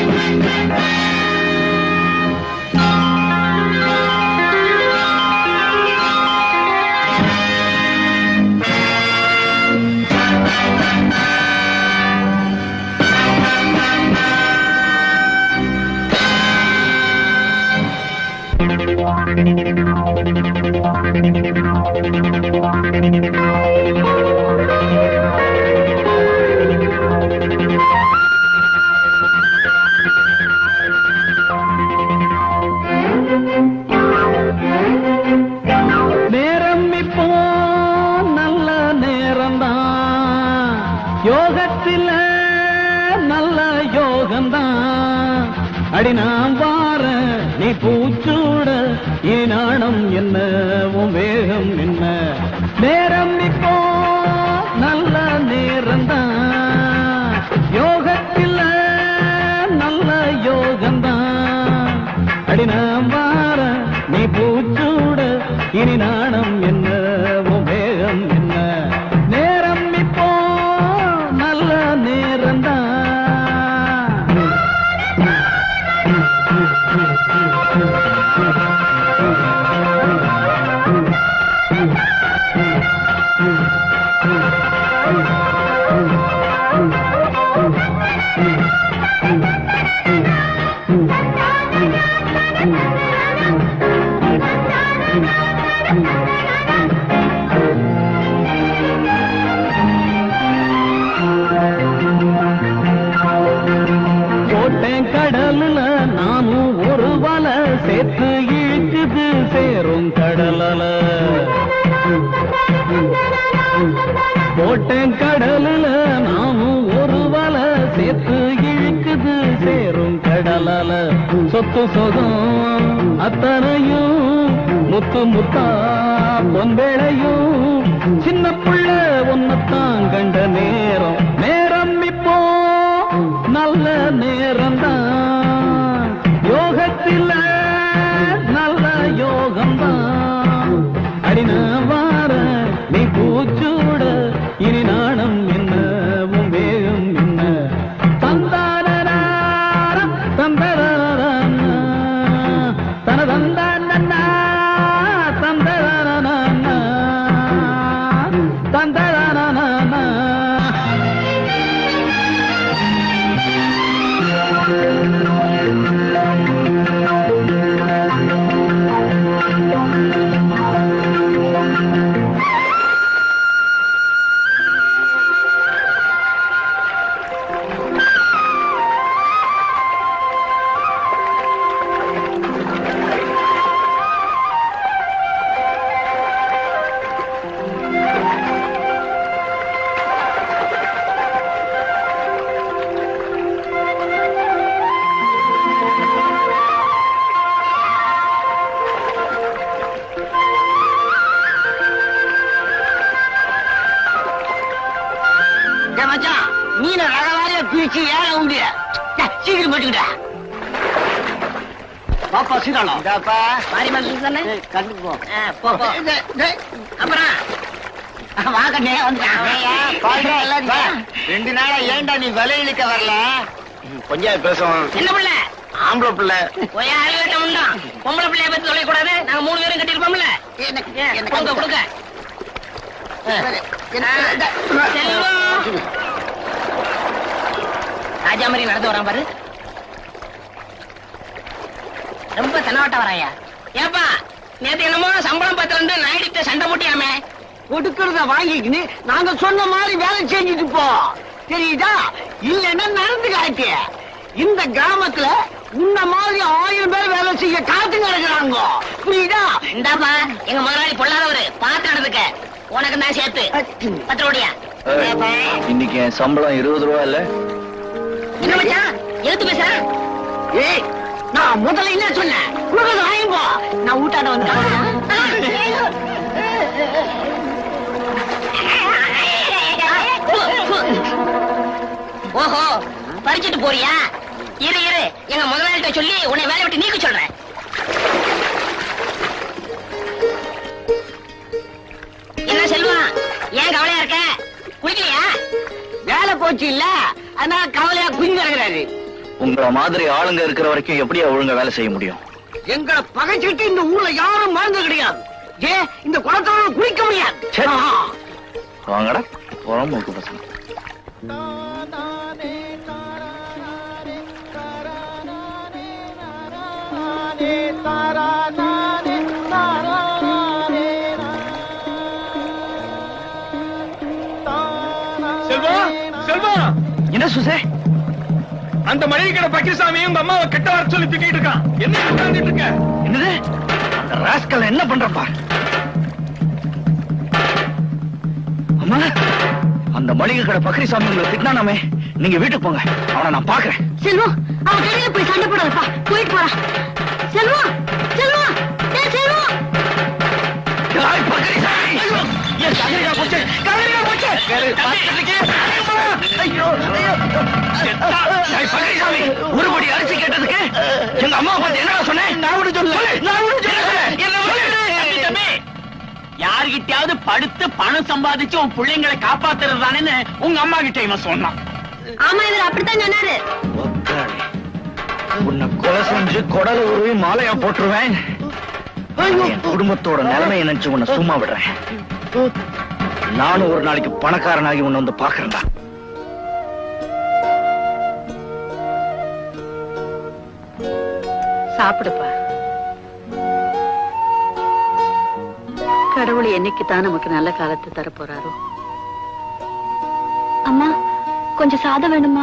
நேரம் இப்போ நல்ல நேரம்தான் யோகத்தில நல்ல யோகம்தான் அடி நான் வார நீ பூச்சூட இனி நாணம் என்ன உன் வேகம் என்ன நேரம் இப்போ நல்ல நேரம்தான் யோகத்தில நல்ல யோகம்தான் அடி நான் வார நீ பூச்சூட இனி நாணம் என்ன உன் வேகம் என்ன நேரம் இப்போ நல்ல நேரம்தான் போட்டேன் கடலுல நானும் ஒரு வலை சேர்த்து இழுக்குது சேரும் கடலல போட்டேன் கடலுல நானும் ஒரு வலை சேர்த்து இழுக்குது சேரும் கடலல சொத்து சொகம் அத்தனையும் முத்து முத்தா பொன்பேளையும் சின்ன புள்ள ஒன்னத்தான் கண்ட நேரம் நேரம் இப்போ நல்ல நேரம்தான் யோகத்தில நல்ல யோகம்தான் அடி நான் வார நீ பூச்சூட இனி நாணம் என்ன உன் வேகம் என்ன தந்தாரா தந்தரா தன தந்தானா தந்தரா தந்தரா டேய் மச்சான் மீனை ரகவாரியா பிரிச்சு ஏற உண்டு சீக்கிரம் போட்டுக்கிட்டா பாப்பா சீக்கிரம் இதாப்பா மாறி மனசு தானே கண்டுக்கு போ போ போ அப்புறம் வா கண்ணே வந்துட்டான் ரெண்டு நாளா ஏன்டா நீ விலை இழுக்க வரல கொஞ்சம் பேசுவோம் என்ன பிள்ளை ஆம்பளை பிள்ளை போய் அறிவேட்டம் உண்டாம் பொம்பளை பிள்ளைய பத்தி சொல்லக்கூடாது நாங்க மூணு பேரும் கட்டிருப்போம்ல கொடுங்க கொடுங்க செல்வம் ராஜா மாதிரி நடந்து வரான் பாரு ரொம்ப தென்னாவட்ட வராயா ஏப்பா நேத்து என்னமோ சம்பளம் பத்திரம் இருந்து நாயுடிட்ட சண்டை போட்டியாமே கொடுக்கறத வாங்கிக்கின்னு நாங்க சொன்ன மாதிரி வேலை செஞ்சுட்டு போ தெரியுதா இல்லைன்னா நடந்து காட்டு இந்த கிராமத்துல உன்ன மாதிரி ஆயிரம் பேர் வேலை செய்ய காத்து கிடக்குறாங்க புரியுதா இந்தாப்பா எங்க முதலாளி பொல்லாதவரு பார்த்து நடந்துக்க உனக்கு தான் சேர்த்து பத்து ரூபாயா இன்னைக்கு என் சம்பளம் இருபது ரூபா இல்ல என்ன மச்சான் எழுத்து பேசுற ஏய் நான் முதல்ல என்ன சொன்னேன் கொடுக்கறத வாங்கி போ நான் ஊட்டாட வந்து ஓஹோ பறிச்சுட்டு போறியா இரு இரு எங்க முதலாளிகிட்ட சொல்லி உன்னை வேலை விட்டு நீக்க சொல்றேன் என்ன செல்வம் ஏன் கவலையா இருக்க குளிக்கலையா வேலை போச்சு இல்ல அதனால கவலையா குஞ்சு கிடக்குறாரு உங்கள மாதிரி ஆளுங்க இருக்கிற வரைக்கும் எப்படியா ஒழுங்கா வேலை செய்ய முடியும் எங்களை பகைச்சிட்டு இந்த ஊர்ல யாரும் மறந்து கிடையாது ஏன் இந்த குளத்தோட குளிக்க முடியாது சரி. ஆ. வாங்கடா போறோம் மூக்கு பசங்க செல்வம் செல்வம் என்ன சுசே அந்த மளிகை கடை பக்கிரசாமி உங்க அம்மாவை கெட்ட வர சொல்லி திட்டிட்டு இருக்கான் என்ன உட்கார்ந்துட்டு இருக்க என்னது அந்த ராஸ்கல் என்ன பண்றப்பா அம்மா அந்த மளிகை கடை பக்ரிசாமி உங்களை திட்டினானாமே நீங்க வீட்டுக்கு போங்க அவனை நான் பாக்குறேன் செல்வம் அவன் கடையில போய் சண்டை போடாதப்பா போயிட்டு போறா செல்வம் செல்வம் ஏய் செல்வம் ஏய், பக்ரிசாமி! என் கதிரிக்கா போச்சு, கதிரிக்கா போச்சு! பார்த்துட்டு ஐயோ, ஐயோ. ஏய், பக்ரிசாமி, ஒரு படி அரிசி கேட்டதுக்கு எங்க அம்மா பார்த்து என்னடா சொன்னேன் நான் ஒண்ணு சொல்ல நான் ஒண்ணு சொல்ல என்ன சொல்லு யார்கிட்டயாவது படுத்து பணம் சம்பாதிச்சு உன் பிள்ளைங்களை காப்பாத்துறது தானேன்னு உங்க அம்மா கிட்ட இவன் சொன்னான் ஆமா இவர் அப்படித்தான் சொன்னாரு ஒக்காளி. உன்னை கொலை செஞ்சு குடல உருவி மாலையா போட்டுருவேன் என் குடும்பத்தோட நிலைமையை நினைச்சு உன்னை சும்மா விடுறேன் நானும் ஒரு நாளைக்கு பணக்காரனாகி உன்னை வந்து பாக்குறேன்டா சாப்பிடுப்பா கடவுள் என்னைக்கு தான் நமக்கு நல்ல காலத்தை தர போறாரோ அம்மா கொஞ்சம் சாதம் வேணுமா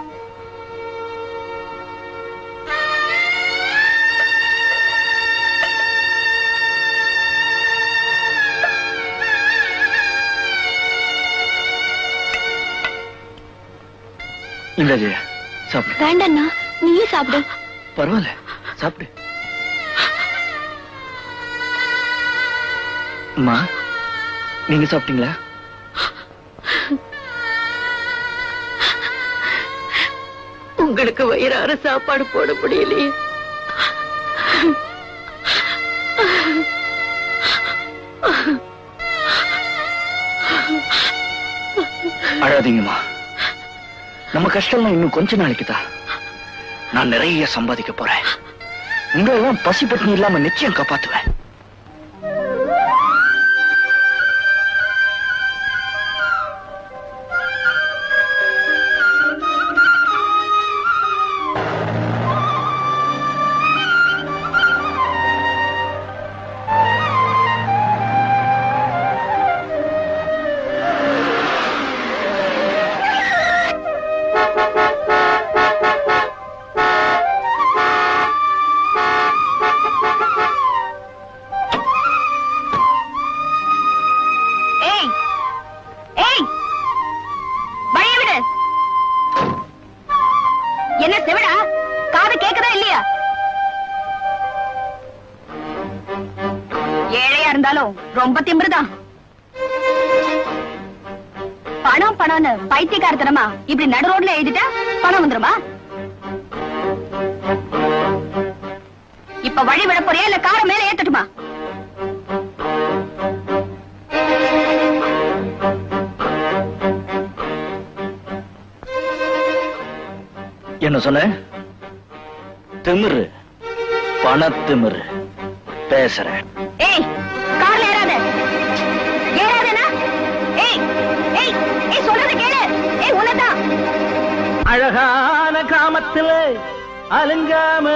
இல்ல ஜெயா சாப்பிடு வேண்டாண்ணா நீயே சாப்பிடு பரவாயில்ல சாப்பிடு அம்மா நீங்க சாப்பிட்டீங்களா உங்களுக்கு வயிறார சாப்பாடு போட முடியலையே அழாதீங்கம்மா நம்ம கஷ்டம்லாம் இன்னும் கொஞ்ச நாளைக்கு தான் நான் நிறைய சம்பாதிக்க போறேன் உங்களெல்லாம் பசி பட்டினி இல்லாம நிச்சயம் காப்பாத்துவேன் ஏய் ஏய் வழிய விடு என்ன செவிடா காது கேக்குதா இல்லையா ஏழையா இருந்தாலும் ரொம்ப திமிருதான் பணம் பணம்னு பைத்தியக்காரத்தனமா இப்படி நடு ரோட்ல எழுதிட்டா பணம் வந்துருமா இப்ப வழி விட போறியா இல்ல காரை மேல ஏத்தட்டுமா என்ன சொன்ன திமிரு பணத்திமிரு பேசுறேன் ஏய் கார்ல ஏறாத ஏறாதனா ஏய் ஏய் ஏய் சொல்றது கேளு ஏய் உன்னதான் அழகான கிராமத்துல அலுங்காம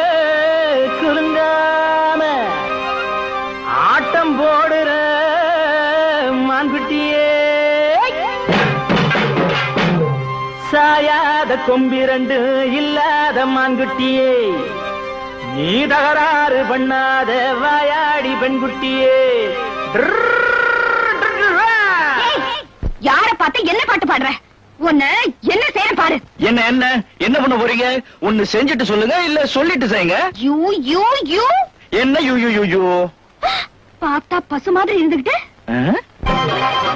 குலுங்காம ஆட்டம் போடுற மான்குட்டியே சாயாத கொம்பிரண்டு இல்லாத மான்குட்டியே நீ தகராறு பண்ணாத வாயாடி பெண்குட்டியே ஏய் யார பார்த்து என்ன பாட்டு பாடுற உன்ன என்ன செய்யற பாரு என்ன என்ன என்ன பண்ண போறீங்க ஒண்ணு செஞ்சுட்டு சொல்லுங்க இல்ல சொல்லிட்டு செய்யுங்க யூ யூ யூ என்ன யூ யூ யூ யூ பார்த்தா பசு மாதிரி இருந்துகிட்டு ஆ?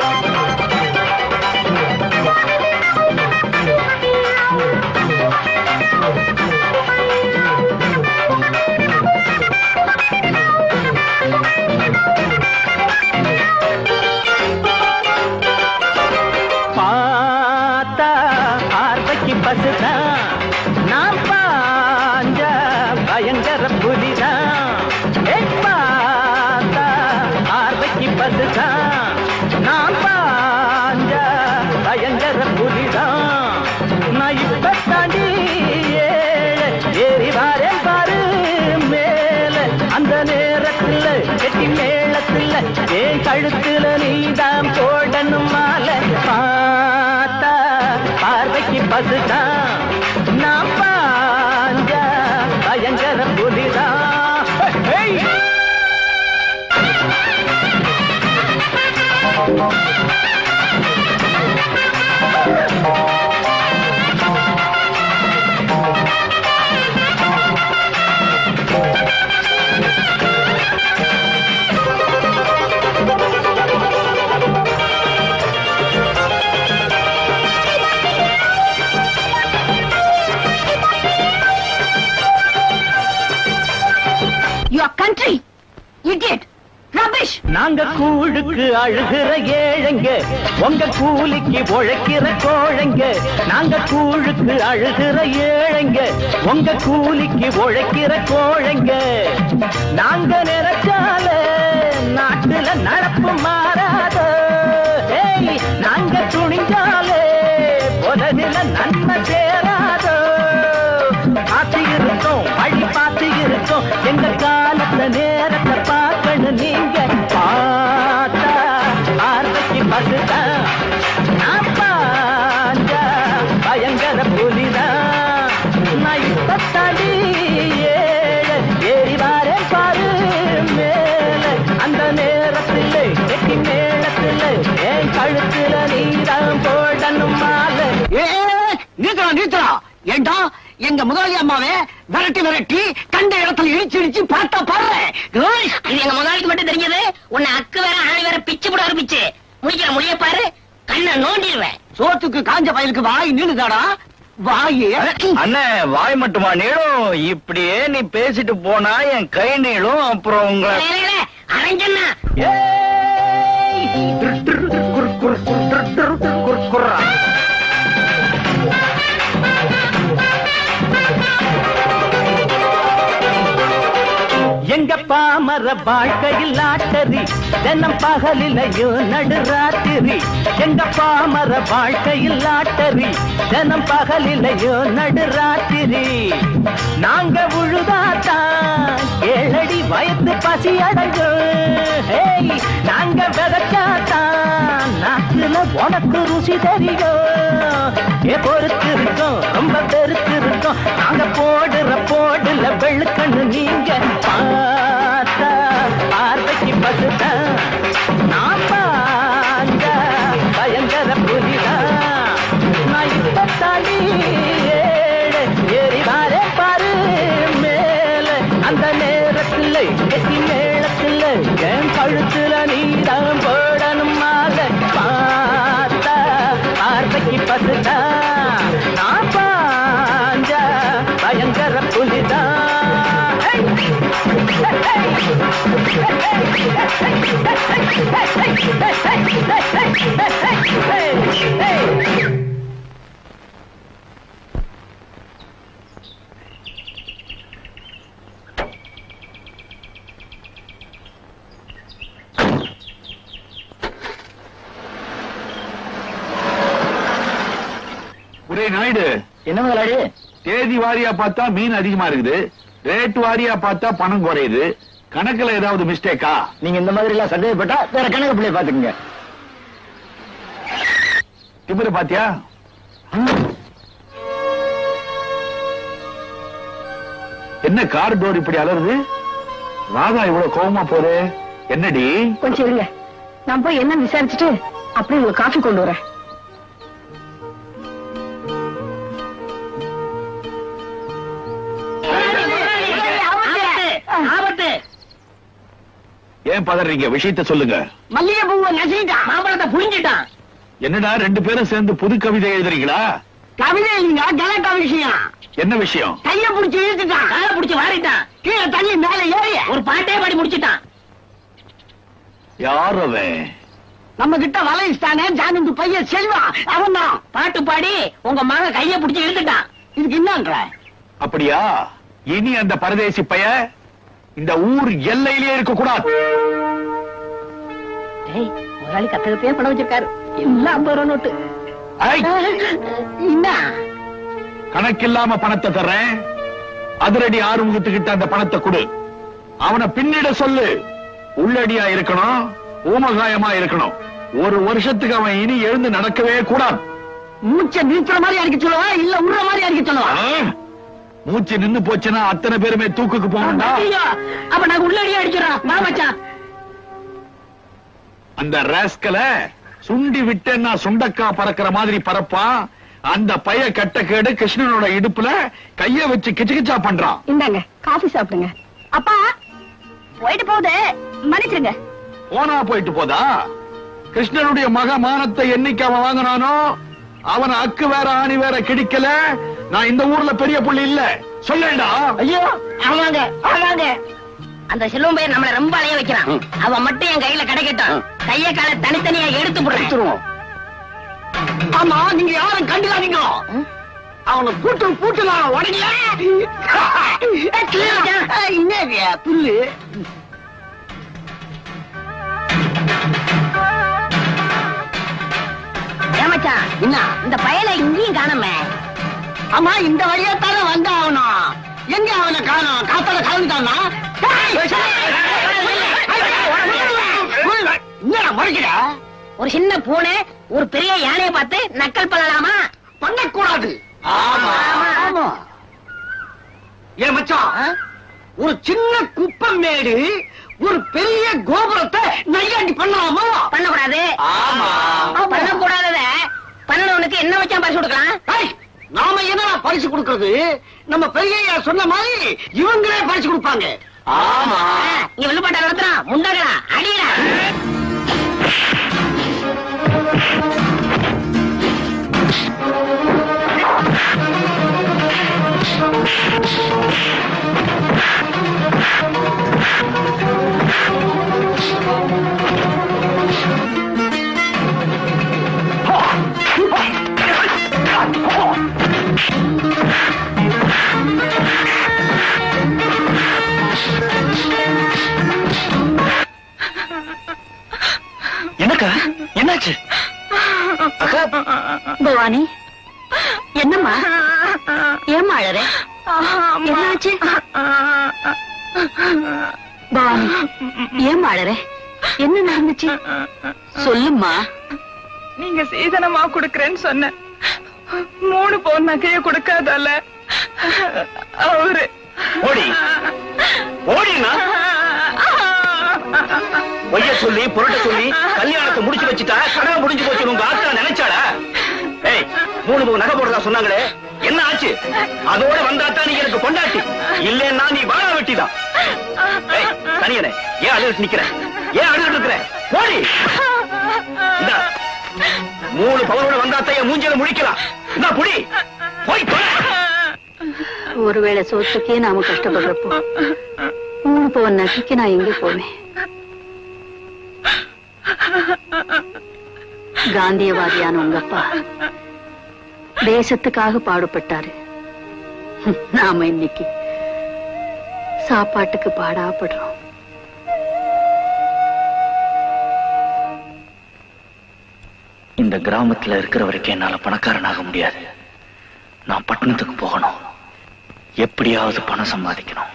பார்த்தா பார்வைக்கு பசுதான் நான் பார்வைக்கு பசுதான் நான் பாஞ்ச பயங்கர புலிதான் ஹேய்! யுவர் கண்ட்ரி இடியட் ரபிஷ் நாங்க கூழுக்கு அழுகிற ஏழைங்க உங்க கூலிக்கு உழைக்கிற கோழைங்க நாங்க கூழுக்கு அழுகிற ஏழைங்க உங்க கூலிக்கு உழைக்கிற கோழைங்க நாங்க நினைச்சால நாட்டுல நடப்பு மாறாத ஏய், நாங்க துணிஞ்சாலே உலகில நன்மை சேராதோ பார்த்து இருக்கோம் வழி பார்த்து இருக்கோம் எங்க காலத்தை நேரத்தை பார்க்கணும் நீங்க பார்த்தா பார்வைக்கு பசுதான் நான் பாஞ்சா பயங்கர புலிதான் நான் இப்ப தடி ஏழை ஏறி வாரேன் பாரு மேல அந்த நேரத்தில் கெட்டி மேளத்தில் என் கழுத்துல நீதான் போடணும் மாலை ஏ நிறுத்தா நிறுத்தா ஏண்டா எங்க முதலாளி அம்மாவே விரட்டி விரட்டி கண்ட இடத்துல இடிச்சு இடிச்சு பார்த்தா பாரு இது எங்க முதலாளிக்கு மட்டும் தெரிஞ்சது உன்னை அக்கு வேற ஆணி வேற பிச்சு போட ஆரம்பிச்சு முடிக்கிற முடிய பாரு கண்ணை நோண்டிடுவேன் சோத்துக்கு காஞ்ச பயலுக்கு வாய் நின்னுதாடா வாயே அண்ணே வாய் மட்டுமா நீளும் இப்படியே நீ பேசிட்டு போனா என் கை நீளும் அப்புறம் உங்களை அரஞ்சண்ணா எங்க பாமர வாழ்க்கையில் லாட்டரி தினம் பகலிலையும் நடுராத்திரி எங்க பாமர வாழ்க்கையில் லாட்டரி தினம் பகலிலையும் நடுராத்திரி நாங்க உழுதாத்தான் ஏழடி வயத்து பசி அடையும் ஏய், நாங்க விதைச்சாத்தான் நாட்டுல உனக்கு ருசி தெரியும் ஏ பொறுத்து இருக்கோம் ரொம்ப பெருத்து இருக்கோம் நாங்க போடுற போடுல வெளுக்கண்ணு நீங்க பார்த்தா பார்வைக்கு பசுதான் நான் பாஞ்ச பயங்கர புலிதான் நான் இப்ப தள்ளி ஏழு ஏறி வாரே பாரு மேல அந்த நேரத்தில் கெட்டி மேளத்தில் என் கழுத்துல நீதான் போடணும் மாலை பார்த்தா பார்வைக்கு பசுதா நான் பாஞ்ச பயங்கர புலிதான் ஒரே நாயுடு என்ன முதலாளி தேதி வாரியா பார்த்தா மீன் அதிகமா இருக்குது ரேட் வாரியா பார்த்தா பணம் குறையுது கணக்குல ஏதாவது மிஸ்டேக்கா நீங்க இந்த மாதிரி எல்லாம் சந்தேகப்பட்டா வேற கணக்கு பிள்ளைய பாத்துக்கங்க திமிர பாத்தியா என்ன கார் டோர் இப்படி அலருது ராதா இவ்வளவு கோவமா போறே என்னடி கொஞ்சம் இருங்க நான் போய் என்ன விசாரிச்சுட்டு அப்படியே உங்களுக்கு காஃபி கொண்டு வரேன் ஆபத்து ஏன் பதறீங்க விஷயத்த சொல்லுங்க மல்லிகை பூவை நசிட்டான் மாம்பழத்தை புரிஞ்சிட்டான் என்னடா ரெண்டு பேரும் சேர்ந்து புது கவிதை எழுதுறீங்களா கவிதை இல்லைங்க கலக்கா விஷயம் என்ன விஷயம் கைய புடிச்சு இழுத்துட்டான் காலை புடிச்சு வாரிட்டான் கீழே தள்ளி மேல ஏறி ஒரு பாட்டே பாடி முடிச்சிட்டான் யார் அவன் நம்ம கிட்ட வலைஸ்தானே ஜானந்து பையன் செல்வான் அவன் தான் பாட்டு பாடி உங்க மக கைய புடிச்சு இழுத்துட்டான் இதுக்கு என்னன்ற அப்படியா இனி அந்த பரதேசி பைய இந்த ஊர் எல்லையிலேயே இருக்க கூடாது டேய் முதலாளி கத்தகத்தையே படம் வச்சிருக்காரு எல்லாம் ஐம்பது ரூபா நோட்டு என்ன கணக்கில்லாம பணத்தை தர்றேன் அதிரடி ஆறுமுகத்துக்கிட்ட அந்த பணத்தை கொடு அவனை பின்னிட சொல்லு உள்ளடியா இருக்கணும் ஊமகாயமா இருக்கணும் ஒரு வருஷத்துக்கு அவன் இனி எழுந்து நடக்கவே கூடாது மூச்சை நிறுத்துற மாதிரி அடிக்க சொல்லவா இல்ல உடுற மாதிரி அடிக்க சொல்லவா ஆ? மூச்சு நின்னு போச்சுன்னா அத்தனை பேருமே தூக்குக்கு போகணும்டா ஐயோ, அப்ப நாங்க உள்ளடியே அடிக்கிறோம் வா மச்சான் அந்த ராஸ்கல சுண்டி விட்டேன்னா சுண்டக்கா பறக்கிற மாதிரி பறப்பான் அந்த பைய கட்ட கேடு கிருஷ்ணனோட இடுப்புல கைய வச்சு கிச்சு கிச்சா பண்றான் இந்தாங்க காஃபி சாப்பிடுங்க அப்பா போயிட்டு போகுது மன்னிச்சிருங்க போனா போயிட்டு போதா கிருஷ்ணனுடைய மக மானத்தை என்னைக்கு அவன் வாங்கினானோ அவன் அக்கு வேற ஆணி வேற கிடைக்கல நான் இந்த ஊர்ல பெரிய புள்ளி இல்ல சொல்லேண்டா ஐயோ ஆமாங்க ஆமாங்க அந்த செல்வம் பையன் நம்மள ரொம்ப அலைய வைக்கிறான் அவன் மட்டும் என் கையில கிடைக்கட்டும் கைய கால தனித்தனியா எடுத்து போடுறேன் ஆமா நீங்க யாரும் கண்டுக்காதீங்க அவனை பூட்டு பூட்டுலாம் உடனே என்னது புல்லு ஏமாச்சான் என்ன இந்த பயலை இங்கேயும் காணமே ஆமா இந்த வழியா தானே வந்த ஆகணும் எங்க அவனை காணோம் காத்தால கலந்துட்டானா என்ன முறைக்கிற ஒரு சின்ன பூனை ஒரு பெரிய யானையை பார்த்து நக்கல் பண்ணலாமா பண்ணக்கூடாது ஆமா ஆமா ஏன் மச்சான் ஒரு சின்ன குப்பம் மேடு ஒரு பெரிய கோபுரத்தை நையாண்டி பண்ணலாமா பண்ணக்கூடாது ஆமா பண்ணக்கூடாதத பண்ணவனுக்கு என்ன வச்சா பரிசு கொடுக்கலாம் ஏய், நாம என்ன பரிசு கொடுக்கறது நம்ம பெரிய சொன்ன மாதிரி இவங்களே பரிசு கொடுப்பாங்க ஆமா ஆ, இங்க வில்லுப்பாட்டா நடத்துறான் முண்டகளா அடிடா என்னக்கா என்னாச்சு அக்கா பவானி என்னம்மா ஏம்மா அழற என்னாச்சு பவானி ஏம்மா அழற என்ன நடந்துச்சு சொல்லும்மா நீங்க சீதனமா குடுக்கறேன்னு சொன்ன மூணு பவுன் நகைய கொடுக்காதல்ல அவரு ஓடி ஓடினா பொய்ய சொல்லி புரட்ட சொல்லி கல்யாணத்தை முடிச்சு வச்சுட்டா கடமை முடிஞ்சு போச்சு உங்க ஆத்தா நினைச்சாடா ஏய் மூணு மூணு நகை போடுறதா சொன்னாங்களே என்ன ஆச்சு அதோட வந்தாத்தான் நீ எனக்கு கொண்டாட்டி இல்லன்னா நீ வாழ வெட்டிதான் ஏய் தனியனே ஏன் அழுகிட்டு நிக்கிற ஏன் அழுகிட்டு இருக்கிற போடி இந்தா மூணு பவனோட வந்தாத்தான் என் மூஞ்சில முடிக்கலாம் இந்தா புடி போய் தொலை. ஒருவேளை சோத்துக்கே நாம கஷ்டப்படுறப்போ மூணு பவன் நகைக்கு நான் எங்க போவேன் காந்தியவாதியான உங்க அப்பா தேசத்துக்காக பாடுபட்டாரு நாம இன்னைக்கு சாப்பாட்டுக்கு பாடாப்படுறோம் இந்த கிராமத்துல இருக்கிற வரைக்கும் என்னால பணக்காரனாக முடியாது நான் பட்டணத்துக்கு போகணும் எப்படியாவது பணம் சம்பாதிக்கணும்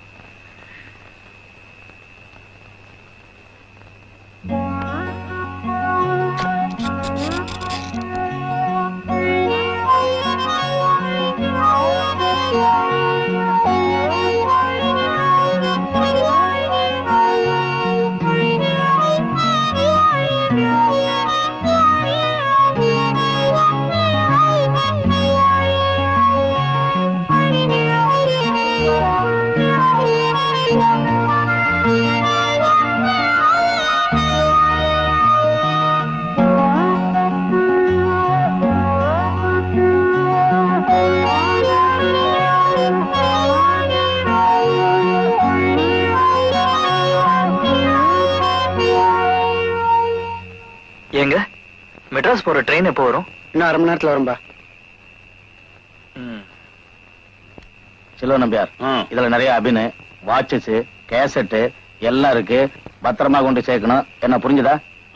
ஏங்க மெட்ராஸ் போற ட்ரெயின் எப்போ வரும் இன்னும் அரை மணி நேரத்துல வரும்பா சிலோ நம்பியார் இதுல நிறைய அபினு வாட்சஸ் கேசட்டு எல்லாம் இருக்கு பத்திரமா கொண்டு சேர்க்கணும் என்ன புரிஞ்சுதா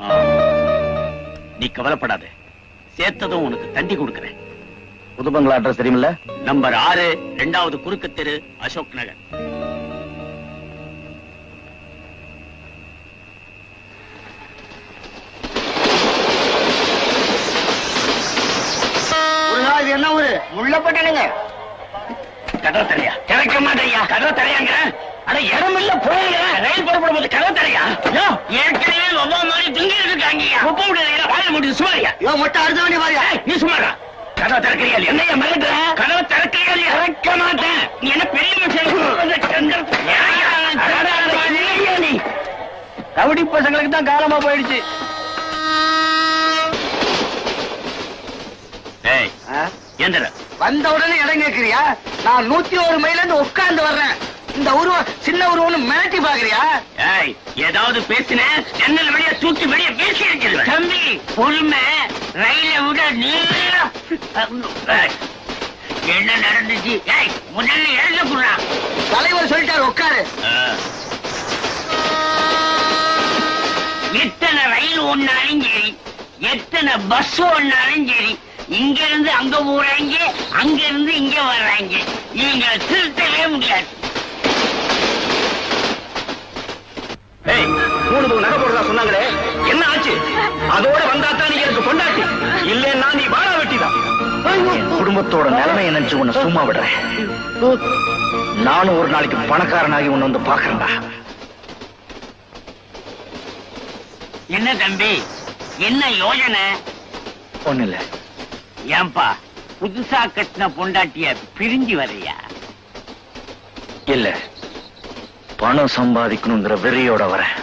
நீ கவலைப்படாத சேர்த்ததும் உனக்கு தண்டி கொடுக்கறேன் புது பங்களா அட்ரஸ் தெரியுமில்ல நம்பர் ஆறு ரெண்டாவது குறுக்கு தெரு அசோக் நகர் ஊரு உள்ள போட்டானுங்க கதவை தரையா திறக்க மாட்டேயா கதவை தரையாங்க அட இடம் இல்ல போங்க ரயில் புறப்படும் போது கதவை தரையா ஏற்கனவே ஒவ்வொரு மாதிரி துங்கி இருக்காங்க ஒப்ப முடியல வாழ முடியுது சுமாரியா யோ மொட்டை அடுத்த வண்டி பாருங்க நீ சுமாரா கதவை திறக்கிறியா இல்லையா? என்னையா மிரட்டுற கதவை திறக்கிறியா இல்லையா? திறக்க மாட்டேன் நீ என்ன பெரிய மனுஷன் நீ கபடி பசங்களுக்கு தான் காலமா போயிடுச்சு ஏய் எந்திர வந்த உடனே இடம் கேக்குறியா நான் நூத்தி ஒரு மைல இருந்து உட்கார்ந்து வர்றேன் இந்த உருவம் சின்ன உருவம்னு மிரட்டி பாக்குறியா ஏய் ஏதாவது பேசின ஜன்னல் வெளிய தூக்கி வெளிய பேசி இருக்கிறது தம்பி பொறுமை ரயில விட நீளம் ஏய், என்ன நடந்துச்சு ஏய் முதல்ல எழுத குடுறா தலைவர் சொல்லிட்டாரு உட்காரு எத்தனை ரயில் ஒன்னாலும் சரி எத்தனை பஸ் ஒன்னாலும் சரி இங்க இருந்து அங்க போறாங்க அங்க இருந்து இங்க வர்றாங்க இவங்க திருத்தவே முடியாது ஏய் மூணு தூள் நகை போடுறதா சொன்னாங்களே என்ன ஆச்சு அதோட வந்தா தான் நீ எனக்கு கொண்டாட்டி இல்லன்னா நீ வாழ வெட்டிதான் குடும்பத்தோட நிலைமை நினைச்சு உன்னை சும்மா விடுறேன் நானும் ஒரு நாளைக்கு பணக்காரனாகி உன்னை வந்து பாக்குறேன்டா என்ன தம்பி என்ன யோஜனை ஒண்ணு இல்ல ஏன்பா புதுசா கட்டின பொண்டாட்டிய பிரிஞ்சு வரையா இல்ல பணம் சம்பாதிக்கணுங்கிற வெறியோட வரேன்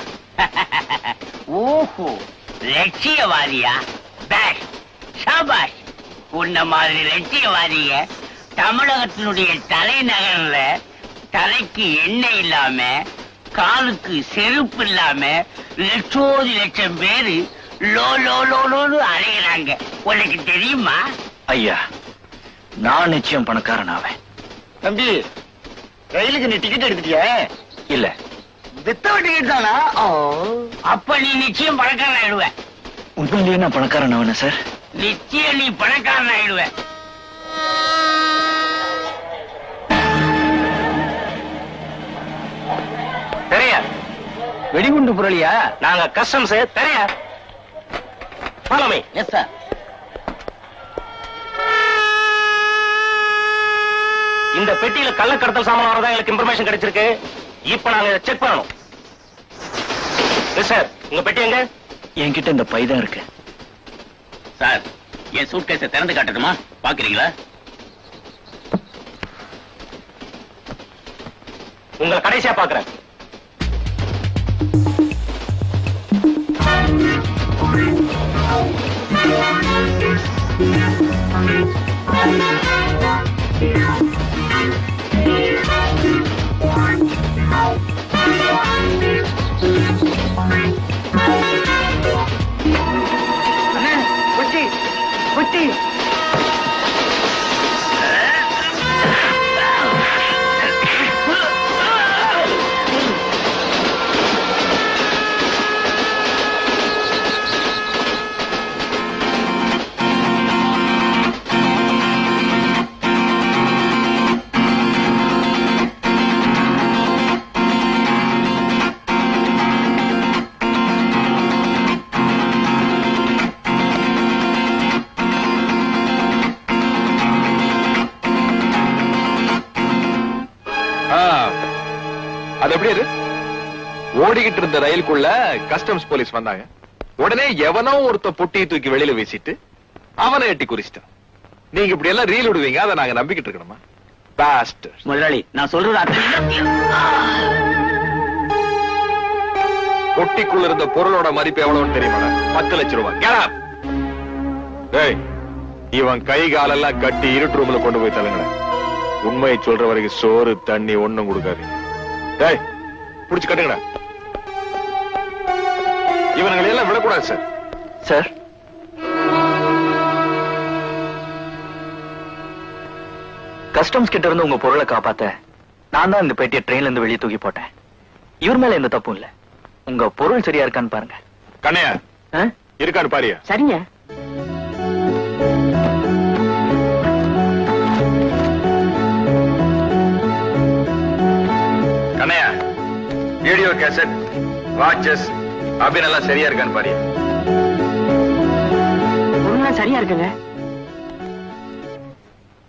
ஓஹோ லட்சியவாதியா பேஷ் ஷாபாஷ் உன்ன மாதிரி லட்சியவாதிய தமிழகத்தினுடைய தலைநகர்ல தலைக்கு எண்ணெய் இல்லாம காலுக்கு செருப்பு இல்லாம லட்சோதி லட்சம் பேரு லோ லோ லோ லோன்னு அலைகிறாங்க உனக்கு தெரியுமா ஐயா நான் நிச்சயம் பணக்காரன் ஆவேன் தம்பி ரயிலுக்கு நீ டிக்கெட் எடுத்துட்டியா இல்ல வித்த டிக்கெட் தானா ஓ. அப்ப நீ நிச்சயம் பணக்காரன் ஆயிடுவ உண்மையிலேயே நான் பணக்காரன் ஆவேனா சார் நிச்சயம் நீ பணக்காரன் ஆயிடுவ தெரிய வெடிகுண்டு புரளியா நாங்க கஸ்டம்ஸ் தெரிய பாலமை எஸ் சார் இந்த பெட்டியில கள்ளக்கடத்தல் சாமான் வரதா எங்களுக்கு இன்ஃபர்மேஷன் கிடைச்சிருக்கு இப்ப நாங்க இதை செக் பண்ணணும் சார் உங்க பெட்டி எங்க என்கிட்ட இந்த பை தான் இருக்கு சார் என் சூட்கேஸை திறந்து காட்டட்டுமா பாக்குறீங்களா உங்களை கடைசியா பாக்குறேன் அண்ணே குச்சி குச்சி ஆ, அது எப்படி இரு ஓடிக்கிட்டு இருந்த ரயிலுக்குள்ள கஸ்டம்ஸ் போலீஸ் வந்தாங்க உடனே எவனோ ஒருத்த பொட்டியை தூக்கி வெளியில வீசிட்டு அவனை எட்டி குறிச்சிட்டான் நீங்க இப்படி எல்லாம் ரீல் விடுவீங்க அதை நாங்க நம்பிக்கிட்டு இருக்கணுமா பாஸ்டர் முதலாளி நான் சொல்றது அத்தனை பொட்டிக்குள்ள இருந்த பொருளோட மதிப்பு எவ்வளவுன்னு தெரியுமா பத்து லட்சம் ரூபாய் Get up. டேய் இவன் கை காலெல்லாம் கட்டி இருட்டு ரூம்ல கொண்டு போய் தள்ளுங்க உண்மையை சொல்ற வரைக்கும் சோறு தண்ணி ஒண்ணும் கொடுக்காதீங்க டேய் புடிச்சு கட்டுங்கடா இவனுங்களை எல்லாம் விடக்கூடாது சார் சார் கஸ்டம்ஸ் கிட்ட இருந்து உங்க பொருளை காப்பாத்த நான் தான் இந்த பெட்டியை ட்ரெயின்ல இருந்து வெளியே தூக்கி போட்டேன் இவர் மேல எந்த தப்பும் இல்ல உங்க பொருள் சரியா இருக்கான்னு பாருங்க கண்ணையா ஆ? இருக்கான்னு பாரியா சரிங்க கண்ணையா வீடியோ கேசட் வாட்சஸ் அப்படின்னு எல்லாம் சரியா இருக்கான்னு பாரியா பொருள்லாம் சரியா இருக்குங்க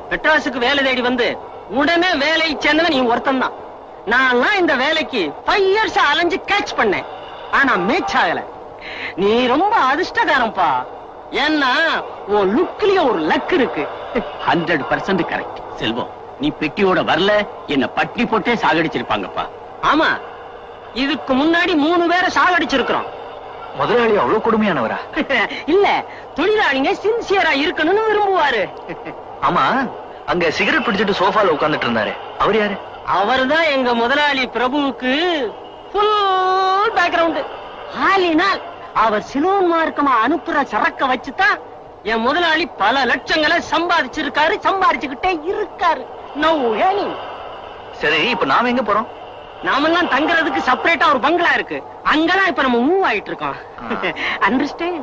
மெட்ராஸுக்கு வேலை தேடி வந்து உடனே வேலையை சேர்ந்தவன் நீ ஒருத்தன் தான் நான் இந்த வேலைக்கு ஃபைவ் இயர்ஸ் அலைஞ்சு கேட்ச் பண்ணேன் ஆனா மேட்ச் ஆகல நீ ரொம்ப அதிர்ஷ்டக்காரன்பா ஏன்னா உன் லுக்லயும் ஒரு லக் இருக்கு ஹண்ட்ரட் பர்சன்ட் கரெக்ட் செல்வம் நீ பெட்டியோட வரல என்ன பட்டி போட்டே சாகடிச்சிருப்பாங்கப்பா ஆமா இதுக்கு முன்னாடி மூணு பேரை சாகடிச்சிருக்கிறோம் முதலாளி அவ்வளவு கொடுமையானவரா இல்ல தொழிலாளிங்க சின்சியரா இருக்கணும்னு விரும்புவாரு ஆமா அங்க சிகரெட் பிடிச்சிட்டு சோஃபால உட்கார்ந்துட்டு இருந்தாரு அவர் யாரு அவர்தான் எங்க முதலாளி பிரபுவுக்கு ஃபுல் பேக்ரவுண்ட் ஆலினால் அவர் சிலோன் மார்க்கமா அனுப்புற சரக்க வச்சுதான் என் முதலாளி பல லட்சங்களை சம்பாதிச்சிருக்காரு சம்பாதிச்சுக்கிட்டே இருக்காரு நோ ஏனி சரி இப்ப நாம எங்க போறோம் நாமெல்லாம் தங்குறதுக்கு செப்பரேட்டா ஒரு பங்களா இருக்கு அங்கதான் இப்ப நம்ம மூவ் ஆயிட்டு இருக்கோம் அண்டர்ஸ்டாண்ட்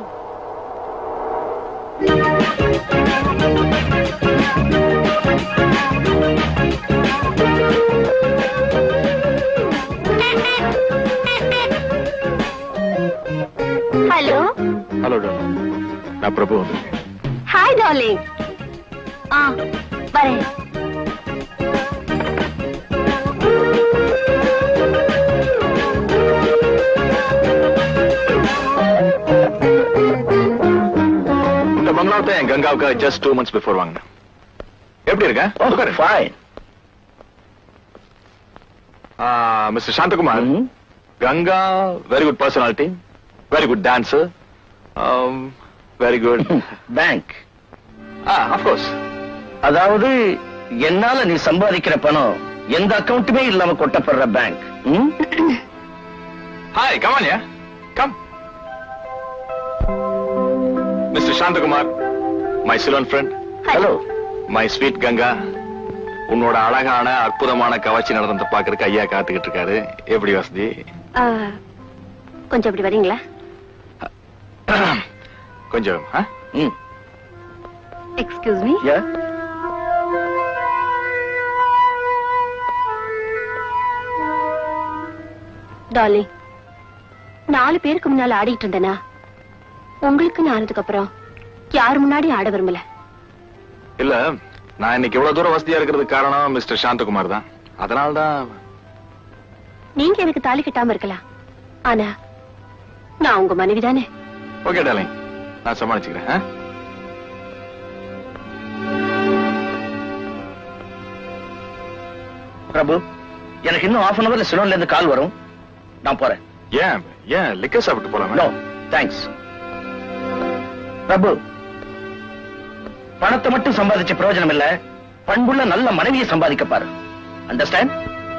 ஹலோ ஹலோ நான் பிரபு ஹாய் டார்லிங் ஆ வரேன் இந்த பங்களாவை என் கங்காவுக்கு ஜஸ்ட் டூ மந்த்ஸ் பிஃபோர் வாங்கினேன் எப்படி இருக்க உட்காரு. ஃபைன் ஆ, mister Shanthakumar Ganga very good personality very good dancer very good bank of course அதாவது என்னால நீ சம்பாதிக்கிற பணம் எந்த அக்கவுண்ட்டுமே இல்லாம கொட்டப்படுற bank hi come on yeah come mister Shanthakumar my Ceylon friend hello my sweet Ganga உன்னோட அழகான அற்புதமான கவர்ச்சி நடனத்தை பாக்குறதுக்கு ஐயா காத்துக்கிட்டு இருக்காரு எப்படி வசதி ஆ, கொஞ்சம் இப்படி வரீங்களா கொஞ்சம் ஆ? ம் எக்ஸ்கியூஸ் மீ யா டாலி நாலு பேருக்கு முன்னால ஆடிட்டு இருந்தேனா உங்களுக்கு ஆனதுக்கு அப்புறம் யார் முன்னாடி ஆட விரும்பல இல்ல நான் இன்னைக்கு இவ்வளவு தூரம் வசதியா இருக்கிறதுக்கு காரணம் மிஸ்டர் சாந்தகுமார் தான் அதனால தான் நீங்க எனக்கு தாலி கட்டாம இருக்கலாம் ஆனா நான் உங்க மனைவி தானே ஓகே டாலிங் நான் சமாளிச்சுக்கிறேன் ஆ? பிரபு எனக்கு இன்னும் half அன் அவர்ல சிலோன்ல இருந்து கால் வரும் நான் போறேன் ஏன் ஏன் லிக்கர் சாப்பிட்டு நோ போலாமா தேங்க்ஸ் பிரபு பணத்தை மட்டும் சம்பாதிச்ச பிரயோஜனம் இல்ல பண்புள்ள நல்ல மனைவியை சம்பாதிக்க பாரு அண்டர்ஸ்டாண்ட்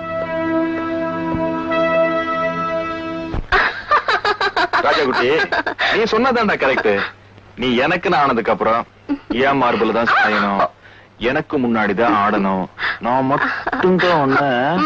ராஜா குட்டி நீ சொன்னதான்டா கரெக்ட் நீ எனக்கு ஆனதுக்கு அப்புறம் ஏன் மார்பிள் தான் சாயணும் எனக்கு முன்னாடி தான் ஆடணும் நான் மட்டும் தான் ஒண்ணு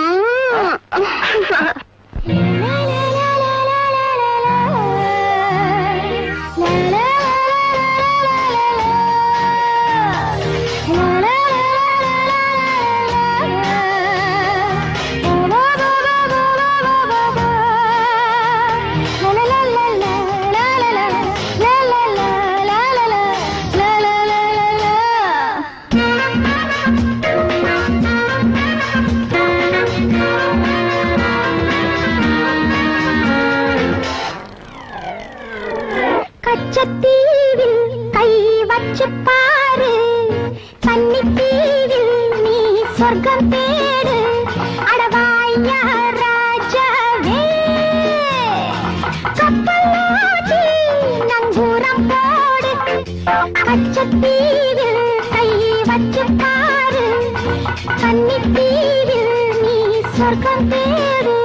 கச்சத்தீவில் கை வச்சு பாரு கன்னித்தீவில் நீ சொர்க்கம் தேடு அடவாயா ராஜாவே கப்பலாட்டி நங்கூரம் போடு கச்சத்தீவில் கை வச்சு பாரு கன்னித்தீவில் நீ சொர்க்கம் தேடு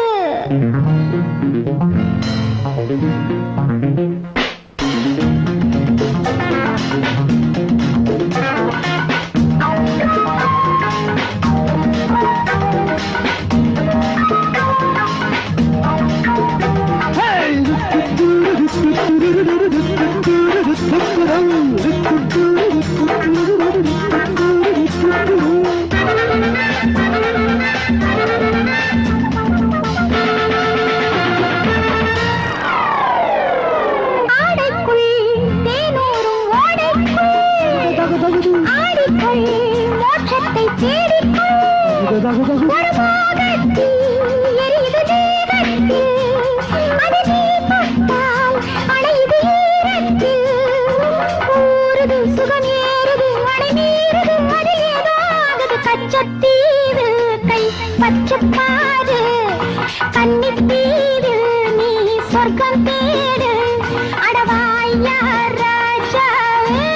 ஆடைக்குள் தேனூரும் ஓடைக்குள் ஆடிக்குள் மோட்ச கச்சத்தீவு கை பச்சப்பாரு கன்னித்தீவு நீ சொர்க்கம் தேடு அடவாயா ராஜாவே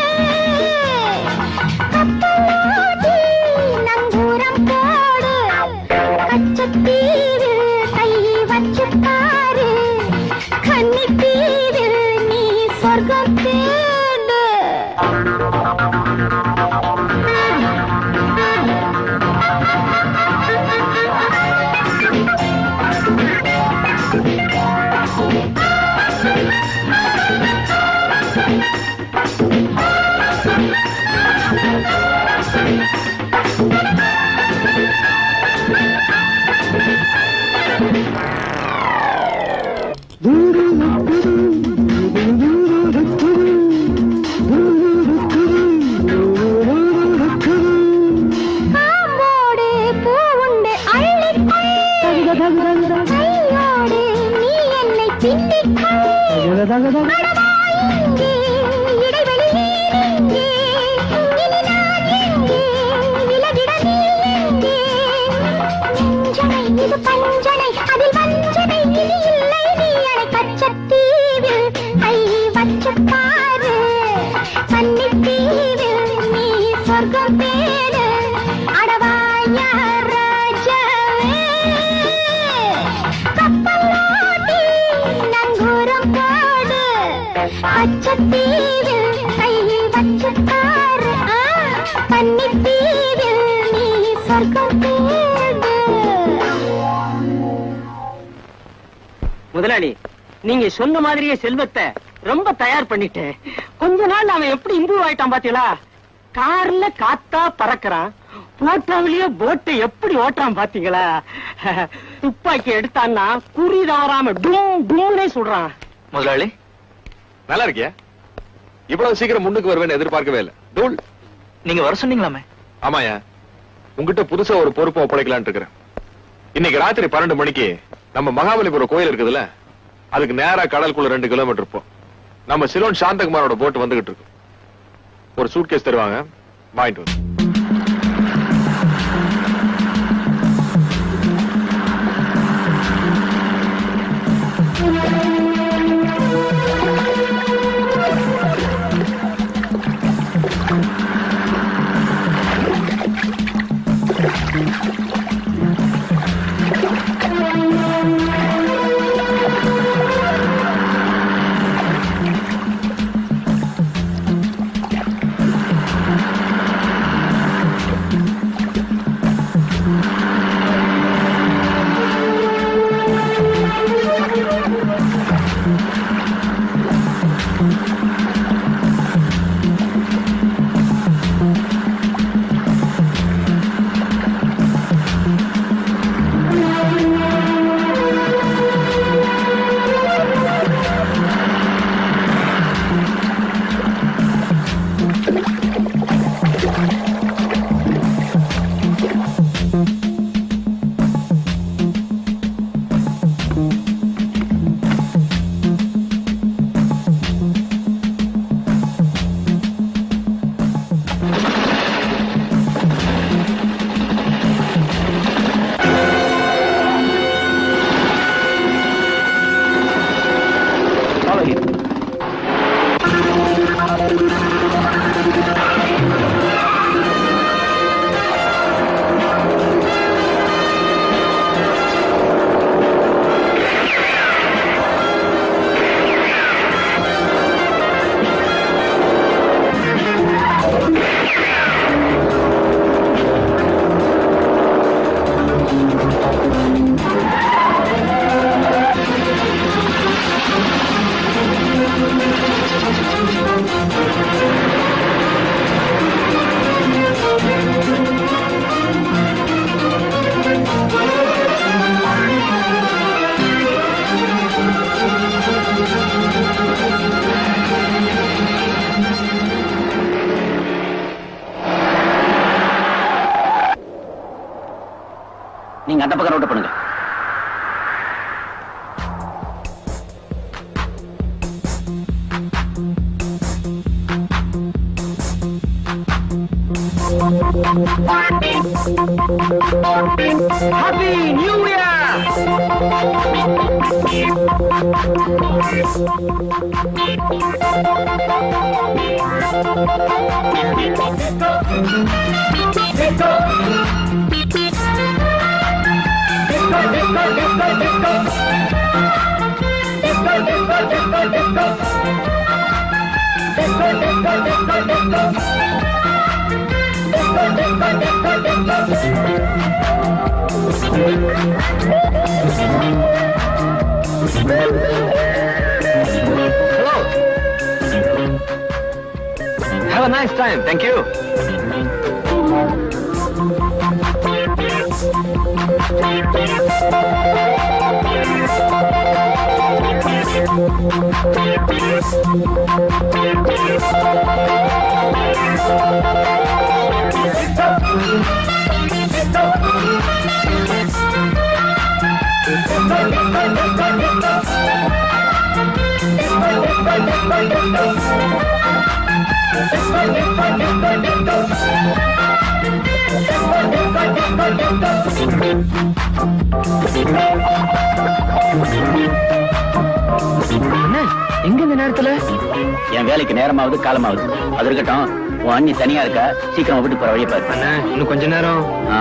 கப்பலோட்டி நங்கூரம் போடு கச்சத்தீவு கை வச்சு பாரு கன்னித்தீவு நீ சொர்க்கம் தேடு காம்போடு பூவுண்டு அள்ளிக்கொள் கையோடு நீ என்னை பின்னிக்கொள் அடவா இங்கே, இடைவெளி நீ எங்கே? இனி நான் எங்கே? விலகிட நீ எங்கே? நெஞ்சனை இது பஞ்சனை அதில் வஞ்சனை இனி இல்லை நீ அடை கச்சத்தீவில் கை வச்சு பாரு கன்னித்தீவில் நீ சொர்க்கம் பேரு அடவாயா ராஜாவே கப்பலோட்டி நங்கூரம் போடு பச்சத்தீவில் கை வச்சு பாரு ஆ, கன்னித்தீவில் நீ சொர்க்கம் பேரு முதலாளி நீங்க சொன்ன மாதிரியே செல்வத்தை ரொம்ப தயார் பண்ணிட்டேன் கொஞ்ச நாள் அவன் எப்படி இம்ப்ரூவ் ஆயிட்டான் பாத்தீங்களா கார்ல காத்தா பறக்கறான் போட்டோவிலேயே போட்டை எப்படி ஓட்டுறான் பாத்தீங்களா துப்பாக்கி எடுத்தான்னா குறி தவறாம டும் டும்னே சுடுறான் முதலாளி நல்லா இருக்கியா இவ்வளவு சீக்கிரம் முன்னுக்கு வருவேன்னு எதிர்பார்க்கவே இல்ல தூள் நீங்க வர சொன்னீங்களாமே ஆமாயா உங்ககிட்ட புதுசா ஒரு பொறுப்பை ஒப்படைக்கலாம்னு இருக்கிறேன் இன்னைக்கு ராத்திரி பன்னெண்டு மணிக்கு நம்ம மகாபலிபுரம் கோயில் இருக்குதுல்ல அதுக்கு நேரா கடலுக்குள்ள ரெண்டு கிலோமீட்டர் இருப்போம் நம்ம சிலோன் சாந்தகுமாரோட போட் வந்துகிட்டு இருக்கு ஒரு சூட்கேஸ் தருவாங்க வாங்கிட்டு வந்து நீங்க அந்த பக்கம் ரோட்டு பண்ணுங்க happy new year Hello. Have a nice time. Thank you. எங்க இந்த நேரத்துல என் வேலைக்கு நேரமாவது காலமாவது அது இருக்கட்டும் உன் அண்ணி தனியா இருக்கா சீக்கிரம் வீட்டுக்கு போற வழியை பாரு இன்னும் கொஞ்ச நேரம் ஆ.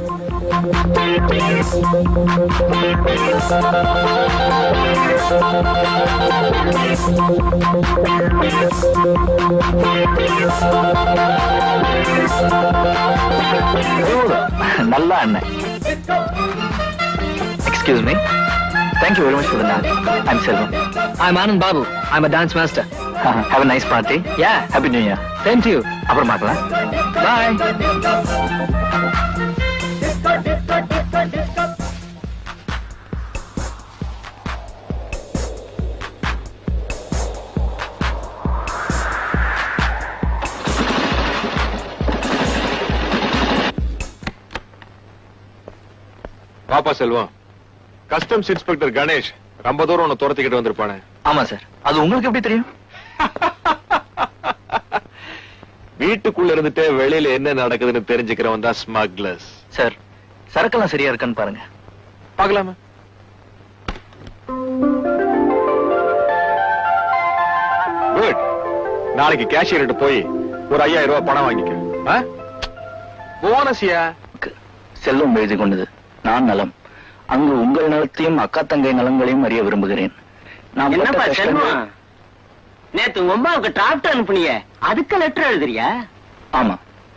நல்ல அண்ணன் excuse me thank you very much for the dance I'm Selvam I'm Anand Babu I'm a dance master have a nice party yeah happy new year same to you அப்புறம் பார்க்கலாம் பாய் வாப்பா செல்வம் கஸ்டம்ஸ் இன்ஸ்பெக்டர் கணேஷ் ரொம்ப தூரம் உன்னை துரத்திக்கிட்டு வந்திருப்பானே ஆமா சார் அது உங்களுக்கு எப்படி தெரியும் வீட்டுக்குள்ள இருந்துட்டு வெளியில என்ன நடக்குதுன்னு தெரிஞ்சுக்கிறவன் தான் ஸ்மக்லர்ஸ் சார் சரக்கெல்லாம் சரியா இருக்கான்னு பாருங்க பார்க்கலாமா குட் நாளைக்கு கேஷியர்கிட்ட போய் ஒரு ஐயாயிரம் ரூபாய் பணம் வாங்கிக்க போனஸ்யா செல்வம் எழுதி கொண்டது நான் நலம் அங்கு உங்கள் நலத்தையும் அக்கா தங்கை நலங்களையும் அறிய விரும்புகிறேன் நான் பட்ட என்னப்பா கஷ்டங்கள்- செல்வம் நேத்து உங்க அம்மாவுக்கு டிராப்ட் அனுப்புனியே அதுக்கு லெட்டர் எழுதுறியா ஆமா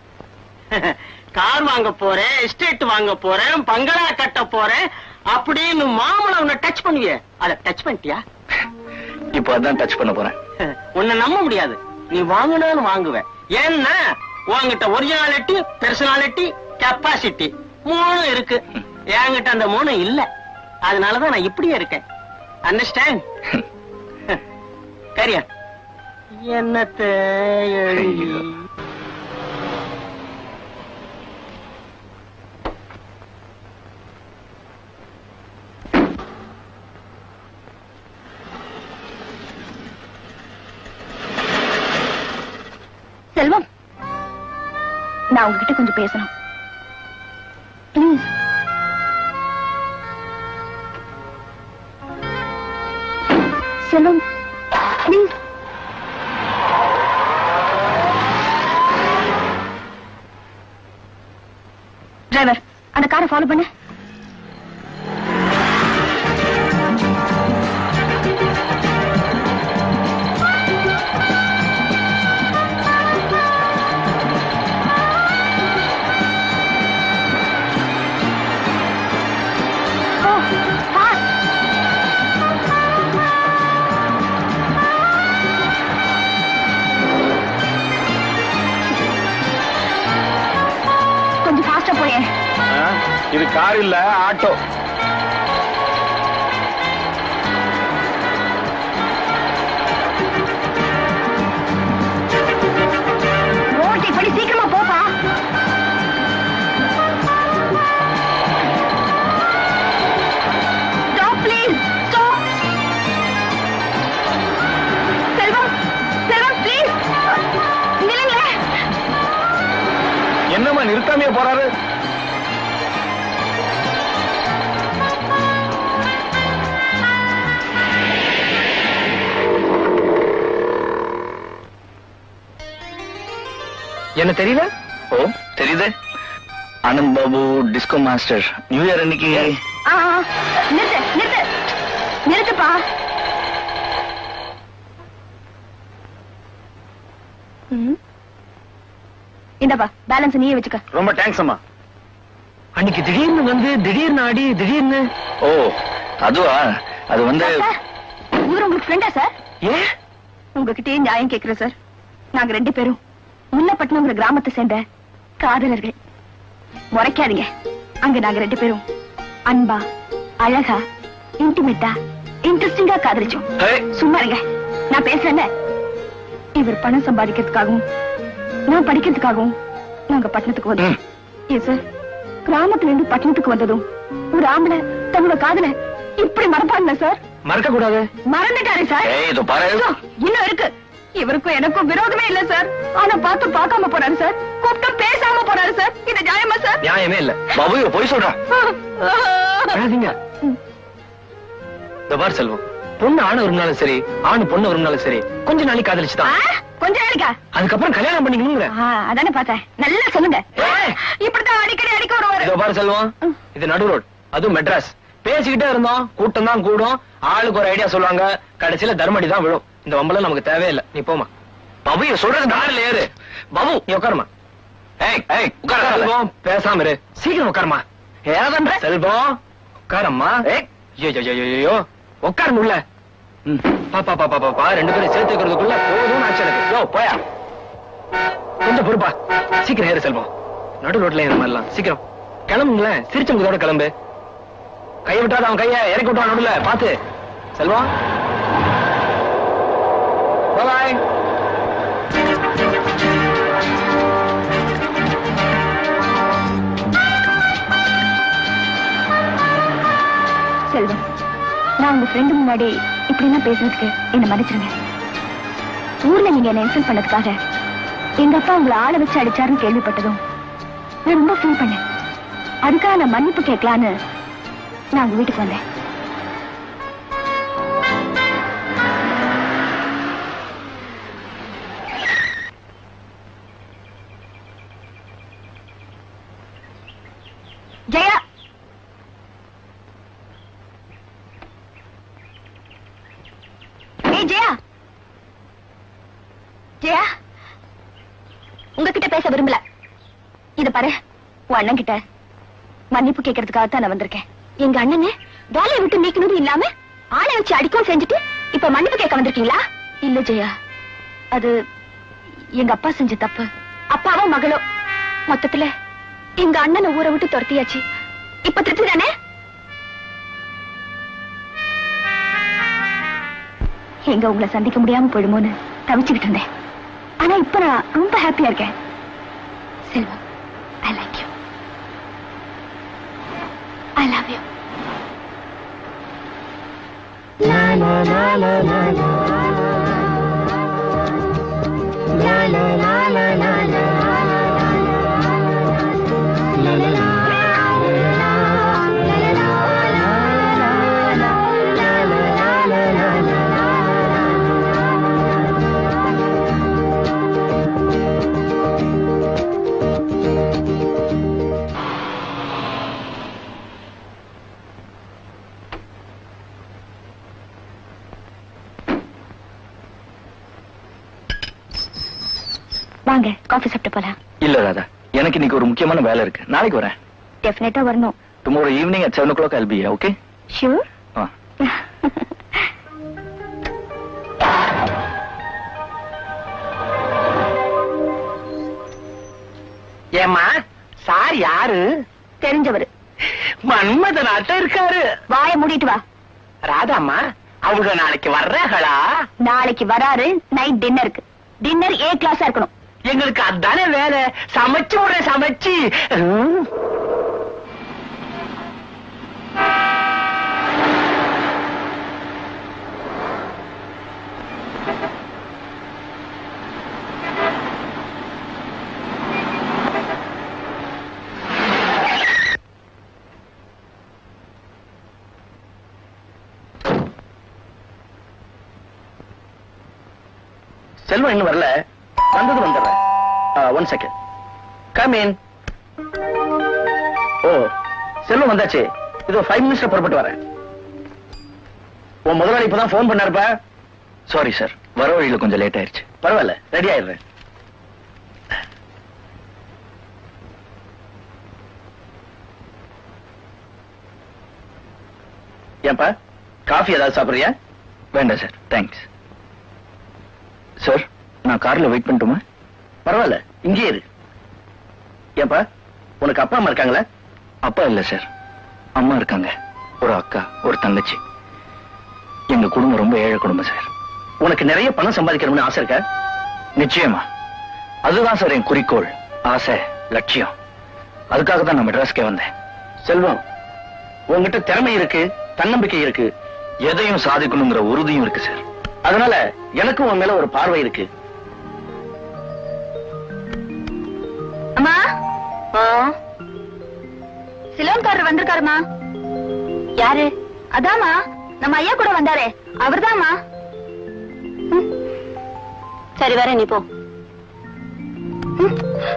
கார் வாங்க போறேன் எஸ்டேட் வாங்க போறேன் பங்களா கட்ட போறேன் அப்படின்னு மாமலை உன்னை டச் பண்ணுவியே அத டச் பண்ணிட்டியா இப்போ அதான் டச் பண்ண போறேன் உன்னை நம்ப முடியாது நீ வாங்கினாலும் வாங்குவ ஏன்னா உன்கிட்ட ஒரிஜினாலிட்டி பெர்சனாலிட்டி கெப்பாசிட்டி மூணு இருக்கு என்கிட்ட அந்த மூணு இல்ல அதனாலதான் நான் இப்படியே இருக்கேன் அண்டர்ஸ்டாண்ட் கரியா என்னத்த எழுதி செல்வம் நான் உங்ககிட்ட கொஞ்சம் பேசணும் ப்ளீஸ் செல்வம் ப்ளீஸ் டிரைவர் அந்த காரை ஃபாலோ பண்ணு ஓ ஃபாஸ்ட் கொஞ்சம் ஃபாஸ்டா போயேன் இது கார் இல்ல ஆட்டோ ரோட்டை படி சீக்கிரமா போப்பா என்னம்மா நிறுத்தாமையே போறாரு என்ன தெரியல ஓ தெரியுது Anand Babu disco master new year அன்னைக்கு ஆ, ஆ, நிறுத்து நிறுத்து நிறுத்துப்பா ம். இந்தாப்பா பேலன்ஸ் நீயே வச்சுக்க ரொம்ப தேங்க்ஸ் அம்மா அன்னைக்கு திடீர்னு வந்து திடீர்னு ஆடி திடீர்னு ஓ அதுவா அது வந்து சார், இவர் உங்களுக்கு ஃப்ரெண்டா சார் ஏன் உங்ககிட்டயே நியாயம் கேக்குறேன் சார் நாங்க ரெண்டு பேரும் முன்னப்பட்டினங்கிற கிராமத்தை சேர்ந்த காதலர்கள் முறைக்காதீங்க அங்க நாங்க ரெண்டு பேரும் அன்பா அழகா இன்டிமேட்டா இன்ட்ரெஸ்டிங்கா காதலிச்சோம் ஏய், சும்மா இருங்க நான் பேசுறேன்ல இவர் பணம் சம்பாதிக்கிறதுக்காகவும் நான் படிக்கிறதுக்காகவும் நாங்க பட்டணத்துக்கு வந்தோம் ஏன் சார் கிராமத்துல இருந்து பட்டணத்துக்கு வந்ததும் ஒரு ஆம்பளை தன்னோட காதல இப்படி மறப்பாங்களா சார் மறக்க கூடாது மறந்துட்டாரு சார் ஏய், இதோ பாரு. இதோ, இன்னும் இருக்கு இவருக்கும் எனக்கும் விரோதமே இல்ல சார் ஆனா பார்த்து பார்க்காம போறாரு சார் கூப்பிட்டு பேசாம போறாரு சார் இது நியாயமா சார் நியாயமே இல்ல பாபு இவ போய் சொல்றான் அழாதீங்க இந்த பார் செல்வம் பொண்ணு ஆணை விரும்பினாலும் சரி ஆணு பொண்ணு விரும்பினாலும் சரி கொஞ்ச நாளைக்கு ஆ, காதலிச்சுதான் கொஞ்ச நாளைக்கா அதுக்கப்புறம் கல்யாணம் பண்ணிக்கணுங்கிற ஆ, அதானே பார்த்தேன் நல்லா சொல்லுங்க ஏய். இப்படித்தான் அடிக்கடி அடிக்க வருவாரு இதோ பாரு செல்வம் இது நடு ரோட் அதுவும் மெட்ராஸ் பேசிக்கிட்டே இருந்தோம் கூட்டம் தான் கூடும் ஆளுக்கு ஒரு ஐடியா சொல்லுவாங்க கடைசியில தர்மடி தான் விழும் இந்த வம்பலம் நமக்கு தேவையில்லை நீ போமா பாபு இவ சொல்றது கார்ல ஏறு பாபு நீ உட்காருமா ஏய் ஏய் உட்கார செல்வம் பேசாம இரு சீக்கிரம் உட்காருமா ஏதன்ற செல்வம் உட்காரம்மா ஏய். ஐயோ உட்காருங்க உள்ள பாப்பா பாப்பா பாப்பா ரெண்டு பேரும் சேர்த்துக்கிறதுக்குள்ள போதும் ஆச்சு எனக்கு யோ போயா கொஞ்சம் பொறுப்பா சீக்கிரம் ஏறு செல்வம் நடு ரோட்ல இந்த மாதிரிலாம் சீக்கிரம் கிளம்புங்களேன் சிரிச்சமுகத்தோட கிளம்பு கையை விட்டாத அவன் கைய இறக்கி விட்டான் நடுல பாத்து செல்வம் பாய் செல்வம் நான் உங்க ஃப்ரெண்டு முன்னாடி இப்படி எல்லாம் பேசுறதுக்கு என்ன மன்னிச்சிருங்க ஊர்ல நீங்க என்ன இன்சல்ட் பண்ணதுக்காக எங்க அப்பா உங்களை ஆளை வச்சு அடிச்சாருன்னு கேள்விப்பட்டதும் நான் ரொம்ப ஃபீல் பண்ணேன் அதுக்காக நான் மன்னிப்பு கேட்கலான்னு நான் உங்க வீட்டுக்கு வந்தேன் ஜெயா ஏய் ஜெயா ஜெயா உங்ககிட்ட பேச விரும்பல இத பாரு உன் அண்ணன் கிட்ட மன்னிப்பு கேட்கறதுக்காக தான் நான் வந்திருக்கேன் எங்க அண்ணனை வேலையை விட்டு நீக்கணும் இல்லாம ஆளை வச்சு அடிக்கவும் செஞ்சுட்டு இப்ப மன்னிப்பு கேட்க வந்திருக்கீங்களா இல்ல ஜெயா அது எங்க அப்பா செஞ்ச தப்பு அப்பாவோ மகளோ மொத்தத்துல எங்க அண்ணனை ஊரை விட்டு துரத்தியாச்சு இப்ப திருப்தி தானே எங்க உங்களை சந்திக்க முடியாம போயிடுமோன்னு தவிச்சுக்கிட்டு இருந்தேன் ஆனா இப்ப நான் ரொம்ப ஹாப்பியா இருக்கேன் Selvam I like you I love you வாங்க காஃபி சாப்பிட்டு போலாம் இல்ல ராதா எனக்கு இன்னைக்கு ஒரு முக்கியமான வேலை இருக்கு நாளைக்கு வரேன் டெஃபினட்டா வரணும் tomorrow evening at seven o'clock அல்பி ஓகே ஷூர் ஆ ஏமா சார் யாரு தெரிஞ்சவரு மன்மத நாட்டம் இருக்காரு வாயை மூடிட்டு வா ராதாம்மா அவங்க நாளைக்கு வர்றாங்களா நாளைக்கு வராரு நைட் டின்னருக்கு டின்னர் ஏ கிளாஸா இருக்கணும் எங்களுக்கு அதானே வேலை சமைச்சு விடுறேன் சமைச்சு ம். செல்வம் இன்னும் வரல வந்தது வந்துடுறேன் one second come in oh Selvam வந்தாச்சு இதோ ஃபைவ் மினிட்ஸ்ல புறப்பட்டு வரேன் உன் முதலாளி இப்பதான் ஃபோன் பண்ணாருப்பா சாரி சார் வர வழியில கொஞ்சம் லேட் ஆயிருச்சு பரவாயில்ல ரெடி ஆயிடுறேன் ஏன்பா காஃபி ஏதாவது சாப்பிடுறியா வேண்டாம் சார் தேங்க்ஸ் சார் நான் கார்ல வெயிட் பண்ணட்டுமா பரவாயில்ல இங்கே இரு ஏன்பா உனக்கு அப்பா அம்மா இருக்காங்களா அப்பா இல்ல சார் அம்மா இருக்காங்க ஒரு அக்கா ஒரு தங்கச்சி எங்க குடும்பம் ரொம்ப ஏழை குடும்பம் சார் உனக்கு நிறைய பணம் சம்பாதிக்கணும்னு ஆசை இருக்கா நிச்சயமா அதுதான் சார் என் குறிக்கோள் ஆசை லட்சியம் அதுக்காக தான் நான் மெட்ராஸ்க்கே வந்தேன் செல்வம் உன்கிட்ட திறமை இருக்கு தன்னம்பிக்கை இருக்கு எதையும் சாதிக்கணுங்கிற உறுதியும் இருக்கு சார் அதனால எனக்கும் உன் மேல ஒரு பார்வை இருக்கு அம்மா சிலோன்காரர் வந்திருக்காருமா யாரு அதாம்மா நம்ம ஐயா கூட வந்தாரே அவர்தாம்மா ம். சரி வரேன் நீ போ ம்.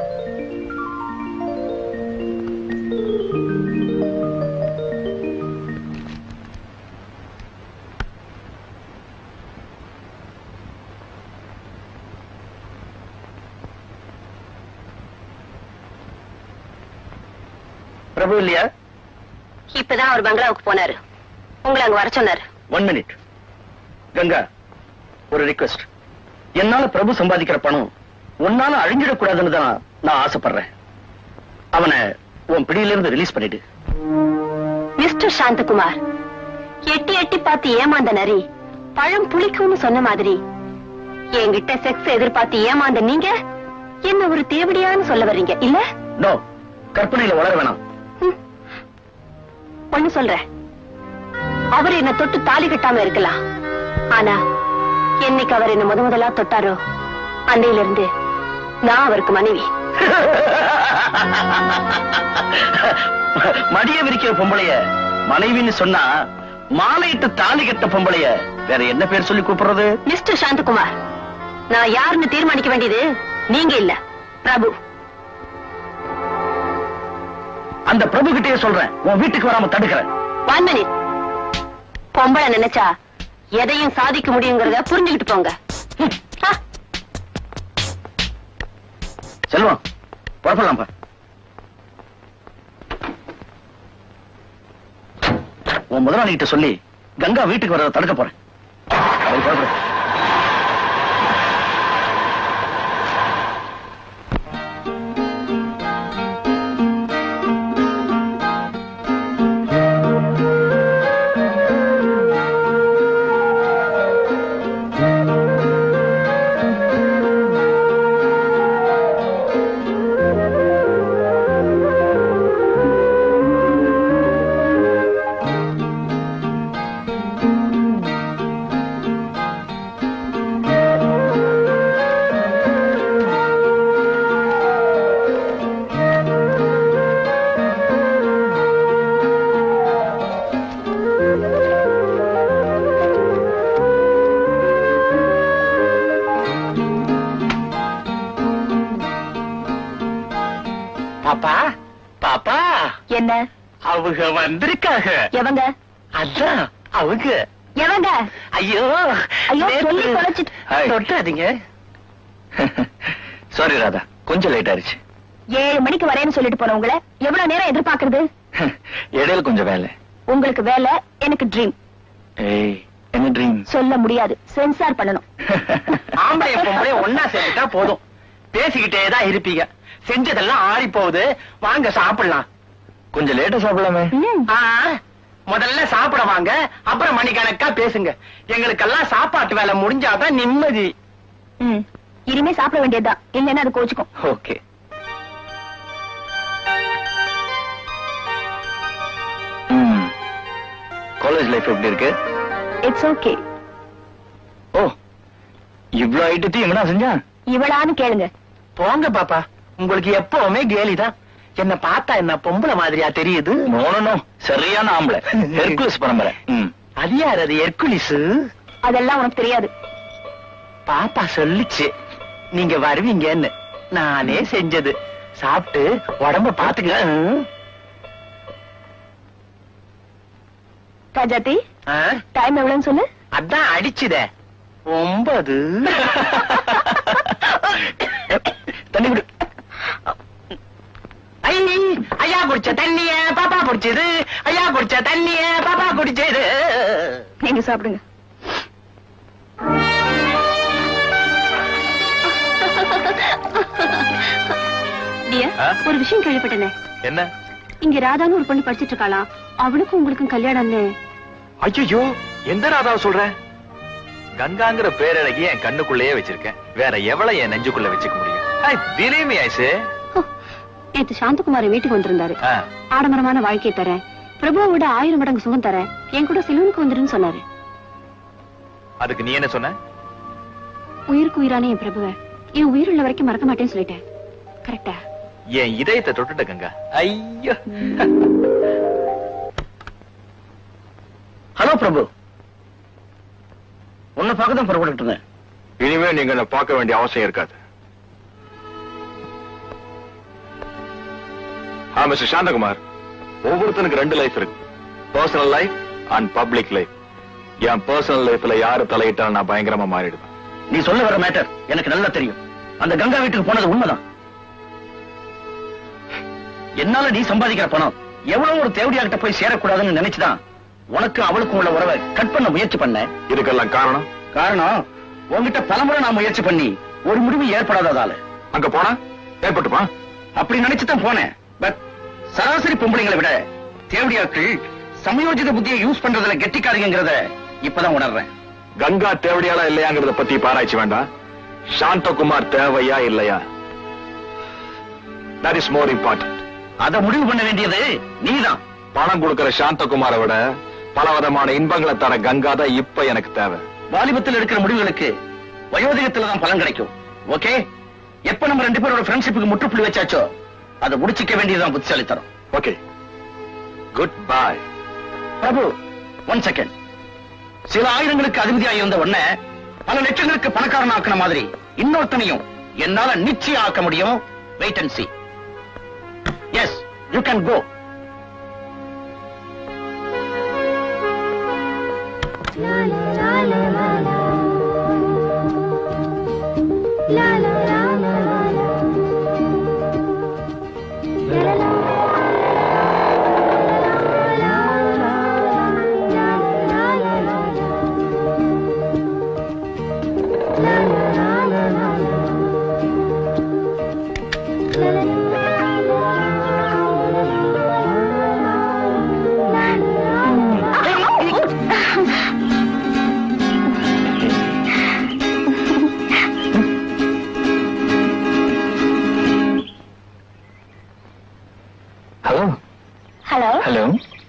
பிரபு இல்லையா இப்பதான் அவர் பங்களாவுக்கு போனாரு உங்களை அங்க வர சொன்னாரு ஒன் மினிட் கங்கா ஒரு ரிக்வெஸ்ட் என்னால பிரபு சம்பாதிக்கிற பணம் உன்னால அழிஞ்சிடக்கூடாதுன்னு தான் நான் ஆசைப்படுறேன் அவனை உன் பிடியிலிருந்து ரிலீஸ் பண்ணிடு மிஸ்டர் சாந்தகுமார் எட்டி எட்டி பார்த்து ஏமாந்த நரி பழம் புளிக்கும்னு சொன்ன மாதிரி என்கிட்ட செக்ஸ் எதிர்பார்த்து ஏமாந்த நீங்க என்ன ஒரு தேவடியான்னு சொல்ல வர்றீங்க இல்ல நோ கற்பனையில வளர வேணாம் ஒண்ணு சொல்றேன் அவர் என்ன தொட்டு தாலி கட்டாம இருக்கலாம் ஆனா என்னைக்கு அவர் என்ன முத முதலா தொட்டாரோ அன்னையில இருந்து நான் அவருக்கு மனைவி மடிய விரிக்கிற பொம்பளைய மனைவின்னு சொன்னா மாலையிட்டு தாலி கட்ட பொம்பளைய வேற என்ன பேர் சொல்லி கூப்பிடுறது மிஸ்டர் சாந்தகுமார் நான் யாருன்னு தீர்மானிக்க வேண்டியது நீங்க இல்ல பிரபு அந்த பிரபு கிட்டயே சொல்றேன் உன் வீட்டுக்கு வராம தடுக்கிறேன் ஒன் மினிட் பொம்பளை நினைச்சா எதையும் சாதிக்க முடியுங்கிறத புரிஞ்சுக்கிட்டு போங்க ஆ, செல்வம் புறப்படலாம்ப்பா உன் முதலாளி கிட்ட சொல்லி கங்கா வீட்டுக்கு வர தடுக்க போறேன் சரி, புறப்படு. பாப்பா பாப்பா என்ன அவங்க வந்திருக்காங்க எவங்க அதான் அவங்க எவங்க ஐயோ ஐயோ, நேத்து- சொல்லி தொலைச்சிட்டு. ஹாய். தொட்டாதீங்க சாரி ராதா கொஞ்சம் லேட் ஆயிருச்சு ஏழு மணிக்கு வரேன்னு சொல்லிட்டு போன உங்களை எவ்வளவு நேரம் எதிர்பார்க்கறது இடையில கொஞ்சம் வேலை உங்களுக்கு வேலை எனக்கு ட்ரீம் ஏய் என்ன ட்ரீம் சொல்ல முடியாது சென்சார் பண்ணணும் ஆம்பளை பொம்பளை ஒன்னா சேர்ந்துட்டா போதும் பேசிக்கிட்டே தான் இருப்பீங்க செஞ்சதெல்லாம் ஆறி போகுது வாங்க சாப்பிடலாம் கொஞ்சம் லேட்டா சாப்பிடலாமே ம். ஆ, முதல்ல சாப்பிட வாங்க அப்புறம் மணிக்கணக்கா பேசுங்க எங்களுக்கெல்லாம் சாப்பாட்டு வேலை முடிஞ்சாதான் நிம்மதி ம். இனிமே சாப்பிட வேண்டியதுதான் இல்லைன்னா அது கோச்சுக்கும் ஓகே காலேஜ் லைஃப் எப்படி இருக்கு இட்ஸ் ஓகே ஓ இவ்ளோ ஐட்டத்தையும் எங்கடா செஞ்சான் இவளான்னு கேளுங்க போங்க பாப்பா உங்களுக்கு எப்பவுமே கேலிதான் என்ன பார்த்தா என்ன பொம்பளை மாதிரியா தெரியுது நோ நோ நோ சரியான ஆம்பளை ஹெர்குலஸ் பரம்பரை ம் அது யார் அது எர்குலிஸ் அதெல்லாம் உனக்கு தெரியாது பாப்பா சொல்லுச்சு நீங்க வருவீங்கன்னு நானே செஞ்சது சாப்பிட்டு உடம்ப பாத்துக்க ம். ராஜாத்தி ஆ? டைம் எவ்வளவுன்னு சொல்லு அதான் அடிச்சுதே ஒன்பது தண்ணி விடு ஐ, ஐயா குடிச்ச தண்ணிய பாப்பா குடிச்சது ஐயா குடிச்ச தண்ணிய பாப்பா குடிச்சது நீங்க சாப்பிடுங்க டியர், ஆ? ஒரு விஷயம் கேள்விப்பட்டேனே என்ன இங்க ராதான்னு ஒரு பொண்ணு படிச்சிட்டு இருக்காளாம் அவளுக்கும் உங்களுக்கும் கல்யாணம்னு ஐயோ எந்த ராதாவை சொல்ற கங்காங்கிற பேரழகி என் கண்ணுக்குள்ளேயே வச்சிருக்கேன் வேற எவ்வளவு என் நெஞ்சுக்குள்ள வச்சுக்க முடியும் ஐ believe me, ஐசு ஹோ, நேத்து சாந்தகுமார் வீட்டுக்கு வந்திருந்தாரு ஆ, ஆடம்பரமான வாழ்க்கை தரேன் பிரபுவை விட ஆயிரம் மடங்கு சுகம் தரேன் என் கூட சிலுவனுக்கு வந்துருன்னு சொன்னாரு அதுக்கு நீ என்ன சொன்ன உயிருக்கு உயிரான என் பிரபுவை என் உயிர் உள்ள வரைக்கும் மறக்க மாட்டேன்னு சொல்லிட்டேன் கரெக்டா என் இதயத்தை தொட்டுட்ட கங்கா ஐயோ ஹலோ பிரபு உன்னை பார்க்க தான் புறப்பட்டு இருந்தேன் இனிமே நீங்க என்ன பார்க்க வேண்டிய அவசியம் இருக்காது ஆ மிஸ்டர் சாந்தகுமார் ஒவ்வொருத்தனுக்கு ரெண்டு லைஃப் இருக்கு personal life and public life என் பர்சனல் லைஃப்ல யாரு தலையிட்டாலும் நான் பயங்கரமா மாறிடுவேன் நீ சொல்ல வர மேட்டர் எனக்கு நல்லா தெரியும் அந்த கங்கா வீட்டுக்கு போனது உண்மைதான் என்னால நீ சம்பாதிக்கிற பணம் எவ்வளவு ஒரு தேவடியாகிட்ட போய் சேரக்கூடாதுன்னு நினைச்சுதான் உனக்கு அவளுக்கும் உள்ள உறவை கட் பண்ண முயற்சி பண்ணேன் இதுக்கெல்லாம் காரணம் காரணம் உன்கிட்ட பலமுறை நான் முயற்சி பண்ணி ஒரு முடிவு ஏற்படாததால அங்க போனா ஏற்பட்டுமா அப்படி நினைச்சுதான் போனேன் பட் சராசரி பொம்பளைங்களை விட தேவடியாக்கள் சமயோஜித புத்தியை யூஸ் பண்றதுல கெட்டிக்காரங்கிறத இப்பதான் உணர்றேன் கங்கா தேவடியாளா இல்லையாங்கிறத பத்தி பாராய்ச்சி வேண்டாம் சாந்தகுமார் தேவையா இல்லையா தட் இஸ் மோர் இம்பார்ட்டன்ட் அதை முடிவு பண்ண வேண்டியது நீதான் பணம் கொடுக்கிற சாந்தகுமாரை விட பல விதமான இன்பங்களை தர கங்கா தான் இப்ப எனக்கு தேவை வாலிபத்தில் எடுக்கிற முடிவுகளுக்கு வயோதிகத்துல தான் பலன் கிடைக்கும் ஓகே எப்ப நம்ம ரெண்டு பேரோட ஃப்ரெண்ட்ஷிப்புக்கு முற்றுப்புள்ளி வச்சாச்சோ அதை முடிச்சிக்க வேண்டியதுதான் புத்திசாலித்தனம் okay good bye Prabhu one second சில ஆயிரங்களுக்கு அதிபதியாக இருந்த உடனே பல லட்சங்களுக்கு பணக்காரன் ஆக்கின மாதிரி இன்னொருத்தனையும் என்னால நிச்சயம் ஆக்க முடியும் wait and see yes you can go hello hello hello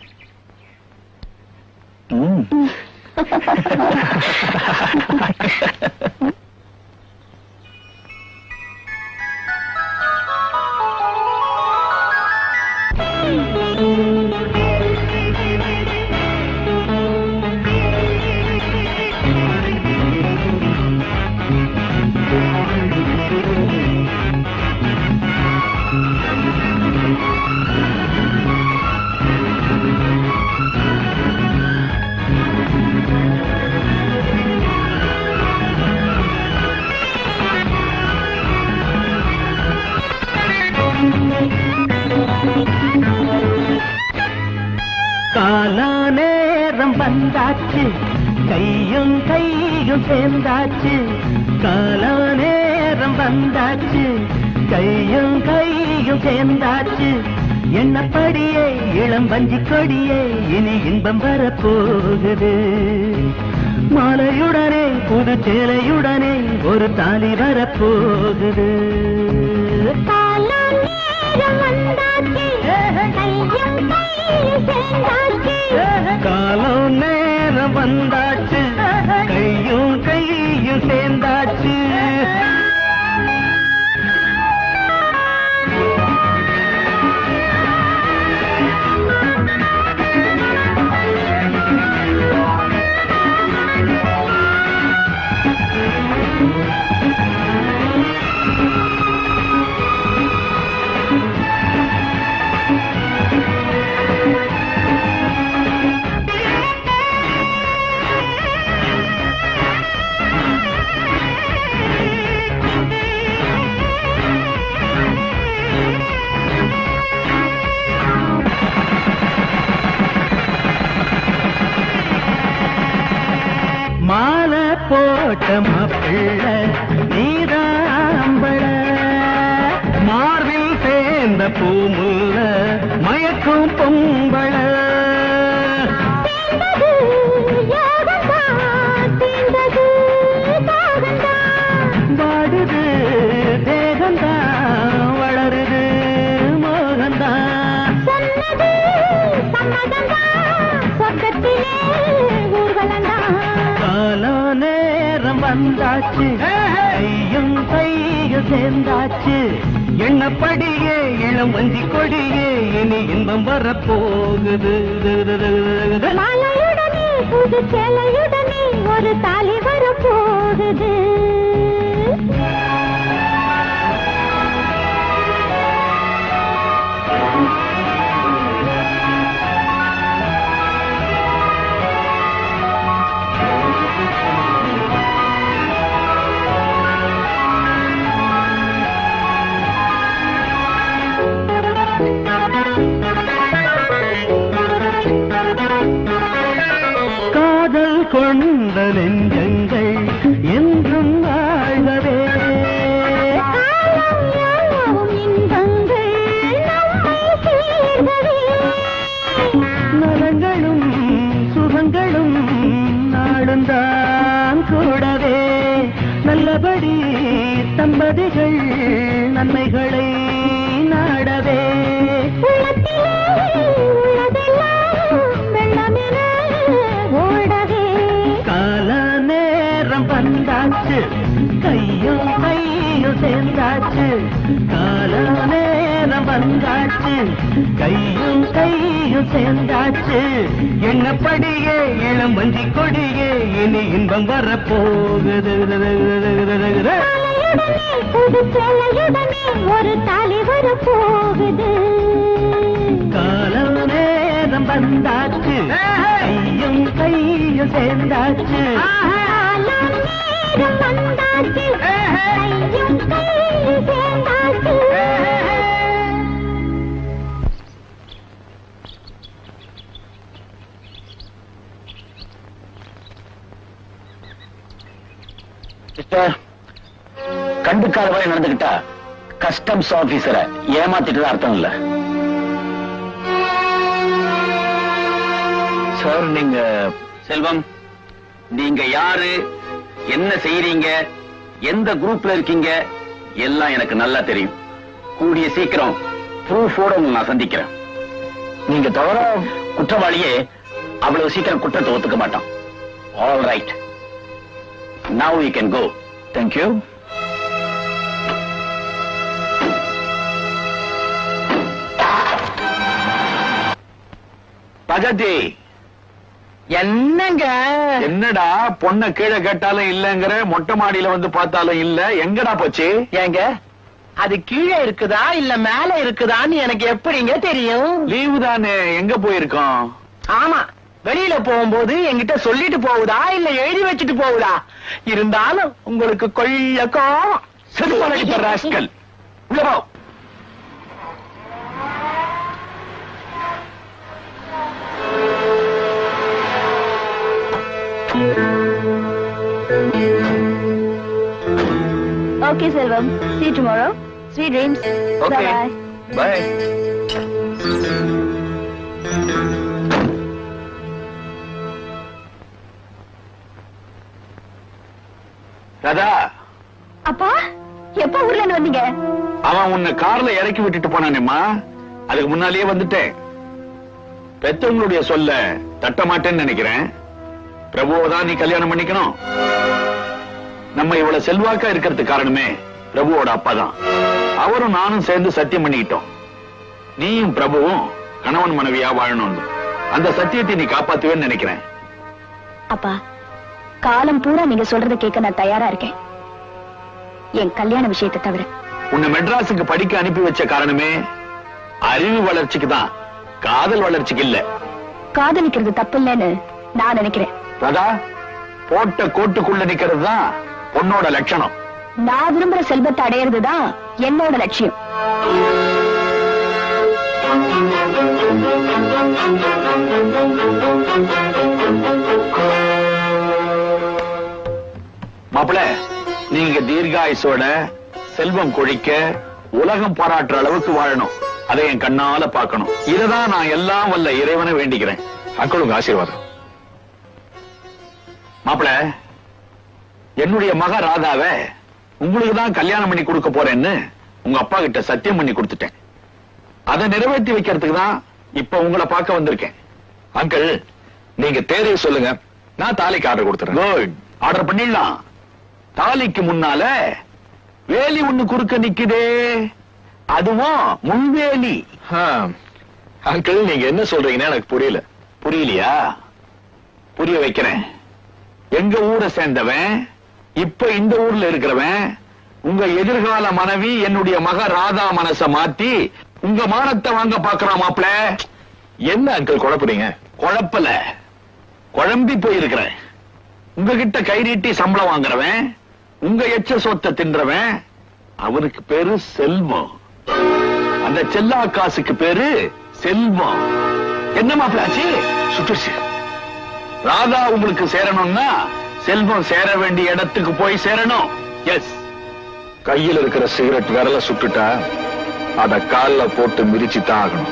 காலா நேரம் வந்தாச்சு கையும் கையும் சேர்ந்தாச்சு காலா நேரம் வந்தாச்சு கையும் கையும் சேர்ந்தாச்சு என்னப்படியே இளம் வஞ்சி கொடியே இனி இன்பம் வரப்போகுது மாலையுடனே புது சேலையுடனே ஒரு தாலி வரப்போகுது காலம் நேரம் வந்தாச்சு கையும் கையும் சேர்ந்தாச்சு காலம் நேரம் வந்தாச்சு கையும் கையும் சேர்ந்தாச்சு வெள்ள நீதாம்பழ மார்பில் சேர்ந்த பூமுல்ல மயக்கும் பொம்பள தீர்ந்தது யோகந்தான் தீர்ந்தது தாகந்தான் வாடுது தேகந்தான் வளருது மோகந்தான் சொன்னது சம்மதந்தான் சொர்க்கத்திலே ஊர்வலந்தான் காலோ நேரம் வந்தாச்சு கையும் கையும் சேர்ந்தாச்சு எண்ணப்படியே இளம் வஞ்சி கொடியே இனி இன்பம் வரப்போகுது மாலையுடனே புது சேலையுடனே ஒரு தாலி வரப்போகுது காதல் கொண்ட நெஞ்சங்கள் என்றும் வாழ்வதே காலம் யாவும் இன்பங்கள் நம்மை சேர்ந்ததே நலங்களும் சுகங்களும் நாளுந்தான் கூடவே நல்லபடி தம்பதிகள் நன்மைகளை நாடவே உள்ளத்திலே உள்ளதெல்லாம் வெள்ளமென ஓடவே கால நேரம் வந்தாச்சு கையும் கையும் சேர்ந்தாச்சு கால நேரம் வந்தாச்சு கையும் கையும் சேர்ந்தாச்சு என்னப்படியே இளம் வஞ்சி கொடியே இனி இன்பம் வரப்போகுது மாலையுடனே புது சேலையுடனே ஒரு தாலி வரப்போகுது காலம் நேரம் வந்தாச்சு கையும் கையும் சேர்ந்தாச்சு காலம் நேரம் வந்தாச்சு கையும் கையும் சேர்ந்தாச்சு சிஸ்டர் கண்டுக்காத மாதிரி நடந்துகிட்டா கஸ்டம்ஸ் ஆபீசரை ஏமாத்திட்டு அர்த்தம் இல்ல சார் நீங்க செல்வம் நீங்க யாரு என்ன செய்றீங்க எந்த குரூப்ல இருக்கீங்க எல்லாம் எனக்கு நல்லா தெரியும் கூடிய சீக்கிரம் ப்ரூஃபோட உங்களை நான் சந்திக்கிறேன் நீங்க தவிர குற்றவாளியே அவ்வளவு சீக்கிரம் குற்றத்தை ஒத்துக்க மாட்டான் all right Now we can go. Thank you. பகதி என்னங்க என்னடா பொண்ண கீழே கேட்டாலும் இல்லங்கிற மொட்டை மாடியில வந்து பார்த்தாலும் இல்ல எங்கடா போச்சு ஏங்க அது கீழே இருக்குதா இல்ல மேல இருக்குதான்னு எனக்கு எப்படிங்க தெரியும் லீவு தானே எங்க போயிருக்கோம் ஆமா வெளியில போகும்போது என்கிட்ட சொல்லிட்டு போகுதா இல்ல எழுதி வச்சுட்டு போகுதா இருந்தாலும் உங்களுக்கு கொள்ள கோவம் செருப்பழகிட்ட ராஸ்கல் உள்ள போ Okay, Selvam. See you tomorrow. Sweet dreams. Okay. Bye-bye. Bye Radha அப்பா எப்ப ஊர்ல இருந்து வந்தீங்க அவன் உன்னை கார்ல இறக்கி விட்டுட்டு போனானேம்மா அதுக்கு முன்னாலேயே வந்துட்டேன் பெத்தவங்களுடைய சொல்ல தட்ட மாட்டேன்னு நினைக்கிறேன் பிரபுவை தான் நீ கல்யாணம் பண்ணிக்கணும் நம்ம இவ்வளவு செல்வாக்கா இருக்கிறதுக்கு காரணமே பிரபுவோட அப்பா தான் அவரும் நானும் சேர்ந்து சத்தியம் பண்ணிக்கிட்டோம் நீயும் பிரபுவும் கணவன் மனைவியா வாழணும்னு அந்த சத்தியத்தை நீ காப்பாத்துவேன்னு நினைக்கிறேன் அப்பா காலம் பூரா நீங்க சொல்றத கேட்க நான் தயாரா இருக்கேன் என் கல்யாண விஷயத்தை தவிர உன்னை மெட்ராஸுக்கு படிக்க அனுப்பி வச்ச காரணமே அறிவு வளர்ச்சிக்கு தான் காதல் வளர்ச்சிக்கு இல்ல காதலிக்கிறது தப்பு இல்லைன்னு நான் நினைக்கிறேன் ராதா போட்ட கோட்டுக்குள்ள நிக்கிறது தான் பொண்ணோட லட்சணம் நான் விரும்புற செல்வத்தை அடையிறதுதான் என்னோட லட்சியம் மாப்பிள நீங்க தீர்காயுசோட செல்வம் கொழிக்க உலகம் பாராட்டுற அளவுக்கு வாழணும் அதை என் கண்ணால பார்க்கணும் இததான் நான் எல்லாம் வல்ல இறைவனை வேண்டிக்கிறேன் அங்கிள் உங்க ஆசீர்வாதம் மாப்பிள என்னுடைய மக ராதாவை உங்களுக்கு தான் கல்யாணம் பண்ணி கொடுக்க போறேன்னு உங்க அப்பா கிட்ட சத்தியம் பண்ணி கொடுத்துட்டேன் அதை நிறைவேற்றி வைக்கிறதுக்கு தான் இப்ப உங்களை பார்க்க வந்திருக்கேன் அங்கிள் நீங்க தேதியை சொல்லுங்க நான் தாலிக்கு ஆர்டர் கொடுத்துறேன் குட் ஆர்டர் பண்ணிடலாம் தாலிக்கு முன்னால வேலி ஒண்ணு குறுக்க நிக்குதே அதுவும் முன்வேலி அங்கிள் நீங்க என்ன சொல்றீங்கன்னு எனக்கு புரியல புரியலையா புரிய வைக்கிறேன் எங்க ஊரை சேர்ந்தவன் இப்ப இந்த ஊர்ல இருக்கிறவன் உங்க எதிர்கால மனைவி என்னுடைய மக ராதா மனச மாத்தி உங்க மானத்தை வாங்க பாக்குறான் மாப்ள என்ன அங்கிள் குழப்புறீங்க குழப்பல குழம்பி போயிருக்கிறேன் உங்ககிட்ட கை நீட்டி சம்பளம் வாங்குறவன் உங்க எச்ச சொத்தை தின்றவன் அவனுக்கு பேரு செல்வம் அந்த செல்லா காசுக்கு பேரு செல்வம் என்ன மாப்பிளாச்சு சுட்டுச்சு ராதா உங்களுக்கு சேரணும்னா செல்வம் சேர வேண்டிய இடத்துக்கு போய் சேரணும் எஸ் கையில் இருக்கிற சிகரெட் விரல சுட்டுட்டா அத கால்ல போட்டு மிதிச்சு தான் ஆகணும்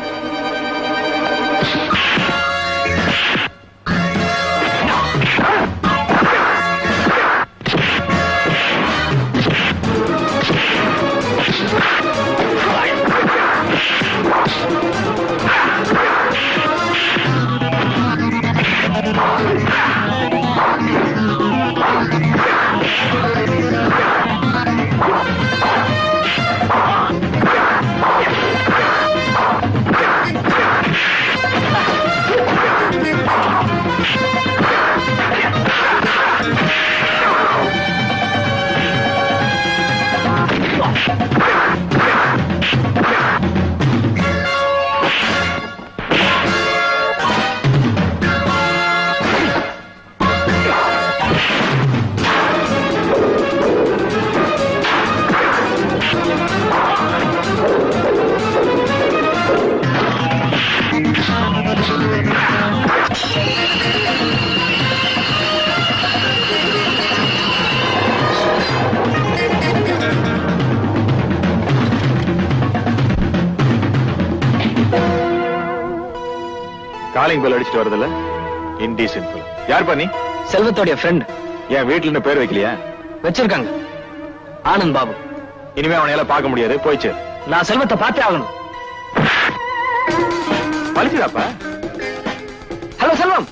காலிங் பெல் அடிச்சிட்டு வருதுல்ல இன்டீசென்ட் யார் பண்ணி செல்வத்தோடைய ஃப்ரெண்ட் என் வீட்டுல இருந்து பேர் வைக்கலையா வச்சிருக்காங்க ஆனந்த் பாபு இனிமே அவனையால பார்க்க முடியாது போயிச்சு நான் செல்வத்தை பார்த்தே ஆகணும் பழிச்சுதாப்பா hello Selvam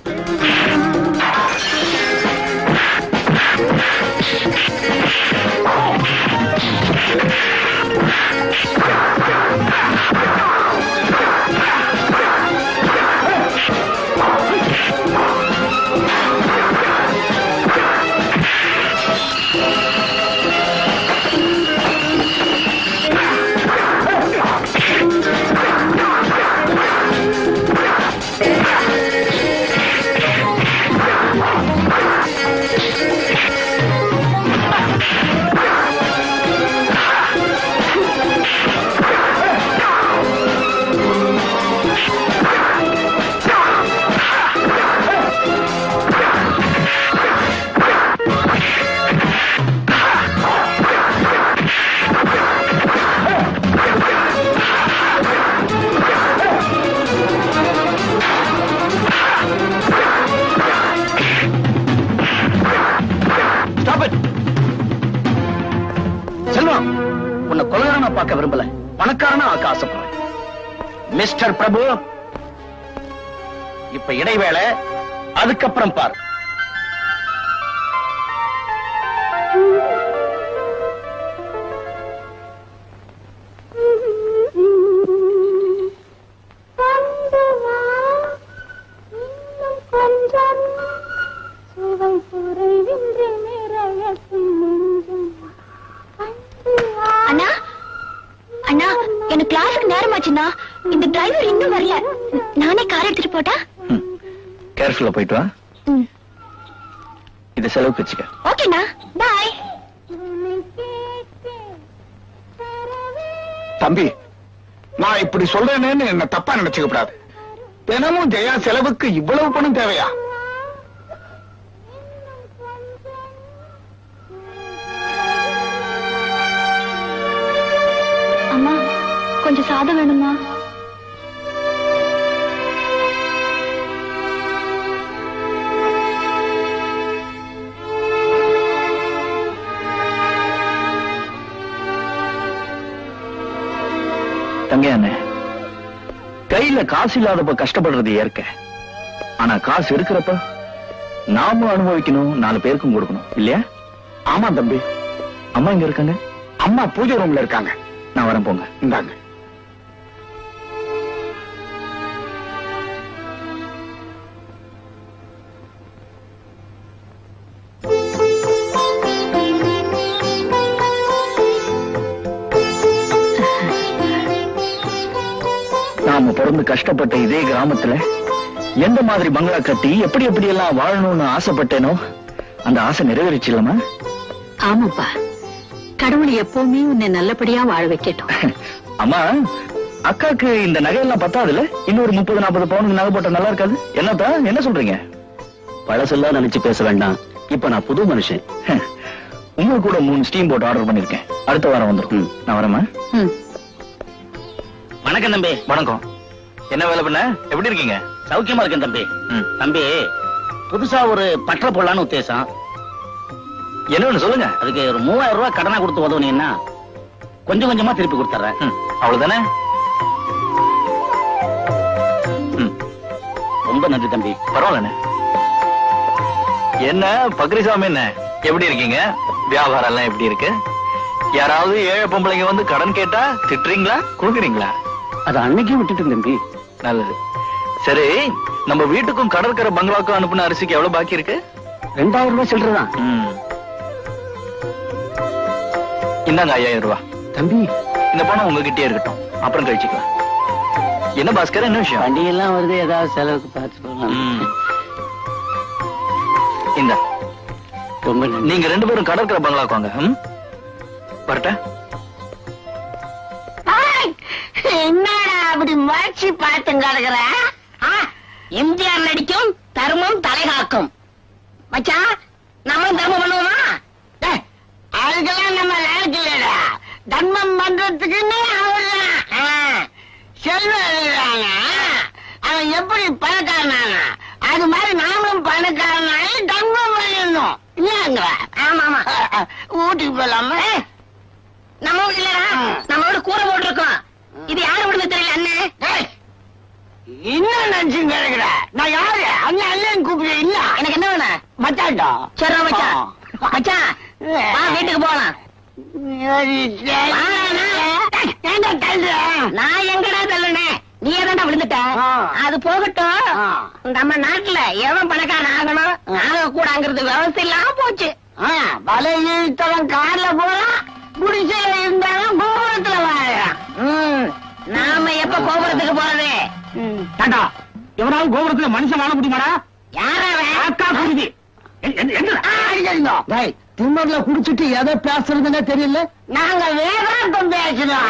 stop it Selvam உன்னை கொலகாரனா பார்க்க விரும்பல பணக்காரனா ஆக்க ஆசைப்படுறேன் மிஸ்டர் பிரபு இப்ப இடைவேளை அதுக்கப்புறம் பார் கொண்டு வா இன்னும் கொஞ்சம் சுவை குறைவின்றி நிறையட்டும் நெஞ்சம் கண்டு வா அண்ணா அண்ணா எனக்கு கிளாஸுக்கு நேரமாச்சுண்ணா இந்த டிரைவர் இன்னும் வரல நானே கார் எடுத்துட்டு போட்டா கேர்ஃபுல்லா போயிட்டு வா ம். இது செலவுக்கு வச்சுக்க ஓகேண்ணா பாய் உன்னை கேட்டு தரவே தம்பி நான் இப்படி சொல்றேனேன்னு என்ன தப்பா நினைச்சுக்க கூடாது தினமும் ஜெயா செலவுக்கு இவ்வளவு பணம் தேவையா இன்னும் கொஞ்சம் கொஞ்சம் சாதம் வேணுமா தங்கையானே கையில காசு இல்லாதப்ப கஷ்டப்படுறது இயற்கை ஆனா காசு இருக்கிறப்ப நாமும் அனுபவிக்கணும் நாலு பேருக்கும் கொடுக்கணும் இல்லையா ஆமா தம்பி அம்மா இங்க இருக்காங்க அம்மா பூஜை ரூம்ல இருக்காங்க நான் வரேன் போங்க இந்தாங்க நாம பிறந்து கஷ்டப்பட்ட இதே கிராமத்துல எந்த மாதிரி பங்களா கட்டி எப்படி எப்படி எல்லாம் வாழணும்னு ஆசைப்பட்டேனோ அந்த ஆசை நிறைவேறிச்சு இல்லமா ஆமாப்பா கடவுள் எப்பவுமே உன்னை நல்லபடியா வாழ வைக்கட்டும் அம்மா அக்காக்கு இந்த நகையெல்லாம் பத்தாதுல இன்னொரு முப்பது நாற்பது பவுனுக்கு நகை போட்டா நல்லா இருக்காது என்னப்பா என்ன சொல்றீங்க பழசெல்லாம் நினைச்சு பேச வேண்டாம் இப்ப நான் புது மனுஷன் உங்களுக்கு கூட மூணு ஸ்டீம் போட் ஆர்டர் பண்ணிருக்கேன் அடுத்த வாரம் வந்துடும் நான் வரேம்மா ம். வணக்கம் தம்பி வணக்கம் என்ன வேலை பண்ண எப்படி இருக்கீங்க சௌக்கியமா இருக்கேன் தம்பி தம்பி புதுசா ஒரு பற்ற போடலான்னு உத்தேசம் என்ன சொல்லுங்க அதுக்கு ஒரு மூவாயிரம் ரூபாய் கடனா கொடுத்து உதவுனீங்கன்னா கொஞ்சம் கொஞ்சமா திருப்பி கொடுத்துறேன் ம், அவ்வளவுதானே ம், ரொம்ப நன்றி தம்பி பரவாயில்லண்ணே என்ன பக்ரிசாமி என்ன எப்படி இருக்கீங்க வியாபாரம் எல்லாம் எப்படி இருக்கு யாராவது ஏழை பொம்பளைங்க வந்து கடன் கேட்டா திட்டுறீங்களா கொடுக்குறீங்களா அது அன்னைக்கே விட்டுட்டு தம்பி நல்லது சரி நம்ம வீட்டுக்கும் கடற்கரை பங்களாவுக்கும் அனுப்புன அரிசிக்கு எவ்வளவு பாக்கி இருக்கு ரெண்டாயிரம் ரூபாய் சில்லறதான் ம். இந்தாங்க ஐயாயிரம் ரூபாய் தம்பி இந்த பணம் உங்ககிட்டயே இருக்கட்டும் அப்புறம் கழிச்சுக்கலாம் என்ன பாஸ்கர் என்ன விஷயம் பண்டிகை எல்லாம் வருது ஏதாவது செலவுக்கு பார்த்து போகலாம் ம். இந்தா ரொம்ப நன்றி நீங்க ரெண்டு பேரும் கடற்கரை பங்களாக்கு வாங்க ம்? வரட்டா என்னடா அப்படி முயற்சி பார்த்து கிடக்குற எம்ஜிஆர் நடிக்கும் தர்மம் தலைகாக்கும் மச்சான் நம்மளும் தர்மம் பண்ணுவோமா டேய், அதுக்கெல்லாம் நம்ம லாய்க்கு இல்லடா தர்மம் பண்றதுக்குன்னு அவர்தான் செல்வம் எழுதுறாங்க அவன் எப்படி பணக்காரனானா அது மாதிரி நாமளும் பணக்காரனாயி தர்மம் பண்ணணும் இல்லங்க ஆமா ஆமா ஊட்டிக்கு போலாமா நம்ம வீடு இல்லடா நம்ம வீடு கூரை போட்டிருக்கோம் இது யாரு வீடுன்னு தெரியல அண்ணன் என்ன நினைச்சு கிடக்குற நான் யாரு அண்ணன் அண்ணன் கூப்பிடு இல்ல எனக்கு என்ன வேணும் மச்சான்டா சரி மச்சான் மச்சான் வா வீட்டுக்கு போலாம் நான் எங்கடா தள்ளுனேன் நீ ஏதாண்டா விழுந்துட்ட அது போகட்டும் நம்ம நாட்டுல எவன் பணக்காரன் ஆகணும் ஆக கூடாங்கிறது விவசாயம் இல்லாம போச்சு வலை இழுத்தவன் கார்ல போறான் குடிசையில இருந்தாலும் கோபுரத்துல வாழறான் ம், நாம எப்ப கோபுரத்துக்கு போறது டாடா எவனாவது கோபுரத்துல மனுஷன் வாழ முடியுமாடா யாரவன் அக்கா குருதி திம்மர்ல குடிச்சிட்டு எதை பேசுறதுன்னு தெரியல நாங்க வேதாந்தம் பேசுறோம்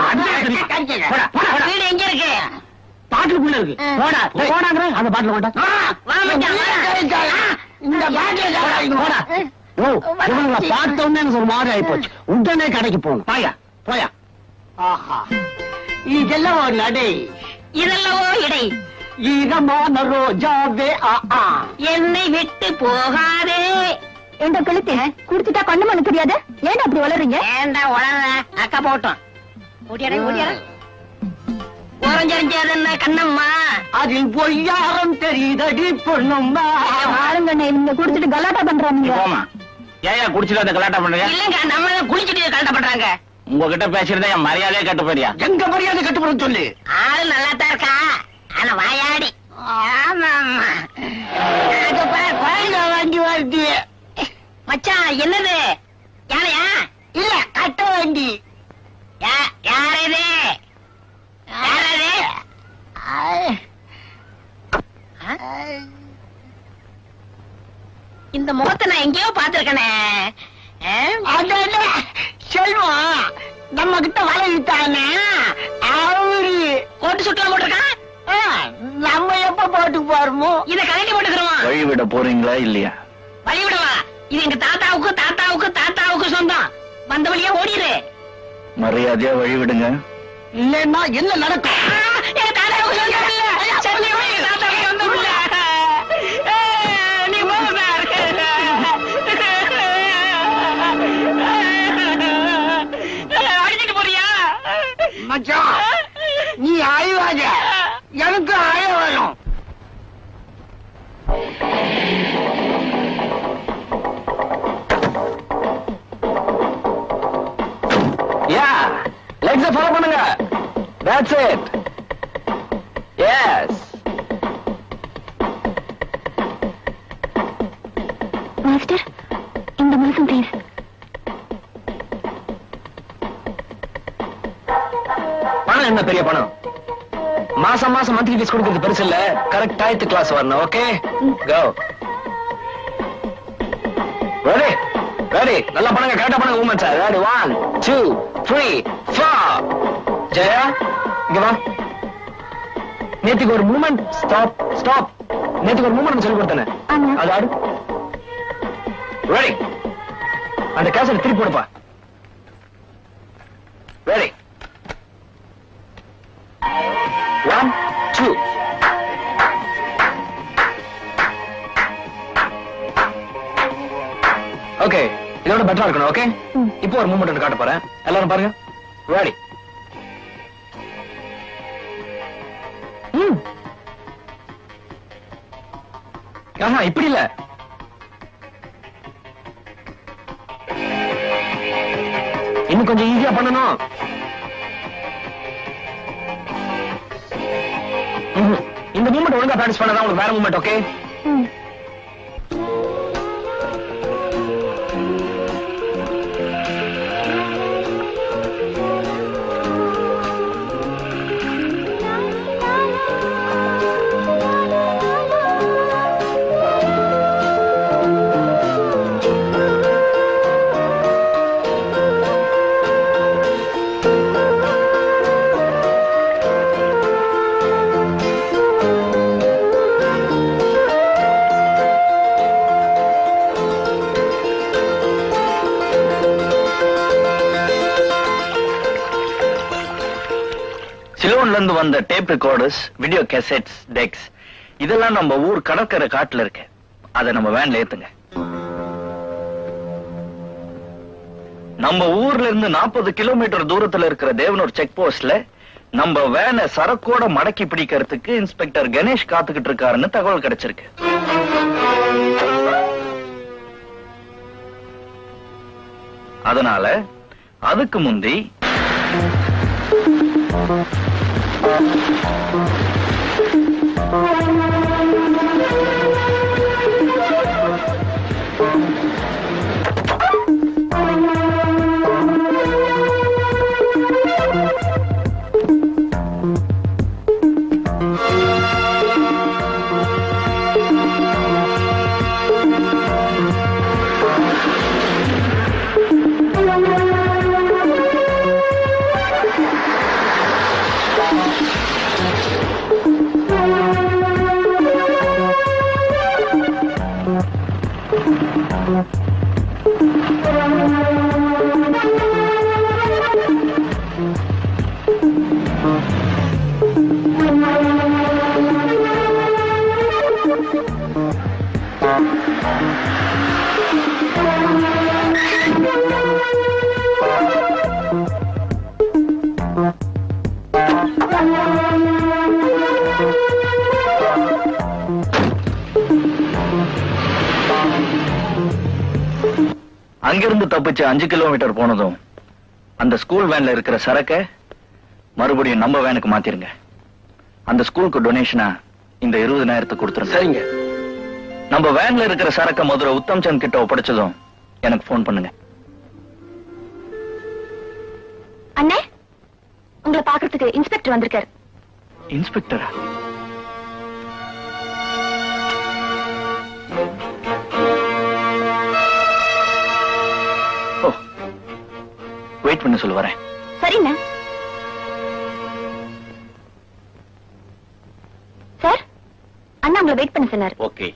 வீடு எங்க இருக்கு பாட்டுக்குள்ள இருக்கு ம். போடா போடாங்கிற அந்த பாட்டுல போட்டா வா மச்சான், வா. இந்த பாட்டில் போடா. ஓ இவங்களை பார்த்த உடனே எனக்கு ஒரு மாதிரி ஆயிப்போச்சு உடனே கடைக்கு போகணும் போயா போயா ஆஹா இதெல்லாம் ஒரு நடை இதெல்லவோ இடை இதமான ரோஜாவே ஆ ஆ. என்னை விட்டு போகாதே எங்க கழுத்து குடிச்சிட்டா கண்ணு மண்ணு தெரியாது ஏன் அப்படி வளருங்க ஏண்டா உளற அக்கா போட்டோம் ஓடியாடா ஓடியாடா உறஞ்சறிஞ்சது என்ன கண்ணம்மா அதில் பொய்யாரம் தெரியுதடி பொண்ணும்மா ஆளுங்கண்ணே இவங்க குடிச்சிட்டு கலாட்டா பண்றாங்க போமா ஏயா குடிச்சிட்டு அந்த கலாட்டா பண்றீங்க இல்லங்க நம்ம தான் குளிச்சுட்டு கலட்ட பண்றாங்க உங்ககிட்ட பேசியிருந்தா என் மரியாதையே கட்டு போறியா எங்க மரியாதை கட்டுப்படும் சொல்லு ஆளு நல்லா தான் இருக்கா ஆனா வாயாடி ஆமா ஆமா அது பாரு, குழந்தை வண்டி வருது மச்சான் என்னது யாரையா இல்ல கட்ட வண்டி யா- யார் இது யார் இது இந்த முகத்தை நான் எங்கேயோ பாத்திருக்கனே செல்வம் நம்ம கிட்ட வலை விட்டானே அவரு கோட்டு சுட்டுலாம் போட்டிருக்கான் ஆ, நம்ம எப்ப போட்டு போறோமோ இத கழட்டி போட்டுக்கிறோம் வழி விட போறீங்களா இல்லையா வழி விடுவா இது எங்க தாத்தாவுக்கு தாத்தாவுக்கு தாத்தாவுக்கு சொந்தம் வந்த வழியா ஓடிடு மரியாதையா வழி விடுங்க இல்லைன்னா என்ன நடக்கும் மச்சான் நீ அழிவாத எனக்கு அழ வரும் யா லெக்ஸ ஃபாலோ பண்ணுங்க தட்ஸ் இட் எஸ் மாஸ்டர் இந்த மாசம் ப்ளீஸ் பணம் என்ன பெரிய பணம் மாசம் மாசம் மந்த்லி ஃபீஸ் கொடுக்கிறது பெருசு இல்ல கரெக்ட் டயத்து கிளாஸ் வரணும் ஓகே கோ ரெடி ரெடி நல்லா பண்ணுங்க கரெக்டா பண்ணுங்க woman sir ready one two three four Jaya இங்க வா நேத்துக்கு ஒரு மூமெண்ட் ஸ்டாப் ஸ்டாப் நேத்துக்கு ஒரு மூமெண்ட் சொல்லி கொடுத்தேனே ஆமா. அது ஆடு ரெடி அந்த கேசட் திருப்பி போடுப்பா ரெடி ஒன் டூ ஓகே இதோட பெட்டரா இருக்கணும் ஓகே இப்போ ஒரு மூமெண்ட் காட்ட போறேன் எல்லாரும் பாருங்க ரெடி ஆஹா இப்படி இல்ல இன்னும் கொஞ்சம் ஈஸியா பண்ணணும் ம்ஹும். இந்த மூமெண்ட் ஒழுங்கா பிராக்டிஸ் பண்ணதான் உங்களுக்கு வேற மூமெண்ட் ஓகே சிலோன்ல இருந்து வந்த tape recorders video cassettes decks இதெல்லாம் நம்ம ஊர் கடற்கரை காட்டுல இருக்கு அதை நம்ம வேன்ல ஏத்துங்க நம்ம ஊர்ல இருந்து நாற்பது கிலோமீட்டர் தூரத்துல இருக்கிற தேவனூர் செக் போஸ்ட்ல நம்ம வேனை சரக்கோட மடக்கி பிடிக்கிறதுக்கு இன்ஸ்பெக்டர் கணேஷ் காத்துக்கிட்டு இருக்காருன்னு தகவல் கிடைச்சிருக்கு அதனால அதுக்கு முந்தி அங்கிருந்து தப்பிச்சு அஞ்சு கிலோமீட்டர் போனதும் அந்த ஸ்கூல் வேன்ல இருக்கிற சரக்க மறுபடியும் நம்ம வேனுக்கு மாத்திருங்க அந்த ஸ்கூலுக்கு டொனேஷனா இந்த இருபதனாயிரத்தை கொடுத்துருங்க சரிங்க நம்ம வேன்ல இருக்கிற சரக்க மதுரை உத்தம் சந்த் கிட்ட ஒப்படைச்சதும் எனக்கு ஃபோன் பண்ணுங்க அண்ணே உங்களை பாக்குறதுக்கு இன்ஸ்பெக்டர் வந்திருக்காரு இன்ஸ்பெக்டரா ஓ வெயிட் பண்ண சொல்லு வரேன் சரிண்ணே சார் அண்ணா உங்களை வெயிட் பண்ண சொன்னார் okay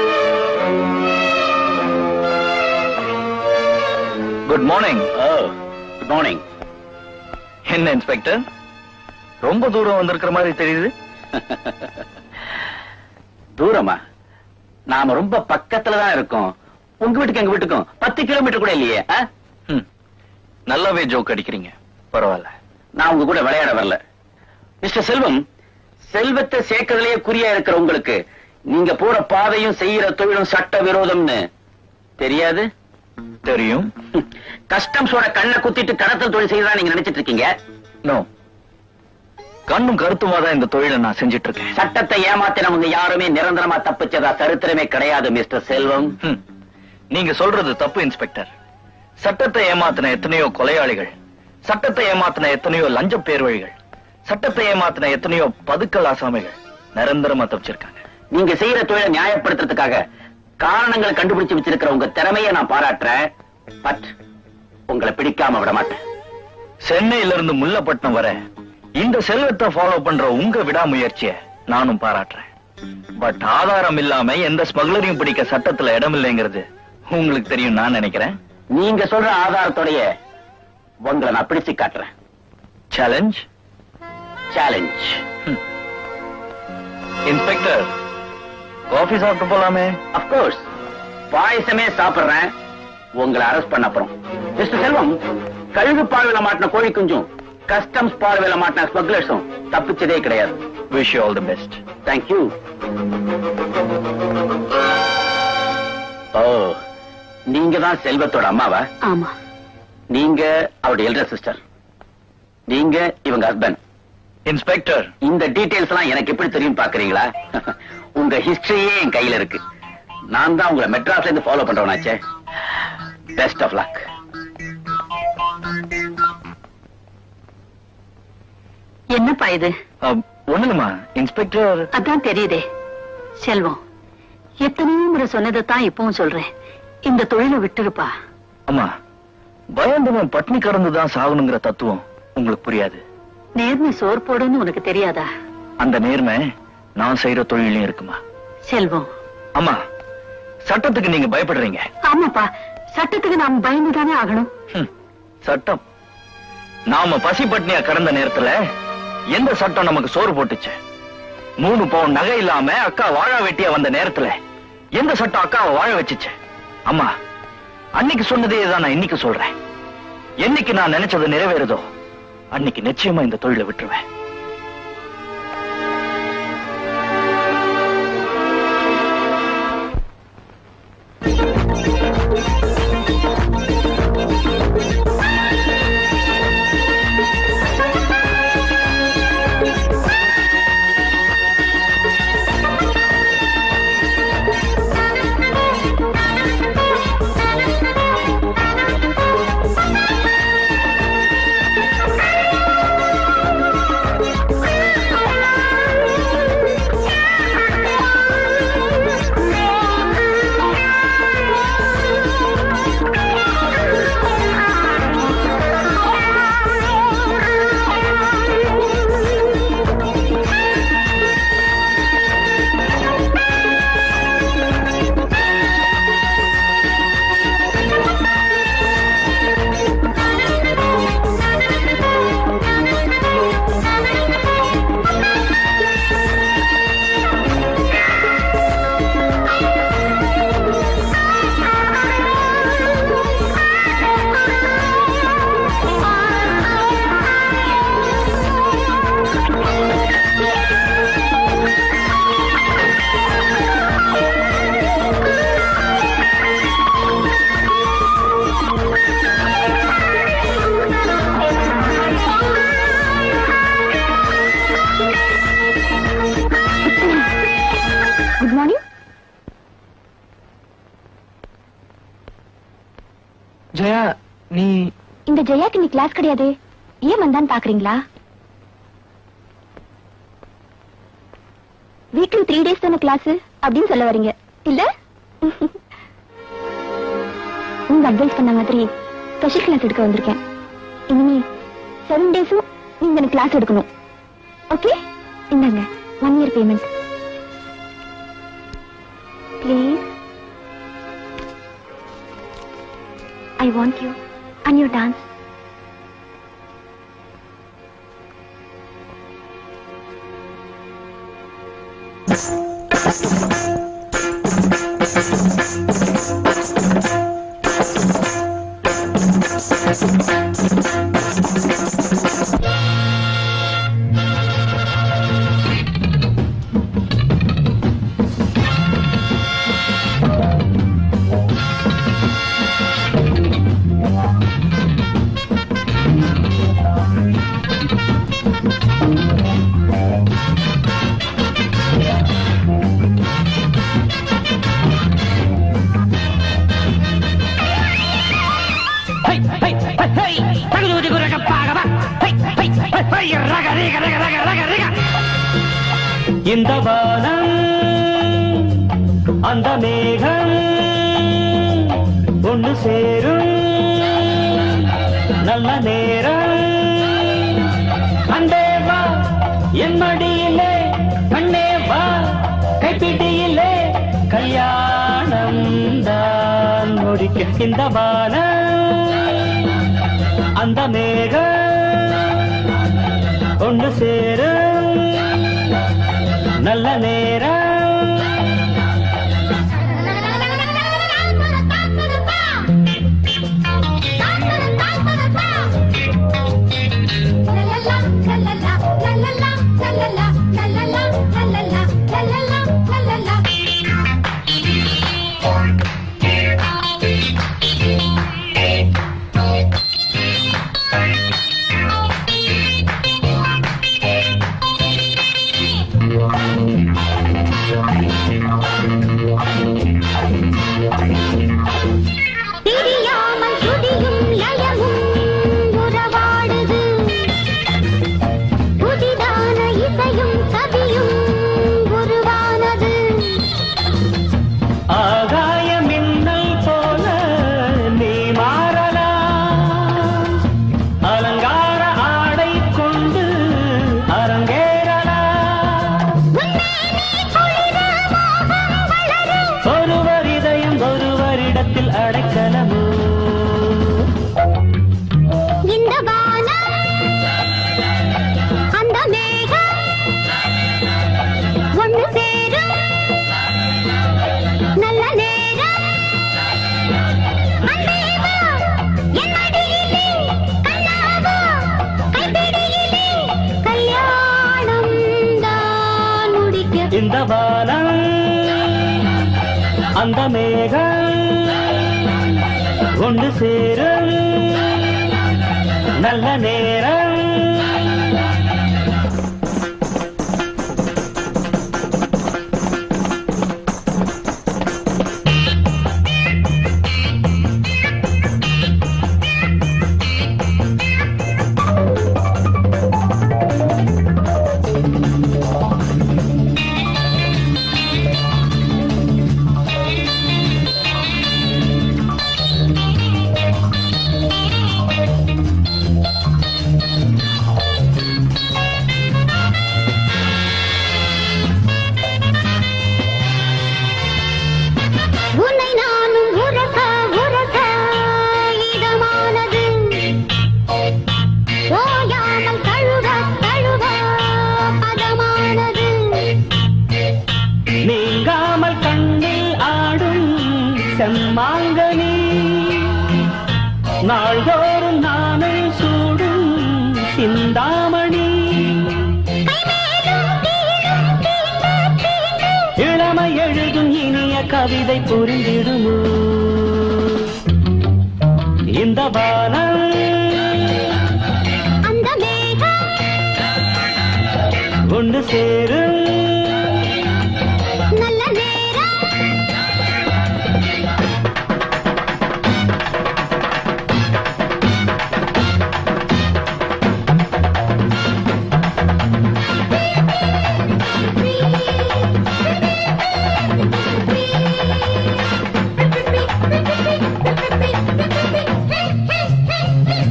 good morning good morning என்ன இன்ஸ்பெக்டர் ரொம்ப தூரம் வந்திருக்கிற மாதிரி தெரியுது தூரமா நாம ரொம்ப பக்கத்துல தான் இருக்கோம் உங்க வீட்டுக்கு எங்க வீட்டுக்கும் பத்து கிலோமீட்டர் கூட இல்லையே ஆ? ம். நல்லாவே ஜோக் அடிக்கிறீங்க பரவாயில்ல நான் உங்க கூட விளையாட வரல மிஸ்டர் செல்வம் செல்வத்தை சேர்க்கறதுலயே குறியா இருக்கிற உங்களுக்கு நீங்க போற பாதையும் செய்யற தொழிலும் சட்ட விரோதம்னு தெரியாது தெரியும் கஸ்டம்ஸோட கண்ணை குத்திட்டு கடத்தல் தொழில் செய்யறதா நீங்க நினைச்சிட்டு இருக்கீங்க நோ கண்ணும் கருத்துமா தான் இந்த தொழிலை நான் செஞ்சிட்டு இருக்கேன் சட்டத்தை ஏமாத்தினவங்க யாருமே நிரந்தரமா தப்பிச்சதா சரித்திரமே கிடையாது மிஸ்டர் செல்வம் ம். நீங்க சொல்றது தப்பு இன்ஸ்பெக்டர் சட்டத்தை ஏமாத்தின எத்தனையோ கொலையாளிகள் சட்டத்தை ஏமாத்தின எத்தனையோ லஞ்ச பேர்வழிகள் சட்டத்தை ஏமாத்தின எத்தனையோ பதுக்கல் ஆசாமிகள் நிரந்தரமா தப்பிச்சிருக்காங்க நீங்க செய்யற தொழிலை நியாயப்படுத்துறதுக்காக காரணங்களை கண்டுபிடிச்சு வச்சிருக்கிற உங்க திறமையை நான் பாராட்டுறேன் பட் உங்களை பிடிக்காம விட மாட்டேன் சென்னையில இருந்து முல்லப்பட்டினம் வர இந்த செல்வத்தை ஃபாலோ பண்ற உங்க விடாமுயற்சிய நானும் பாராட்டுறேன் பட் ஆதாரம் இல்லாம எந்த ஸ்மக்லரையும் பிடிக்க சட்டத்துல இடம் இல்லைங்கிறது உங்களுக்கு தெரியும் நான் நினைக்கிறேன் நீங்க சொல்ற ஆதாரத்தோடைய உங்களை நான் பிடிச்சு காட்டுறேன் சேலஞ்ச் சேலஞ்ச் இன்ஸ்பெக்டர் காஃபி சாப்பிட்டு போலாமே அப்கோர்ஸ் பாயசமே சாப்பிடுறேன் உங்களை அரெஸ்ட் பண்ண அப்புறம் மிஸ்டர் செல்வம் கழுகு பார்வையில மாட்டின கோழி குஞ்சும் கஸ்டம்ஸ் பார்வையில மாட்டின ஸ்மக்லர்ஸும் தப்பிச்சதே கிடையாது wish you all the best thank you ஓ நீங்க தான் செல்வத்தோட அம்மாவா ஆமா நீங்க அவருடைய எல்டர் சிஸ்டர் நீங்க இவங்க ஹஸ்பண்ட் இன்ஸ்பெக்டர் இந்த டீடைல்ஸ் எல்லாம் எனக்கு எப்படி தெரியும் பாக்குறீங்களா உங்க ஹிஸ்டரியே என் கையில இருக்கு நான் தான் உங்களை மெட்ராஸ்ல இருந்து ஃபாலோ பண்றவனாச்சே பெஸ்ட் ஆஃப் லக் என்னப்பா இது ஒண்ணுமா இன்ஸ்பெக்டர் அதான் தெரியுதே செல்வம் எத்தனையோ முறை சொன்னதைத்தான் இப்பவும் சொல்றேன் இந்த தொழிலை விட்டுருப்பா அம்மா பயந்தவன் பட்னி கடந்துதான் சாகணுங்கிற தத்துவம் உங்களுக்கு புரியாது நேர்மை சோர் போடுன்னு உனக்கு தெரியாதா அந்த நேர்மை நான் செய்யற தொழிலையும் இருக்குமா செல்வம் அம்மா சட்டத்துக்கு நீங்க பயப்படுறீங்க ஆமாப்பா சட்டத்துக்கு நாம் பயந்துதானே ஆகணும் ஹம், சட்டம் நாம பசி பட்னியா கடந்த நேரத்துல எந்த சட்டம் நமக்கு சோறு போட்டுச்சு மூணு பவுன் நகை இல்லாம அக்கா வாழ வெட்டியா வந்த நேரத்துல எந்த சட்டம் அக்காவை வாழ வச்சுச்சு அம்மா அன்னைக்கு சொன்னதே தான் நான் இன்னைக்கு சொல்றேன் என்னைக்கு நான் நினைச்சது நிறைவேறுதோ அன்னைக்கு நிச்சயமா இந்த தொழிலை விட்டுருவேன் குட் மார்னிங் ஜெயா நீ இந்த ஜெயாக்கு நீ கிளாஸ் கிடையாது ஏன் வந்தான்னு பாக்குறீங்களா வீக்லி த்ரீ டேஸ் தானே கிளாஸ் அப்படின்னு சொல்ல வரீங்க இல்ல உங்க அட்வைஸ் பண்ண மாதிரி ஸ்பெஷல் கிளாஸ் எடுக்க வந்திருக்கேன் இனிமே செவன் டேஸும் நீங்க எனக்கு கிளாஸ் எடுக்கணும் ஓகே இந்தாங்க one year payment please I want you and you dance இந்த வானம் அந்த மேகம் ஒன்று சேரும் நல்ல நேரம் அண்டே வா என் மடியிலே கண்ணே வா கைப்பிடியிலே கல்யாணம் தான் முடிக்க இந்த வானம் அந்த மேகம் ஒன்று சேரும் நல்ல நேரம் தெரியாமல் துதியும் லயமும் உறவாடுது புதிதான இசையும் கவியும் உருவானது ஆகாய மின்னல் போல நீ மாறலாம் அலங்கார ஆடை கொண்டு அரங்கேறலாம் ஒருவர் இதயம் ஒருவரிடத்தில் அடைக்கலமோ இந்த வானம் அந்த மேகம் ஒன்று சேரும் நல்ல நேரம் அன்பே வா, என் மடியிலே, கண்ணாவா, கைப்பிடியிலே, கல்யாணம் தான் முடிக்க இந்த வானம் அந்த மேகம் ஒன்று சேரும் நல்ல நேரம் உன்னை நானும் உரச உரச இதமானது ஓயாமல் தழுவ தழுவ பதமானது நீங்காமல் கண்ணில் ஆடும் செம்மாங்கனி நாள்தோறும் நாமே சூடும் சிந்தாமணி இளமை எழுதும் இனிய கவிதை புரிந்திடுமோ இந்த வானம் அந்த மேகம் ஒன்று சேரும் நல்ல நேரம்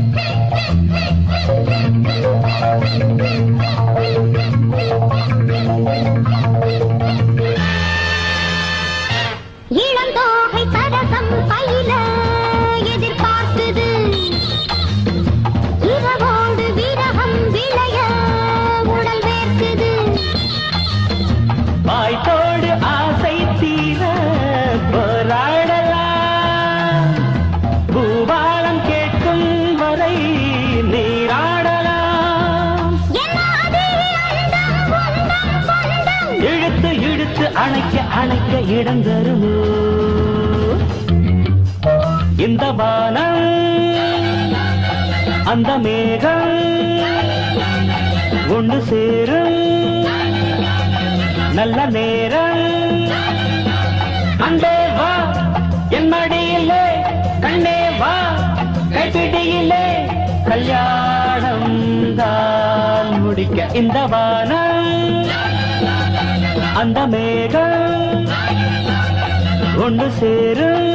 Thank you. இடம் தருமோ இந்த வானம் அந்த மேகம் ஒன்று சேரும் நல்ல நேரம் அண்டே வா என் மடியிலே கண்ணே வா கைப்பிடியிலே கல்யாணம் தான் முடிக்க இந்த வானம் அந்த மேகம் ஒன்று சேரும்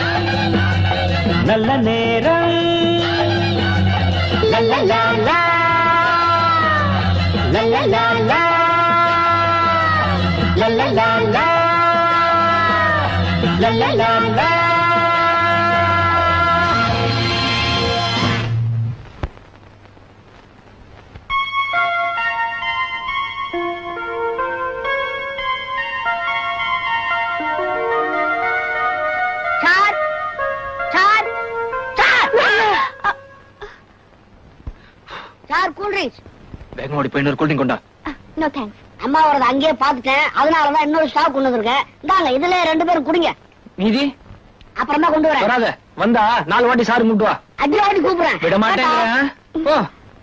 நல்ல நேரம் லா, லா, லா, லா. லா, லா, லா, லா. லா, லா, லா, லா. லா, லா, லா, லா. Sir sir sir sir cool drinks வேகமா ஓடி போய் இன்னொரு கூல்டிங் கொண்டா நோ தேங்க்ஸ் அம்மா வரத அங்கேயே பாத்துட்டேன் அதனாலதான் இன்னொரு ஸ்டாக் கொண்டு வந்திருக்கேன் இந்தாங்க இதுல ரெண்டு பேரும் குடிங்க நீதி அப்புறமா கொண்டு வரேன் வராத வந்தா நாலு வாட்டி சாரு முட்டு வா அஞ்சு வாட்டி கூப்பிடுறேன் விட மாட்டேங்கிறேன் போ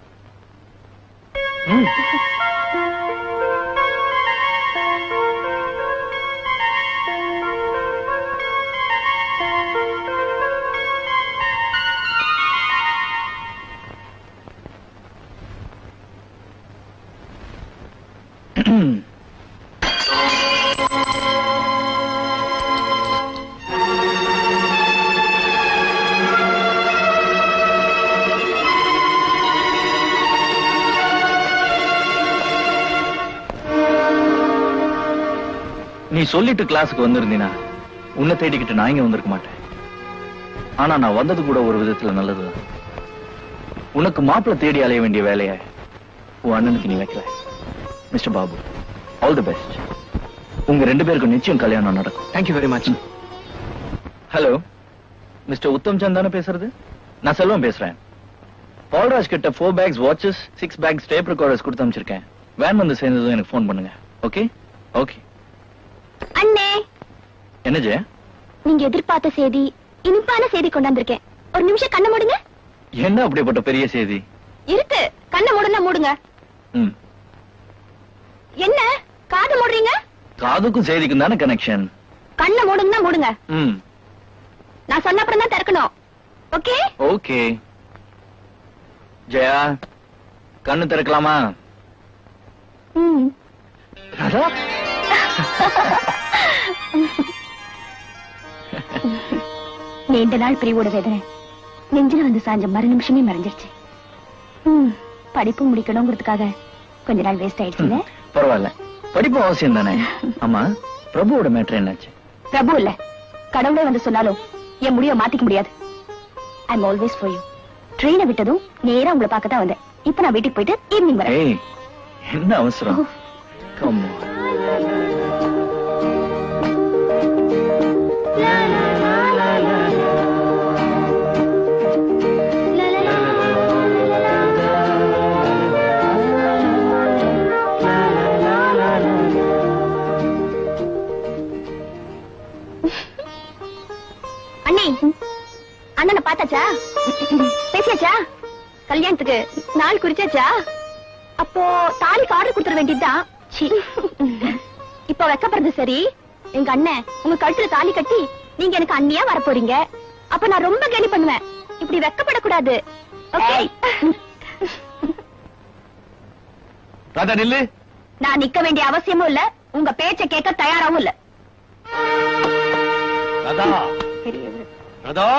ம். நீ சொல்லிட்டு கிளாஸுக்கு வந்திருந்தீனா உன்னை தேடிக்கிட்டு நான் இங்க வந்திருக்க மாட்டேன் ஆனா நான் வந்தது கூட ஒரு விதத்துல நல்லதுதான் உனக்கு மாப்பிள்ளை தேடி அலைய வேண்டிய வேலைய உன் அண்ணனுக்கு நீ வைக்கல Mister Babu all the best உங்க ரெண்டு பேருக்கும் நிச்சயம் கல்யாணம் நடக்கும் thank you very much hello Mister Uttam Chand தானே பேசுறது நான் செல்வம் பேசுறேன் பால்ராஜ் கிட்ட four packs watches six packs tape recorders கொடுத்து அனுப்பிச்சிருக்கேன் வேன் வந்து சேர்ந்ததும் எனக்கு ஃபோன் பண்ணுங்க ஓகே ஓகே அண்ணே என்ன ஜெய நீங்க எதிர்பார்த்த செய்தி இனிப்பான செய்தி கொண்டாந்துருக்கேன் ஒரு நிமிஷம் கண்ணை மூடுங்க என்ன அப்படிப்பட்ட பெரிய செய்தி இருக்கு கண்ணை மூடுனா மூடுங்க ம் என்ன காது மூடுறீங்க காதுக்கும் செய்திக்கும் தானே கனெக்ஷன் கண்ணை மூடுங்கன்னா மூடுங்க ம் நான் சொன்ன அப்புறம் தான் திறக்கணும் ஓகே ஓகே ஜெயா கண்ணு திறக்கலாமா ம் ராதா நீண்ட நாள் பிரிவோட வேதனை நெஞ்சில வந்து சாஞ்ச மறு நிமிஷமே மறைஞ்சிருச்சு ம், படிப்பு முடிக்கணுங்கிறதுக்காக கொஞ்ச நாள் வேஸ்ட் ஆயிடுச்சுல பரவாயில்ல படிப்பு அவசியம் தானே ஆமா பிரபுவோட மேட்ரு என்னாச்சு பிரபு இல்ல கடவுளே வந்து சொன்னாலும் என் முடிவை மாத்திக்க முடியாது I am always for you ட்ரெயினை விட்டதும் நேரா உங்களை பார்க்க தான் வந்தேன் இப்ப நான் வீட்டுக்கு போயிட்டு ஈவினிங் வரேன் ஏய் என்ன அவசரம் Come on. அண்ணி அண்ணனை பார்த்தாச்சா பேசியாச்சா கல்யாணத்துக்கு நாள் குறிச்சாச்சா அப்போ தாலிக்கு ஆர்டர் கொடுத்துட வேண்டியதுதான் சீ. இப்போ வைக்கப்படுறது சரி எங்க அண்ணன் உங்க கழுத்துல தாலி கட்டி நீங்க எனக்கு அண்ணியா வர போறீங்க அப்ப நான் ரொம்ப கேலி பண்ணுவேன் இப்படி வெக்கப்படக்கூடாது ஓகே ராதா நில்லு நான் நிக்க வேண்டிய அவசியமும் இல்ல உங்க பேச்ச கேட்க தயாராவும் இல்ல ராதா ராதா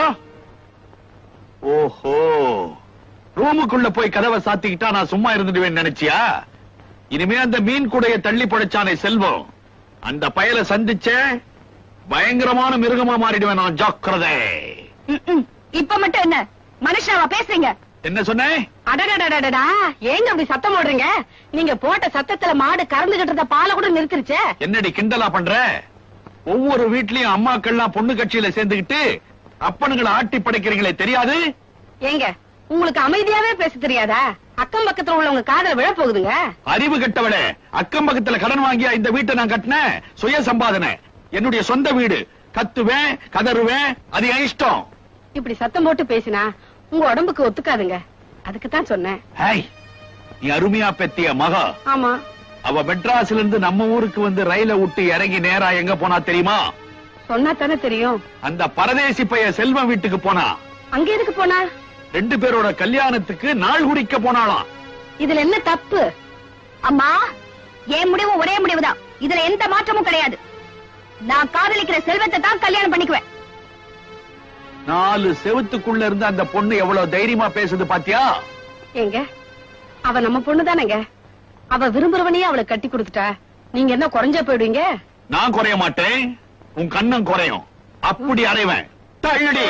ஓஹோ ரூமுக்குள்ள போய் கதவை சாத்திக்கிட்டா நான் சும்மா இருந்துடுவேன் நினைச்சியா இனிமே அந்த மீன் கூடைய தள்ளி படைச்சானே செல்வம் அந்த பயலை சந்திச்ச பயங்கரமான மிருகமா மாறிடுவேன் நான் ஜாக்கிரதை ம்ம். இப்ப மட்டும் என்ன மனுஷாவா பேசுறீங்க என்ன சொன்னேன் அடடடடடா ஏங்க அப்படி சத்தம் போடுறீங்க நீங்க போட்ட சத்தத்துல மாடு கறந்துகிட்டு இருந்த பாலை கூட நிறுத்திருச்சே என்னடி கிண்டலா பண்ற ஒவ்வொரு வீட்லயும் அம்மாக்கள்லாம் பொண்ணு கட்சியில சேர்ந்துக்கிட்டு அப்பனுங்களை ஆட்டி படைக்கிறீங்களே தெரியாது ஏங்க உங்களுக்கு அமைதியாவே பேச தெரியாதா அக்கம் பக்கத்துல உள்ளவங்க காதல விழ போகுதுங்க அறிவு கெட்டவளே அக்கம் பக்கத்துல கடன் வாங்கியா இந்த வீட்டை நான் கட்டினேன் சுய சம்பாதனை என்னுடைய சொந்த வீடு கத்துவேன் கதறுவேன் அது என் இஷ்டம் இப்படி சத்தம் போட்டு பேசினா உங்க உடம்புக்கு ஒத்துக்காதுங்க அதுக்கு தான் சொன்னேன் ஹேய் நீ அருமையா பெத்திய மகா ஆமா அவ மெட்ராஸ்ல இருந்து நம்ம ஊருக்கு வந்து ரயில விட்டு இறங்கி நேரா எங்க போனா தெரியுமா சொன்னா தானே தெரியும் அந்த பரதேசி பைய செல்வம் வீட்டுக்கு போனா அங்க எதுக்கு போனா ரெண்டு பேரோட கல்யாணத்துக்கு நாள் குடிக்க போனாளாம் இதுல என்ன தப்பு அம்மா என் முடிவு ஒரே முடிவுதான் இதுல எந்த மாற்றமும் கிடையாது நான் காதலிக்கிற செல்வத்தை தான் கல்யாணம் பண்ணிக்குவேன் நாலு செவுத்துக்குள்ள இருந்து அந்த பொண்ணு எவ்வளவு தைரியமா பேசுது பாத்தியா ஏங்க அவ நம்ம பொண்ணு தானேங்க அவ விரும்புறவனையே அவளை கட்டி கொடுத்துட்டா நீங்க என்ன குறைஞ்ச போயிடுவீங்க நான் குறைய மாட்டேன் உன் கண்ணம் குறையும் அப்படி அடைவேன் தள்ளுடி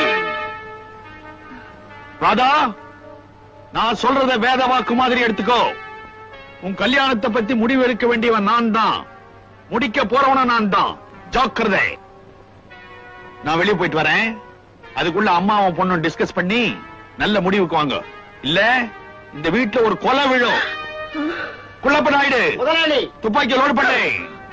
ராதா நான் சொல்றத வேத வாக்கு மாதிரி எடுத்துக்கோ உன் கல்யாணத்தை பத்தி முடிவு எடுக்க வேண்டியவன் நான் தான் முடிக்க போறவன நான் தான் ஜாக்கிரதை நான் வெளியே போயிட்டு வரேன் அதுக்குள்ள அம்மாவும் பொண்ணும் டிஸ்கஸ் பண்ணி நல்ல முடிவுக்கு வாங்க இல்ல இந்த வீட்டுல ஒரு கொலை விழும் குழப்ப நாயுடு முதலாளி துப்பாக்கி லோடு பண்ணு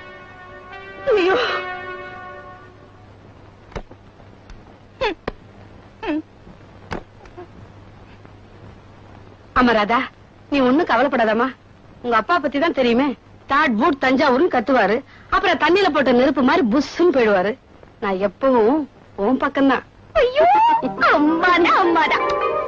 அமராதா நீ ஒண்ணும் கவலைப்படாதம்மா உங்க அப்பா பத்தி தான் தெரியுமே தாட் பூட் தஞ்சாவூர்னு கத்துவாரு அப்புறம் தண்ணியில போட்ட நெருப்பு மாதிரி புஷ்ன்னு போயிடுவாரு நான் எப்பவும் உன் பக்கம்தான் ஐயோ அம்மாடா அம்மாடா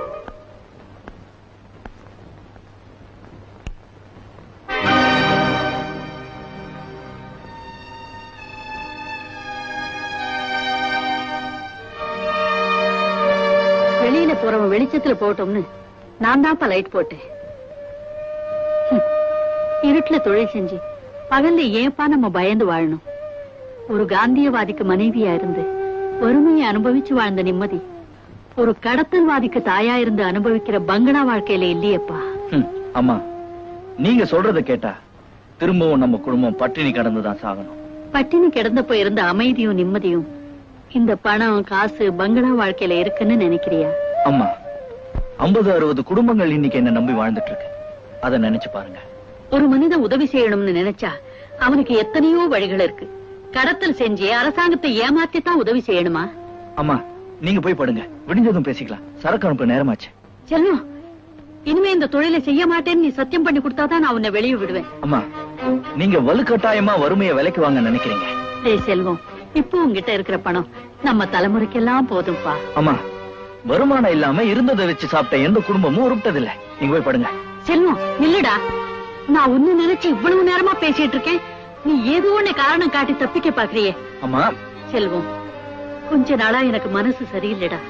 வெளியில போறவன் வெளிச்சத்துல போட்டோம்னு நான் தான்ப்பா லைட் போட்டேன் ஹம். இருட்டுல தொழில் செஞ்சு பகல்ல ஏன்பா நம்ம பயந்து வாழணும் ஒரு காந்தியவாதிக்கு மனைவியா இருந்து வறுமையை அனுபவிச்சு வாழ்ந்த நிம்மதி ஒரு கடத்தல்வாதிக்கு தாயா இருந்து அனுபவிக்கிற பங்களா வாழ்க்கையில இல்லையேப்பா ஹம், அம்மா நீங்க சொல்றத கேட்டா திரும்பவும் நம்ம குடும்பம் பட்டினி கடந்துதான் சாகணும் பட்டினி கிடந்தப்ப இருந்த அமைதியும் நிம்மதியும் இந்த பணம் காசு பங்களா வாழ்க்கையில இருக்குன்னு நினைக்கிறியா அம்மா ஐம்பது அறுபது குடும்பங்கள் இன்னைக்கு என்ன நம்பி வாழ்ந்துட்டு இருக்கு அதை நினைச்சு பாருங்க ஒரு மனிதன் உதவி செய்யணும்னு நினைச்சா அவனுக்கு எத்தனையோ வழிகள் இருக்கு கடத்தல் செஞ்சு அரசாங்கத்தை ஏமாத்தி தான் உதவி செய்யணுமா அம்மா நீங்க போய் படுங்க விடிஞ்சதும் பேசிக்கலாம் சரக்கு அனுப்ப நேரமாச்சு செல்வம் இனிமே இந்த தொழிலை செய்ய மாட்டேன்னு நீ சத்தியம் பண்ணி கொடுத்தாதான் நான் உன்னை வெளியே விடுவேன் அம்மா நீங்க வலுக்கட்டாயமா வறுமையை விலைக்கு வாங்க நினைக்கிறீங்க டேய் செல்வம் இப்போ உன்கிட்ட இருக்கிற பணம் நம்ம தலைமுறைக்கெல்லாம் போதும்பா அம்மா வருமானம் இல்லாம இருந்ததை வச்சு சாப்பிட்ட எந்த குடும்பமும் உருப்பிட்டதில்ல நீங்க போய் படுங்க செல்வம் நில்லுடா நான் உன்னை நினைச்சு இவ்வளவு நேரமா பேசிட்டு இருக்கேன் நீ ஏதோ ஒண்ணு காரணம் காட்டி தப்பிக்க பாக்குறியே அம்மா செல்வம் கொஞ்ச நாளா எனக்கு மனசு சரியில்லைடா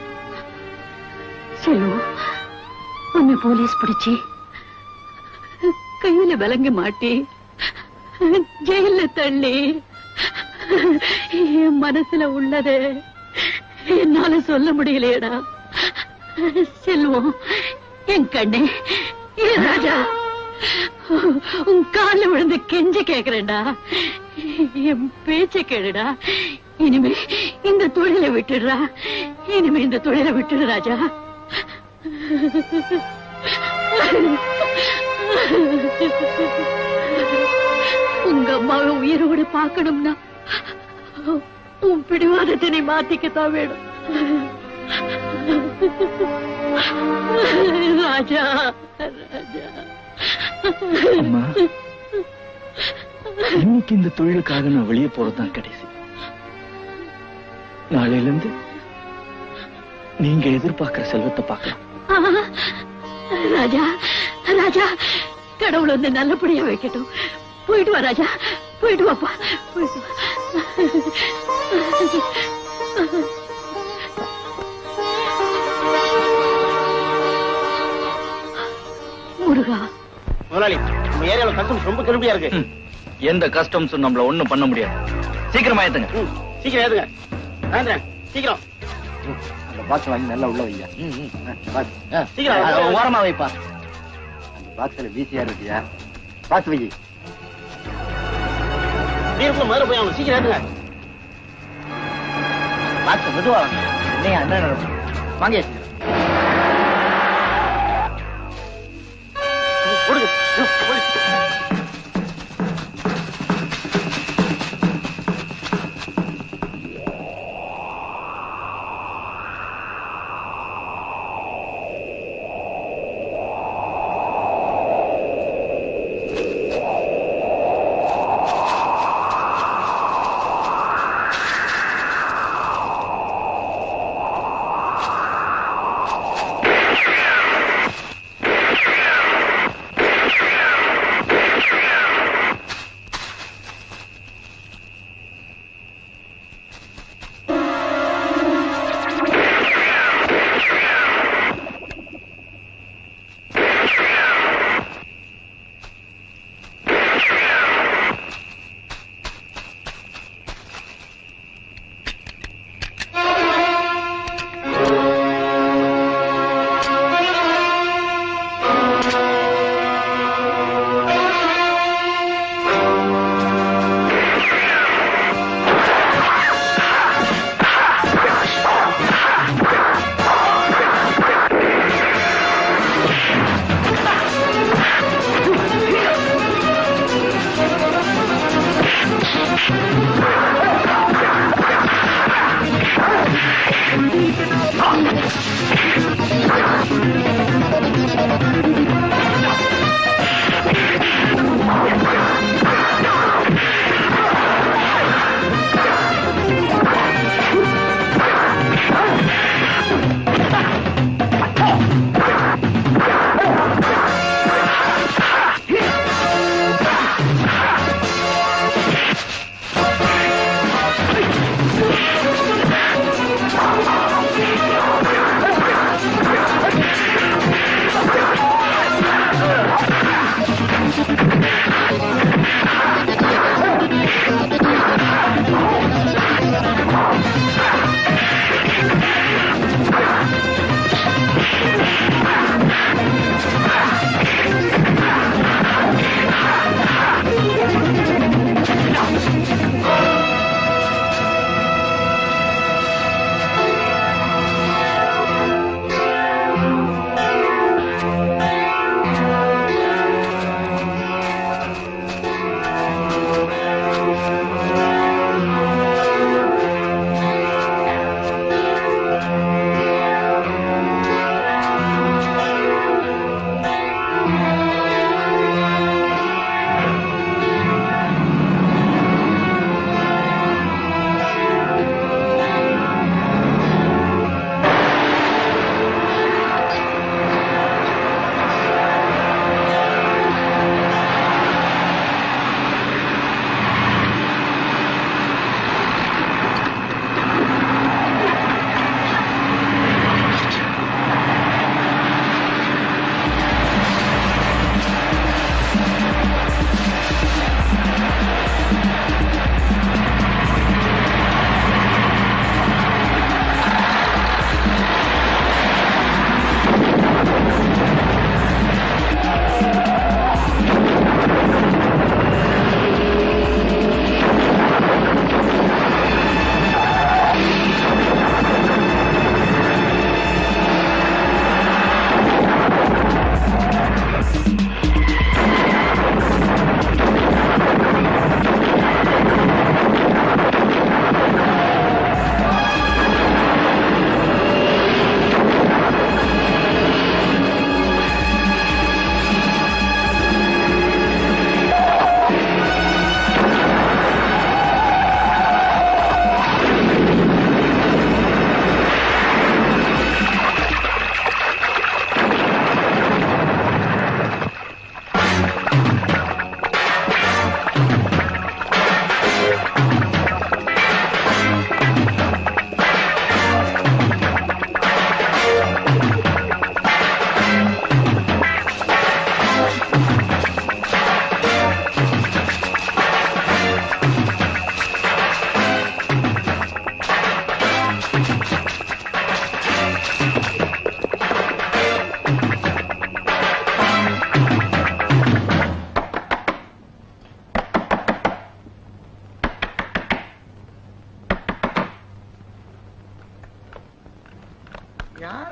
செல்வம் உன்னை போலீஸ் பிடிச்சி கையில விலங்க மாட்டி ஜெயில தள்ளி என் மனசுல உள்ளத என்னால சொல்ல முடியலையேடா செல்வம் என் கண்ணே என் ராஜா உன் கால்ல விழுந்து கெஞ்ச கேக்குறேன்டா என் பேச்ச கேளுடா இனிமே இந்த தொழிலை விட்டுடுறா இனிமே இந்த தொழிலை விட்டுடு ராஜா உங்க அம்மாவை உயிரோடு பார்க்கணும்னா உன் பிடிவாதத்தை நீ மாத்திக்கத்தான் வேணும் ராஜா ராஜா அம்மா இன்னைக்கு இந்த தொழிலுக்காக நான் வெளியே போறதுதான் கடைசி நாளையில இருந்து நீங்க எதிர்பார்க்கிற செல்வத்தை பார்க்கலாம் ஆ, ராஜா ராஜா கடவுள் வந்து நல்லபடியா வைக்கட்டும் போயிட்டு வா ராஜா போயிட்டு வாப்பா போயிட்டு வா முருகா முதலாளி நம்ம ஏரியால கஸ்டம்ஸ் ரொம்ப கருமையா இருக்கு ம். எந்த கஸ்டம்ஸும் நம்மள ஒண்ணும் பண்ண முடியாது சீக்கிரமா ஏத்துங்க ம், சீக்கிரம் ஏதுங்க ஆந்திரன் சீக்கிரம் அந்த பாக்ஸ் வாங்கி நல்லா உள்ள வையா சீக்கிரம் அது ஓரமா வைப்பா அந்த பாக்ஸ்ல வீசியா இருக்கியா பாத்து வை வீரப்புல முதல்ல போய் அவங்க சீக்கிரம் ஏதுங்க பாக்ஸ் மெதுவா வாங்க என்னையா என்ன நடக்கும் வாங்க கொடுங்க ம், போலீஸ்.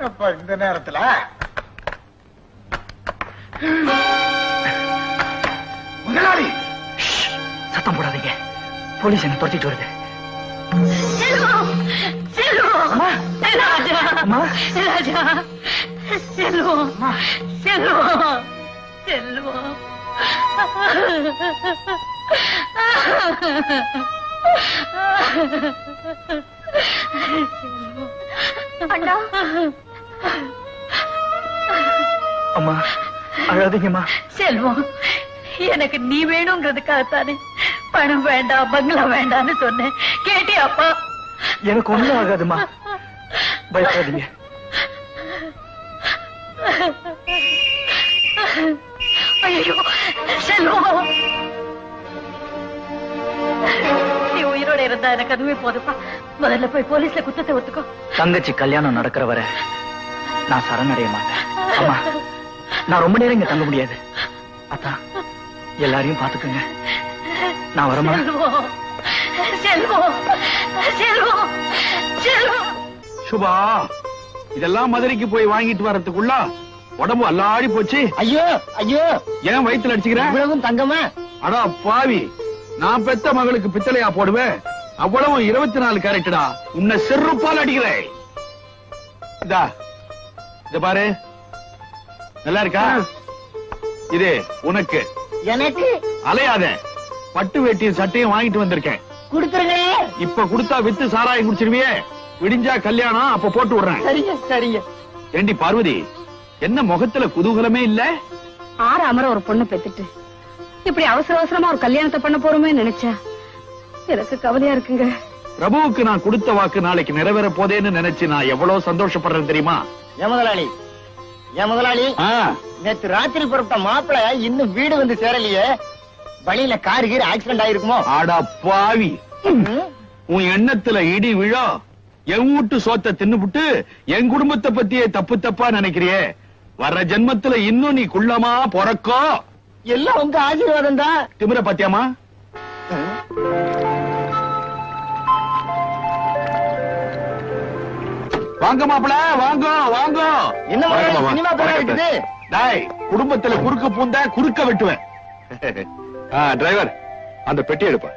வாங்கப்பா இந்த நேரத்துல முதலாளி சத்தம் போடாதீங்க போலீஸ் என்ன துரத்திட்டு வருது செல்வம் செல்வம் ராஜா அம்மா. ராஜா செல்வம் செல்வம் செல்வம் அண்ணா அம்மா அழாதீங்கம்மா செல்வம் எனக்கு நீ வேணுங்கிறதுக்காகத்தானே பணம் வேண்டாம் பங்களா வேண்டாம்னு சொன்னேன் கேட்டியாப்பா எனக்கு ஒண்ணும் ஆகாதும்மா பயப்படாதீங்க ஐயோ செல்வம் நீ உயிரோட இருந்தா எனக்கு அதுவே போதுப்பா முதல்ல போய் போலீஸ்ல குத்தத்தை ஒத்துக்கோ தங்கச்சி கல்யாணம் நடக்கிற வரை நான் சரணடைய மாட்டேன் அம்மா நான் ரொம்ப நேரம் இங்க தங்க முடியாது அதான் எல்லாரையும் பாத்துக்கோங்க நான் வரமா செல்வம் செல்வம் செல்வம் செல்வம் சுபா இதெல்லாம் மதுரைக்கு போய் வாங்கிட்டு வர்றதுக்குள்ள உடம்பு அல்லாடி போச்சு ஐயோ ஐயோ ஏன் வயித்துல அடிச்சுக்கிற இவ்வளவும் தங்கமா அடா பாவி நான் பெத்த மகளுக்கு பித்தளையா போடுவேன் அவ்வளவு இருபத்தி நாலு கேரக்டடா உன்னை செருப்பால் அடிக்கிறேன் இதா இத பாரு நல்லா இருக்கா இது உனக்கு எனக்கு அலையாத பட்டு வேட்டியும் சட்டையும் வாங்கிட்டு வந்திருக்கேன் கொடுத்துருங்களே இப்ப கொடுத்தா வித்து சாராயம் குடிச்சிருவியே விடிஞ்சா கல்யாணம் அப்ப போட்டு விடுறேன் சரிங்க சரிங்க ஏண்டி பார்வதி என்ன முகத்துல குதூகலமே இல்ல ஆறு அமர ஒரு பொண்ணு பெத்துட்டு இப்படி அவசர அவசரமா ஒரு கல்யாணத்தை பண்ண போறோமே நினைச்சா எனக்கு கவலையா இருக்குங்க பிரபுவுக்கு நான் கொடுத்த வாக்கு நாளைக்கு நிறைவேற போதேன்னு நினைச்சு நான் எவ்வளவு சந்தோஷப்படுறேன் தெரியுமா ஏன் முதலாளி ஏன் முதலாளி ஆ, நேத்து ராத்திரி புறப்பட்ட மாப்பிள இன்னும் வீடு வந்து சேரலையே வழியில கார் கீர் ஆக்சிடென்ட் ஆயிருக்குமோ அடா பாவி உன் எண்ணத்துல இடி விழா என் வீட்டு சோத்தை தின்னுபுட்டு என் குடும்பத்தை பத்தியே தப்பு தப்பா நினைக்கிறியே வர்ற ஜென்மத்துல இன்னும் நீ குள்ளமா பொறக்கோ எல்லாம் உங்க ஆசீர்வாதம் தான் திமிர பாத்தியாமா வாங்க மாப்பிள வாங்க வாங்க என்ன முதலாளி, வாங்க மாமா. சினிமா படம் வணக்கம் இருக்குது டாய் குடும்பத்துல குறுக்க பூந்தா குறுக்க வெட்டுவேன் ஆ, டிரைவர் அந்த பெட்டி எடுப்பா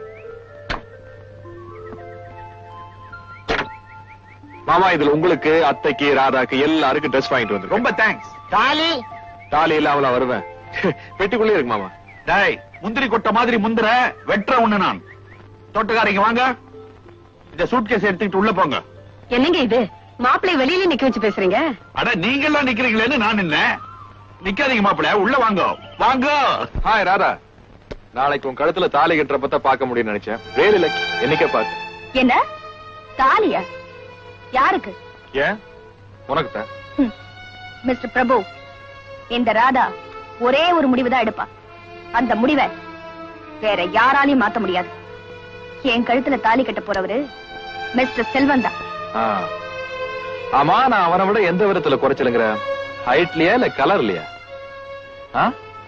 மாமா இதுல உங்களுக்கு அத்தைக்கு ராதாக்கு எல்லாருக்கும் ட்ரெஸ் வாங்கிட்டு வந்து ரொம்ப தேங்க்ஸ் தாலி தாலி இல்லாமல வருவேன் பெட்டிக்குள்ளே இருக்கு மாமா டாய் முந்திரி கொட்டை மாதிரி முந்திர வெட்டுற ஒண்ணு நான் தோட்டக்காரங்க வாங்க இந்த சூட்கேஸ் எடுத்துக்கிட்டு உள்ள போங்க என்னங்க இது மாப்பிள்ளை வெளியில நிக்க வச்சு பேசுறீங்க அட நீங்க எல்லாம் நிக்கிறீங்களேன்னு நான் நின்ன நிக்காதீங்க மாப்பிள உள்ள வாங்க வாங்க ஹாய் ராதா நாளைக்கு உன் கழுத்துல தாலி கட்டுறப்ப பார்க்க முடியும்னு நினைச்சேன் வேலை இல்லை என்னைக்கே பார்த்து என்ன தாலியா யாருக்கு ஏன் உனக்கு தான் ஹம். மிஸ்டர் பிரபு இந்த ராதா ஒரே ஒரு முடிவு தான் எடுப்பா அந்த முடிவை வேற யாராலையும் மாத்த முடியாது என் கழுத்துல தாலி கட்ட போறவரு மிஸ்டர் செல்வன் தான் ஆ. ஆமா நான் அவனை விட எந்த விதத்துல குறைச்சலுங்கிற ஹைட்லயா இல்ல கலர்லயா ஆ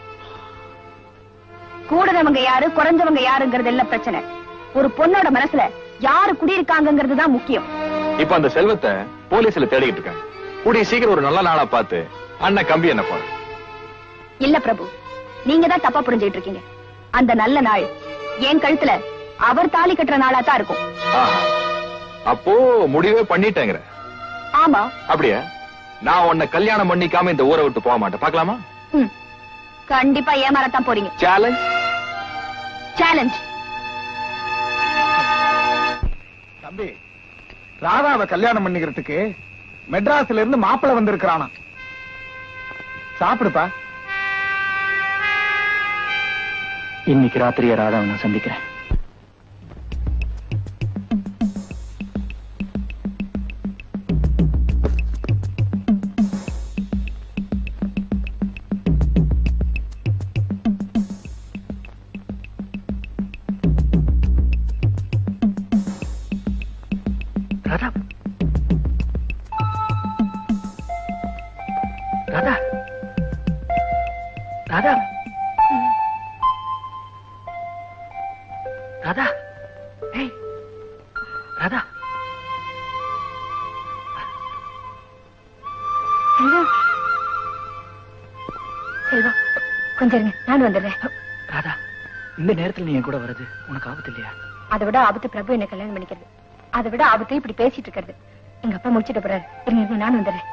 கூடுறவங்க யாரு குறைஞ்சவங்க யாருங்கிறது எல்லாம் பிரச்சனை ஒரு பொண்ணோட மனசுல யாரு குடியிருக்காங்கிறது தான் முக்கியம் இப்ப அந்த செல்வத்தை போலீஸ்ல தேடிட்டு இருக்காங்க கூடிய சீக்கிரம் ஒரு நல்ல நாளா பார்த்து அண்ணன் கம்பி என்ன போற இல்ல பிரபு நீங்க தான் தப்பா புரிஞ்சுட்டு இருக்கீங்க அந்த நல்ல நாள் என் கழுத்துல அவர் தாலி கட்டுற நாளா தான் இருக்கும் ஆஹா. அப்போ முடிவே பண்ணிட்டேங்கிற ஆமா அப்படியா நான் உன்னை கல்யாணம் பண்ணிக்காம இந்த ஊரை விட்டு போக மாட்டேன் பார்க்கலாமா ஹம். கண்டிப்பா ஏமாறத்தான் போறீங்க சேலஞ்ச் சேலஞ்ச் தம்பி ராதாவை கல்யாணம் பண்ணிக்கிறதுக்கு மெட்ராஸ்ல இருந்து மாப்பிளை வந்திருக்கிறானா சாப்பிடுப்பா இன்னைக்கு ராத்திரியே ராதாவை நான் சந்திக்கிறேன் ராதா ராதா ராதா ராதா ஏய் ராதா நானும் வந்துடுறேன் ராதா இந்த நேரத்துல நீ என் கூட வர்றது உனக்கு ஆபத்து இல்லையா அதை விட ஆபத்து பிரபு என்ன கல்யாணம் பண்ணிக்கிறது அதை விட ஆபத்து இப்படி பேசிட்டு இருக்கிறது எங்க அப்பா முடிச்சிட்டு போறாரு இருங்க இருங்க, நானும் வந்துடுறேன்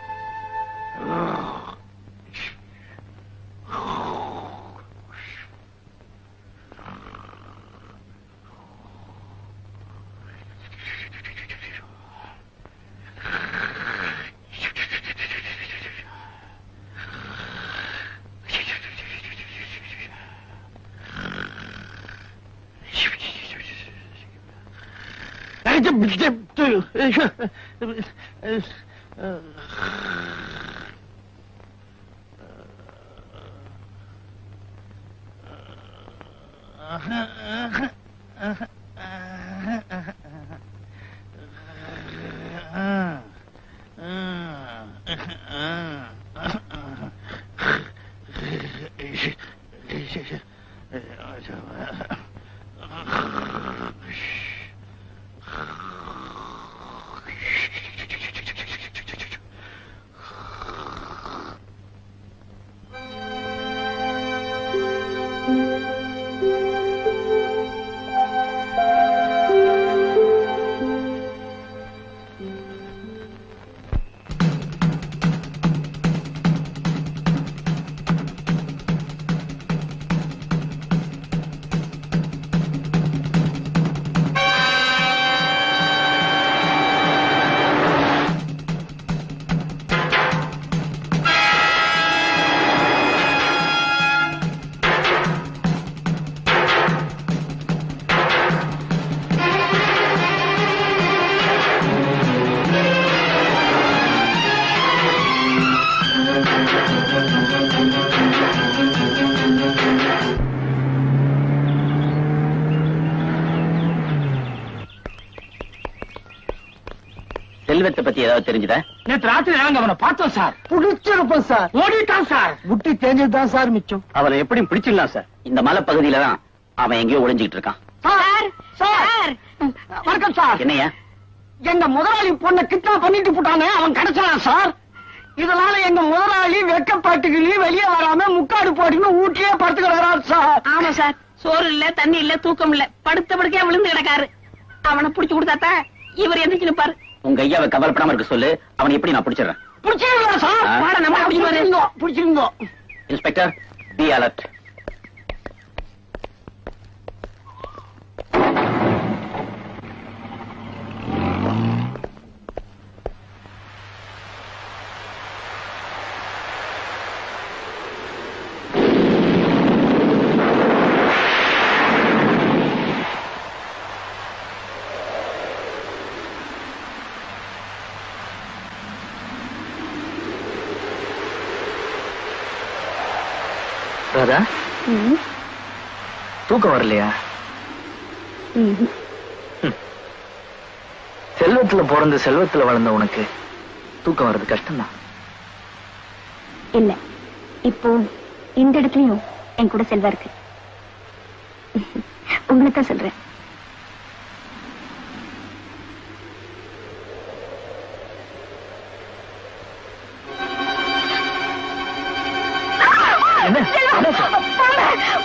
செல்வத்தை பத்தி ஏதாவது தெரிஞ்சுதா நேற்று ராத்திரி நாங்க அவனை பார்த்தோம் சார் புடிச்சிருப்போம் சார் ஓடிட்டான் சார் முட்டி தேஞ்சதுதான் சார் மிச்சம் அவனை எப்படி பிடிச்சிடலாம் சார் இந்த மலை பகுதியில தான் அவன் எங்கேயோ ஒளிஞ்சுக்கிட்டு இருக்கான் சார் சார் வணக்கம் சார் என்னையா எங்க முதலாளி பொண்ணை கிட்னாப் பண்ணிட்டு போட்டானே அவன் கிடைச்சான் சார் இதனால எங்க முதலாளி வெக்கப்பட்டுக்கிளி வெளியே வராம முக்காடு போட்டுன்னு வீட்லயே படுத்து கிடக்குறாரு சார் ஆமா சார் சோறு இல்ல தண்ணி இல்ல தூக்கம் இல்ல படுத்த படுக்கையா விழுந்து கிடக்காரு அவனை புடிச்சு கொடுத்தாத்தான் இவர் எந்திரிச்சு நிப்பாரு உங்க ஐயாவை கவலைப்படாம இருக்க சொல்லு அவனை எப்படி நான் பிடிச்சிடுறேன் பிடிச்சிருந்தோம் சார் ஆ. வாடா, நம்ம பிடிச்சு பாரு. பிடிச்சிருந்தோம் பிடிச்சிருந்தோம் இன்ஸ்பெக்டர் பி அலர்ட் ராதா தூக்கம் வரலையா செல்வத்துல பிறந்து செல்வத்துல வளர்ந்த உனக்கு தூக்கம் வர்றது கஷ்டம்தான் இல்ல இப்போ இந்த இடத்துலயும் என் கூட செல்வா இருக்கு உங்களுக்கு தான் சொல்றேன் என்ன என்னாச்சு?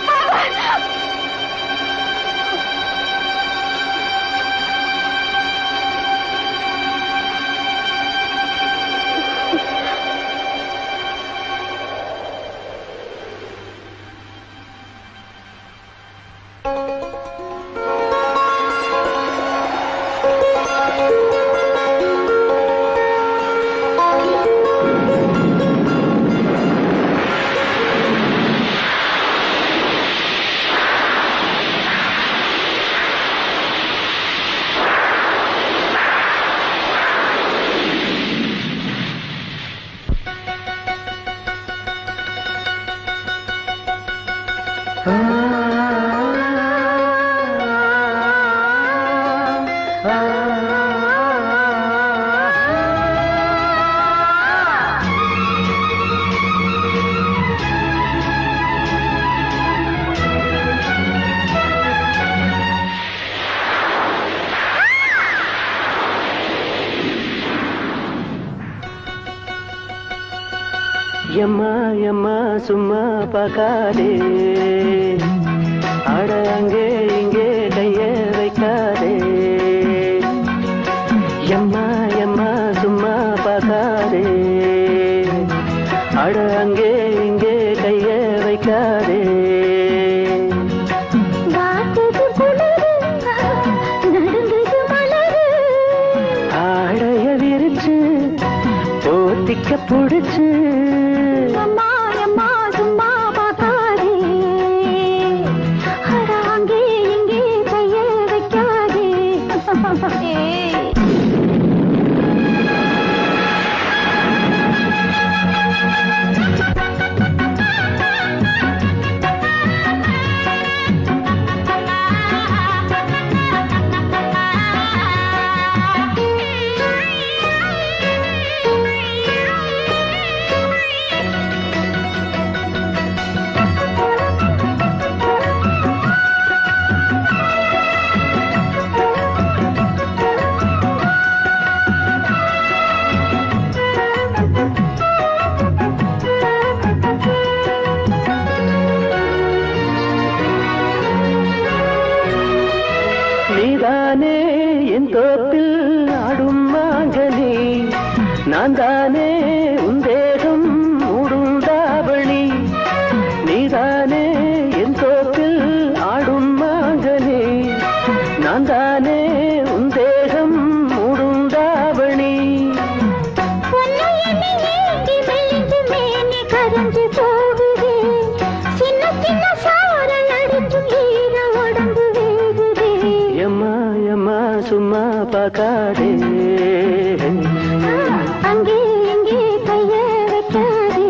எம்மா எம்மா சும்மா பார்க்காதே அட அங்கே இங்கே கைய வைக்காதே எம்மா எம்மா சும்மா பார்க்காதே அட அங்கே இங்கே கைய வைக்காதே வாட்டது குளிரு நடுங்குது மலரு ஆடைய விரிச்சு போத்திக்க புடிச்சு அம்மா அம்மா சும்மா பார்க்காதே அட அங்கே இங்கே கைய வைக்காதே ஏய். நீதானே என் தோப்பில் ஆடும் மாங்கனி நான் தானே உன் தேகம் மூடும் தாவணி நீதானே என் தோப்பில் ஆடும் மாங்கனி நான் தானே உன் தேகம் மூடும் தாவணி பொன்னு என்னை ஏந்தி மெலிந்து மேனி கரைஞ்சு போகுதே. சின்ன சின்ன சாரல் அடிஞ்சும் ஈர உடம்பு வேகுதே. எம்மா எம்மா சும்மா பார்க்காதே அங்கே இங்கே கைய வைக்காதே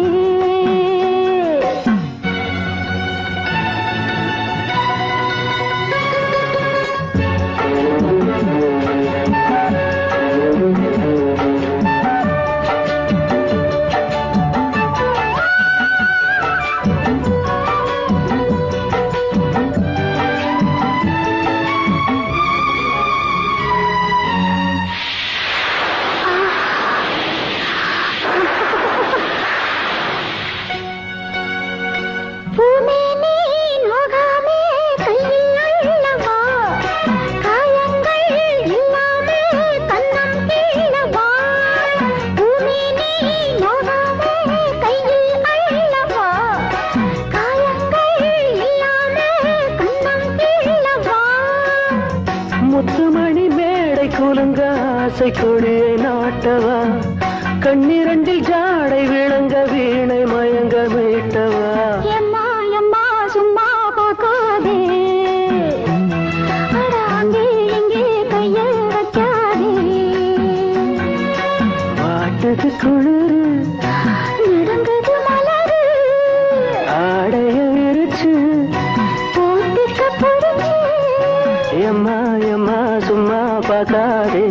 பூமேனி நோகாமே கையில் அள்ளவா காயங்கள் இல்லாமே கண்ணம் கீழவா பூமேனி நோகாமே கையில் அள்ளவா காயங்கள் இல்லாமே கண்ணம் கீழவா முத்துமணி மேடை குலுங்க ஆசை கொடியை நாட்டவா கண்ணிரண்டில் ஜாடை விளங்க வீணை மயங்க மீட்டவா எம்மா எம்மா சும்மா பார்க்காதே அட அங்கே இங்கே கைய வைக்காதே வாட்டது குளிரு நடுங்குது மலரு ஆடைய விரிச்சு போட்டிக்க புடிச்சு எம்மா எம்மா சும்மா பார்க்காதே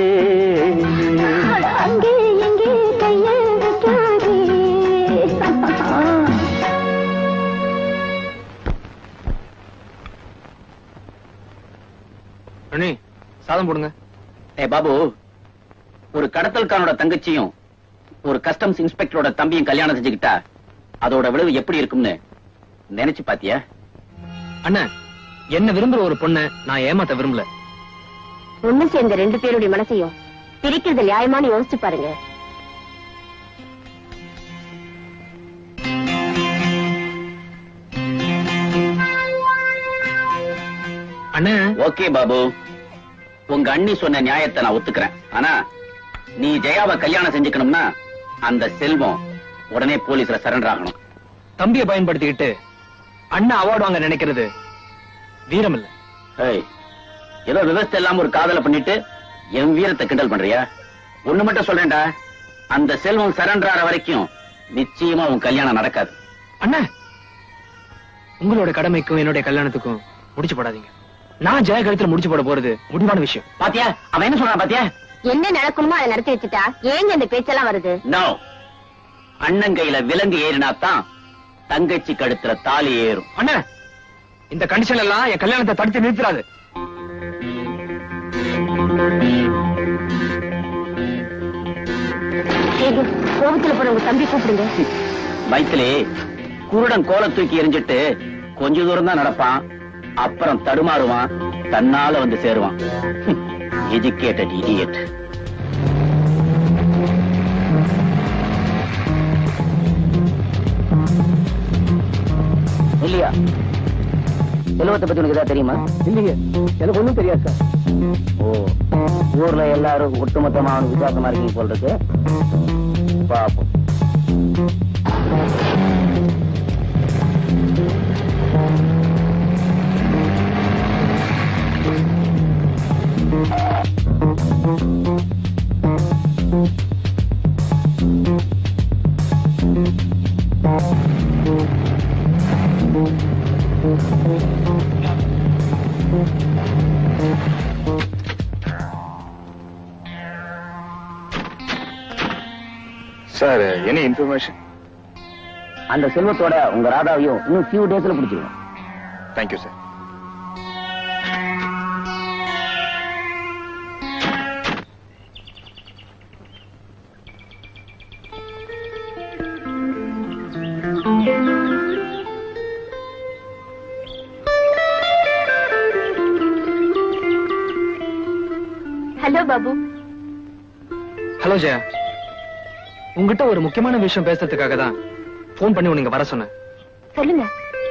அட அங்கே இங்கே கைய வைக்காதே அண்ணி சாதம் போடுங்க ஏ பாபு ஒரு கடத்தல்காரனோட தங்கச்சியும் ஒரு கஸ்டம்ஸ் இன்ஸ்பெக்டரோட தம்பியும் கல்யாணம் செஞ்சுக்கிட்டா அதோட விளைவு எப்படி இருக்கும்னு நினைச்சு பாத்தியா அண்ணன் என்ன விரும்புற ஒரு பொண்ண நான் ஏமாத்த விரும்பல ஒண்ணு சேர்ந்த ரெண்டு பேருடைய மனசையும் பிரிக்கிறது நியாயமான்னு யோசிச்சு பாருங்க அண்ணன் ஓகே பாபு உங்க அண்ணி சொன்ன நியாயத்தை நான் ஒத்துக்கிறேன் ஆனா நீ ஜெயாவை கல்யாணம் செஞ்சுக்கணும்னா அந்த செல்வம் உடனே போலீஸ்ல சரண்டர் ஆகணும் தம்பியை பயன்படுத்திக்கிட்டு அண்ணன் அவார்டு வாங்க நினைக்கிறது வீரம் இல்ல ஏய், ஏதோ விவசாயம் இல்லாம ஒரு காதலை பண்ணிட்டு என் வீரத்தை கிண்டல் பண்றியா ஒண்ணு மட்டும் சொல்றேன்டா அந்த செல்வம் சரண்டர் ஆற வரைக்கும் நிச்சயமா உன் கல்யாணம் நடக்காது அண்ணன் உங்களோட கடமைக்கும் என்னுடைய கல்யாணத்துக்கும் முடிச்சு போடாதீங்க நான் ஜெய கழுத்துல முடிச்சு போட போறது முடிவான விஷயம் பாத்தியா அவன் என்ன சொல்றான் பாத்தியா என்ன நடக்கணுமோ அதை நடத்தி வச்சுட்டா ஏங்க இந்த பேச்செல்லாம் வருது நோ அண்ணன் கையில விலங்கு ஏறினா தான் தங்கச்சி கழுத்துல தாலி ஏறும் அண்ணன் இந்த கண்டிஷன் எல்லாம் என் கல்யாணத்தை தடுத்து நிறுத்திடாது ஏது கோபத்துல போன உங்க தம்பி கூப்பிடுங்க மைத்திலி குருடன் கோல தூக்கி எரிஞ்சிட்டு கொஞ்ச தூரம் தான் நடப்பான் அப்புறம் தடுமாறுவான் தன்னால வந்து சேருவான் எஜுகேட்டட் இடியட் இல்லையா செல்வத்தை பத்தி உனக்கு ஏதாவது தெரியுமா இல்லைங்க எனக்கு ஒண்ணும் தெரியாது சார் ஓ ஊர்ல எல்லாரும் ஒட்டுமொத்தமா அவனுக்கு விசுவாசமா இருக்கீங்க போல் இருக்கு பாப்போம் சார் எனி இன்ஃபர்மேஷன் அந்த செல்வத்தோட உங்க ராதாவையும் இன்னும் ஃபியூ டேஸ்ல பிடிச்சிருவோம் thank you sir hello Babu hello Jaya உங்ககிட்ட ஒரு முக்கியமான விஷயம் பேசுறதுக்காக தான் ஃபோன் பண்ணி உனக்கு வர சொன்னேன் சொல்லுங்க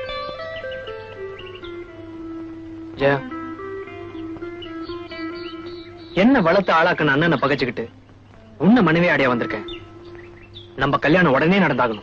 ஜெயா என்ன வளர்த்து ஆளாக்குன அண்ணனை பகைச்சுக்கிட்டு உன்னை மனைவி அடைய வந்திருக்கேன் நம்ம கல்யாணம் உடனே நடந்தாகணும்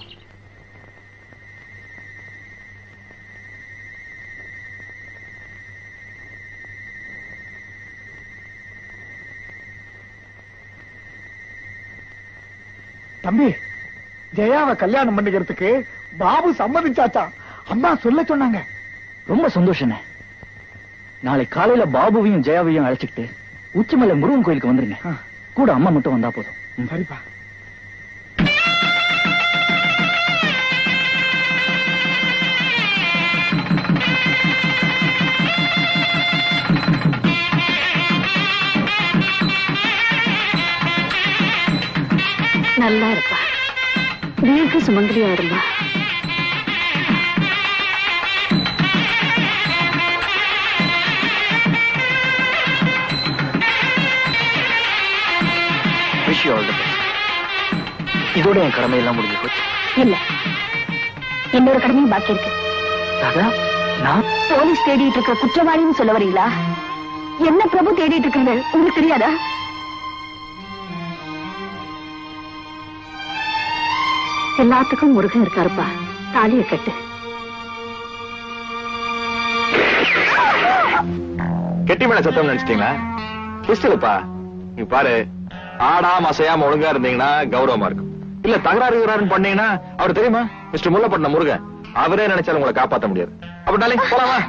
தம்பி ஜெயாவை கல்யாணம் பண்ணிக்கிறதுக்கு பாபு சம்மதிச்சாச்சா அம்மா சொல்ல சொன்னாங்க ரொம்ப சந்தோஷண்ணே நாளை காலையில பாபுவையும் ஜெயாவையும் அழைச்சிக்கிட்டு உச்சிமலை முருகன் கோயிலுக்கு வந்துருங்க கூட அம்மா மட்டும் வந்தா போதும் ம். சரிப்பா நல்லா இருப்பா தீர்க்க சுமங்கலியா இருமா wish you all the best இதோட என் கடமையெல்லாம் முடிஞ்சு போச்சு இல்ல இன்னொரு கடமையும் பாக்கி இருக்கு ராதா நான் போலீஸ் தேடிட்டு இருக்க குற்றவாளின்னு சொல்ல வரீங்களா என்ன பிரபு தேடிட்டு இருக்கிறது உங்களுக்கு தெரியாதா எல்லாத்துக்கும் முருகன் இருக்காருப்பா தாலியை கட்டு கெட்டி மேல சத்தம் நினைச்சிட்டீங்களா பிஸ்டலுப்பா நீ பாரு ஆடாம அசையாம ஒழுங்கா இருந்தீங்கன்னா கௌரவமா இருக்கும் இல்ல தகராறு கிகராறுன்னு பண்ணீங்கன்னா அவர் தெரியுமா மிஸ்டர் முல்லப்பட்டினம் முருகன் அவரே நினைச்சாலும் உங்களை காப்பாத்த முடியாது அப்படின்னாலே போலாமா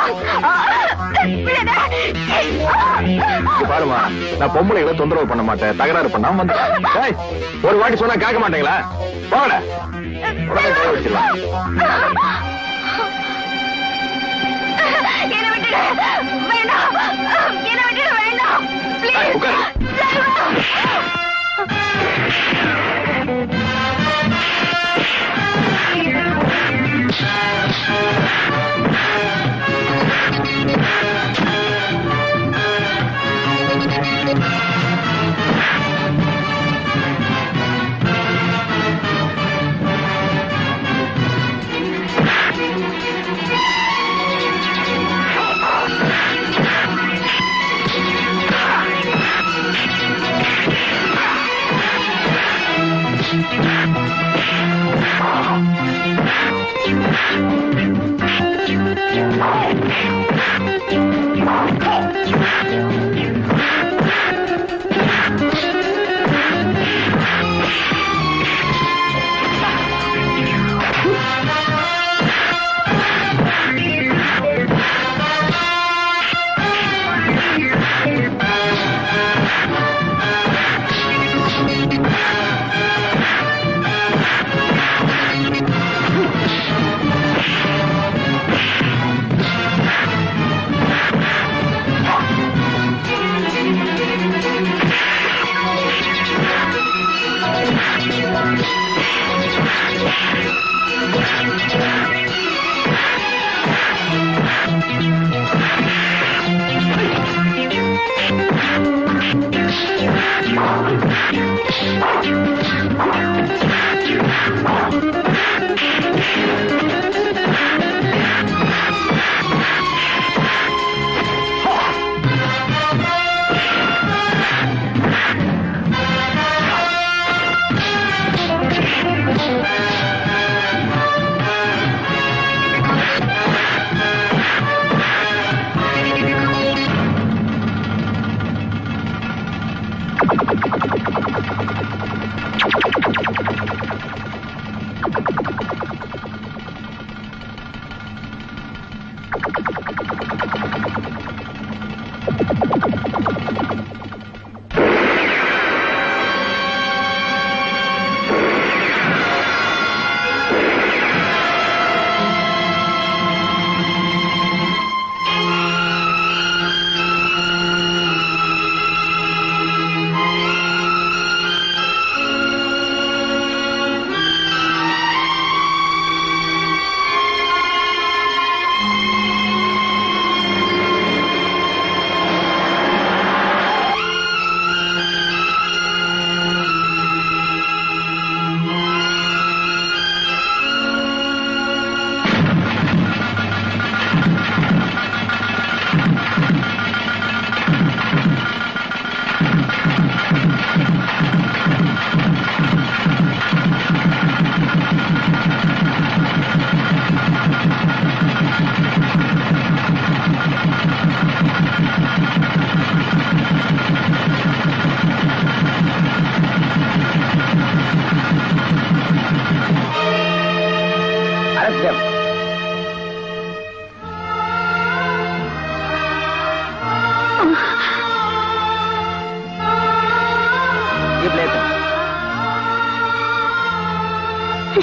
இங்க பாருமா நான் பொம்பளைகளை தொந்தரவு பண்ண மாட்டேன் தகராறு பண்ணாம வந்து ஏய், ஒரு வாட்டி சொன்னா கேட்க மாட்டீங்களா போகல உடனே கை வச்சிடலாம் என்ன விட்டுடு வேண்டாம் என்ன விட்டுடு வேண்டாம் ஏய், உட்காரு Please.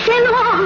செல்வம்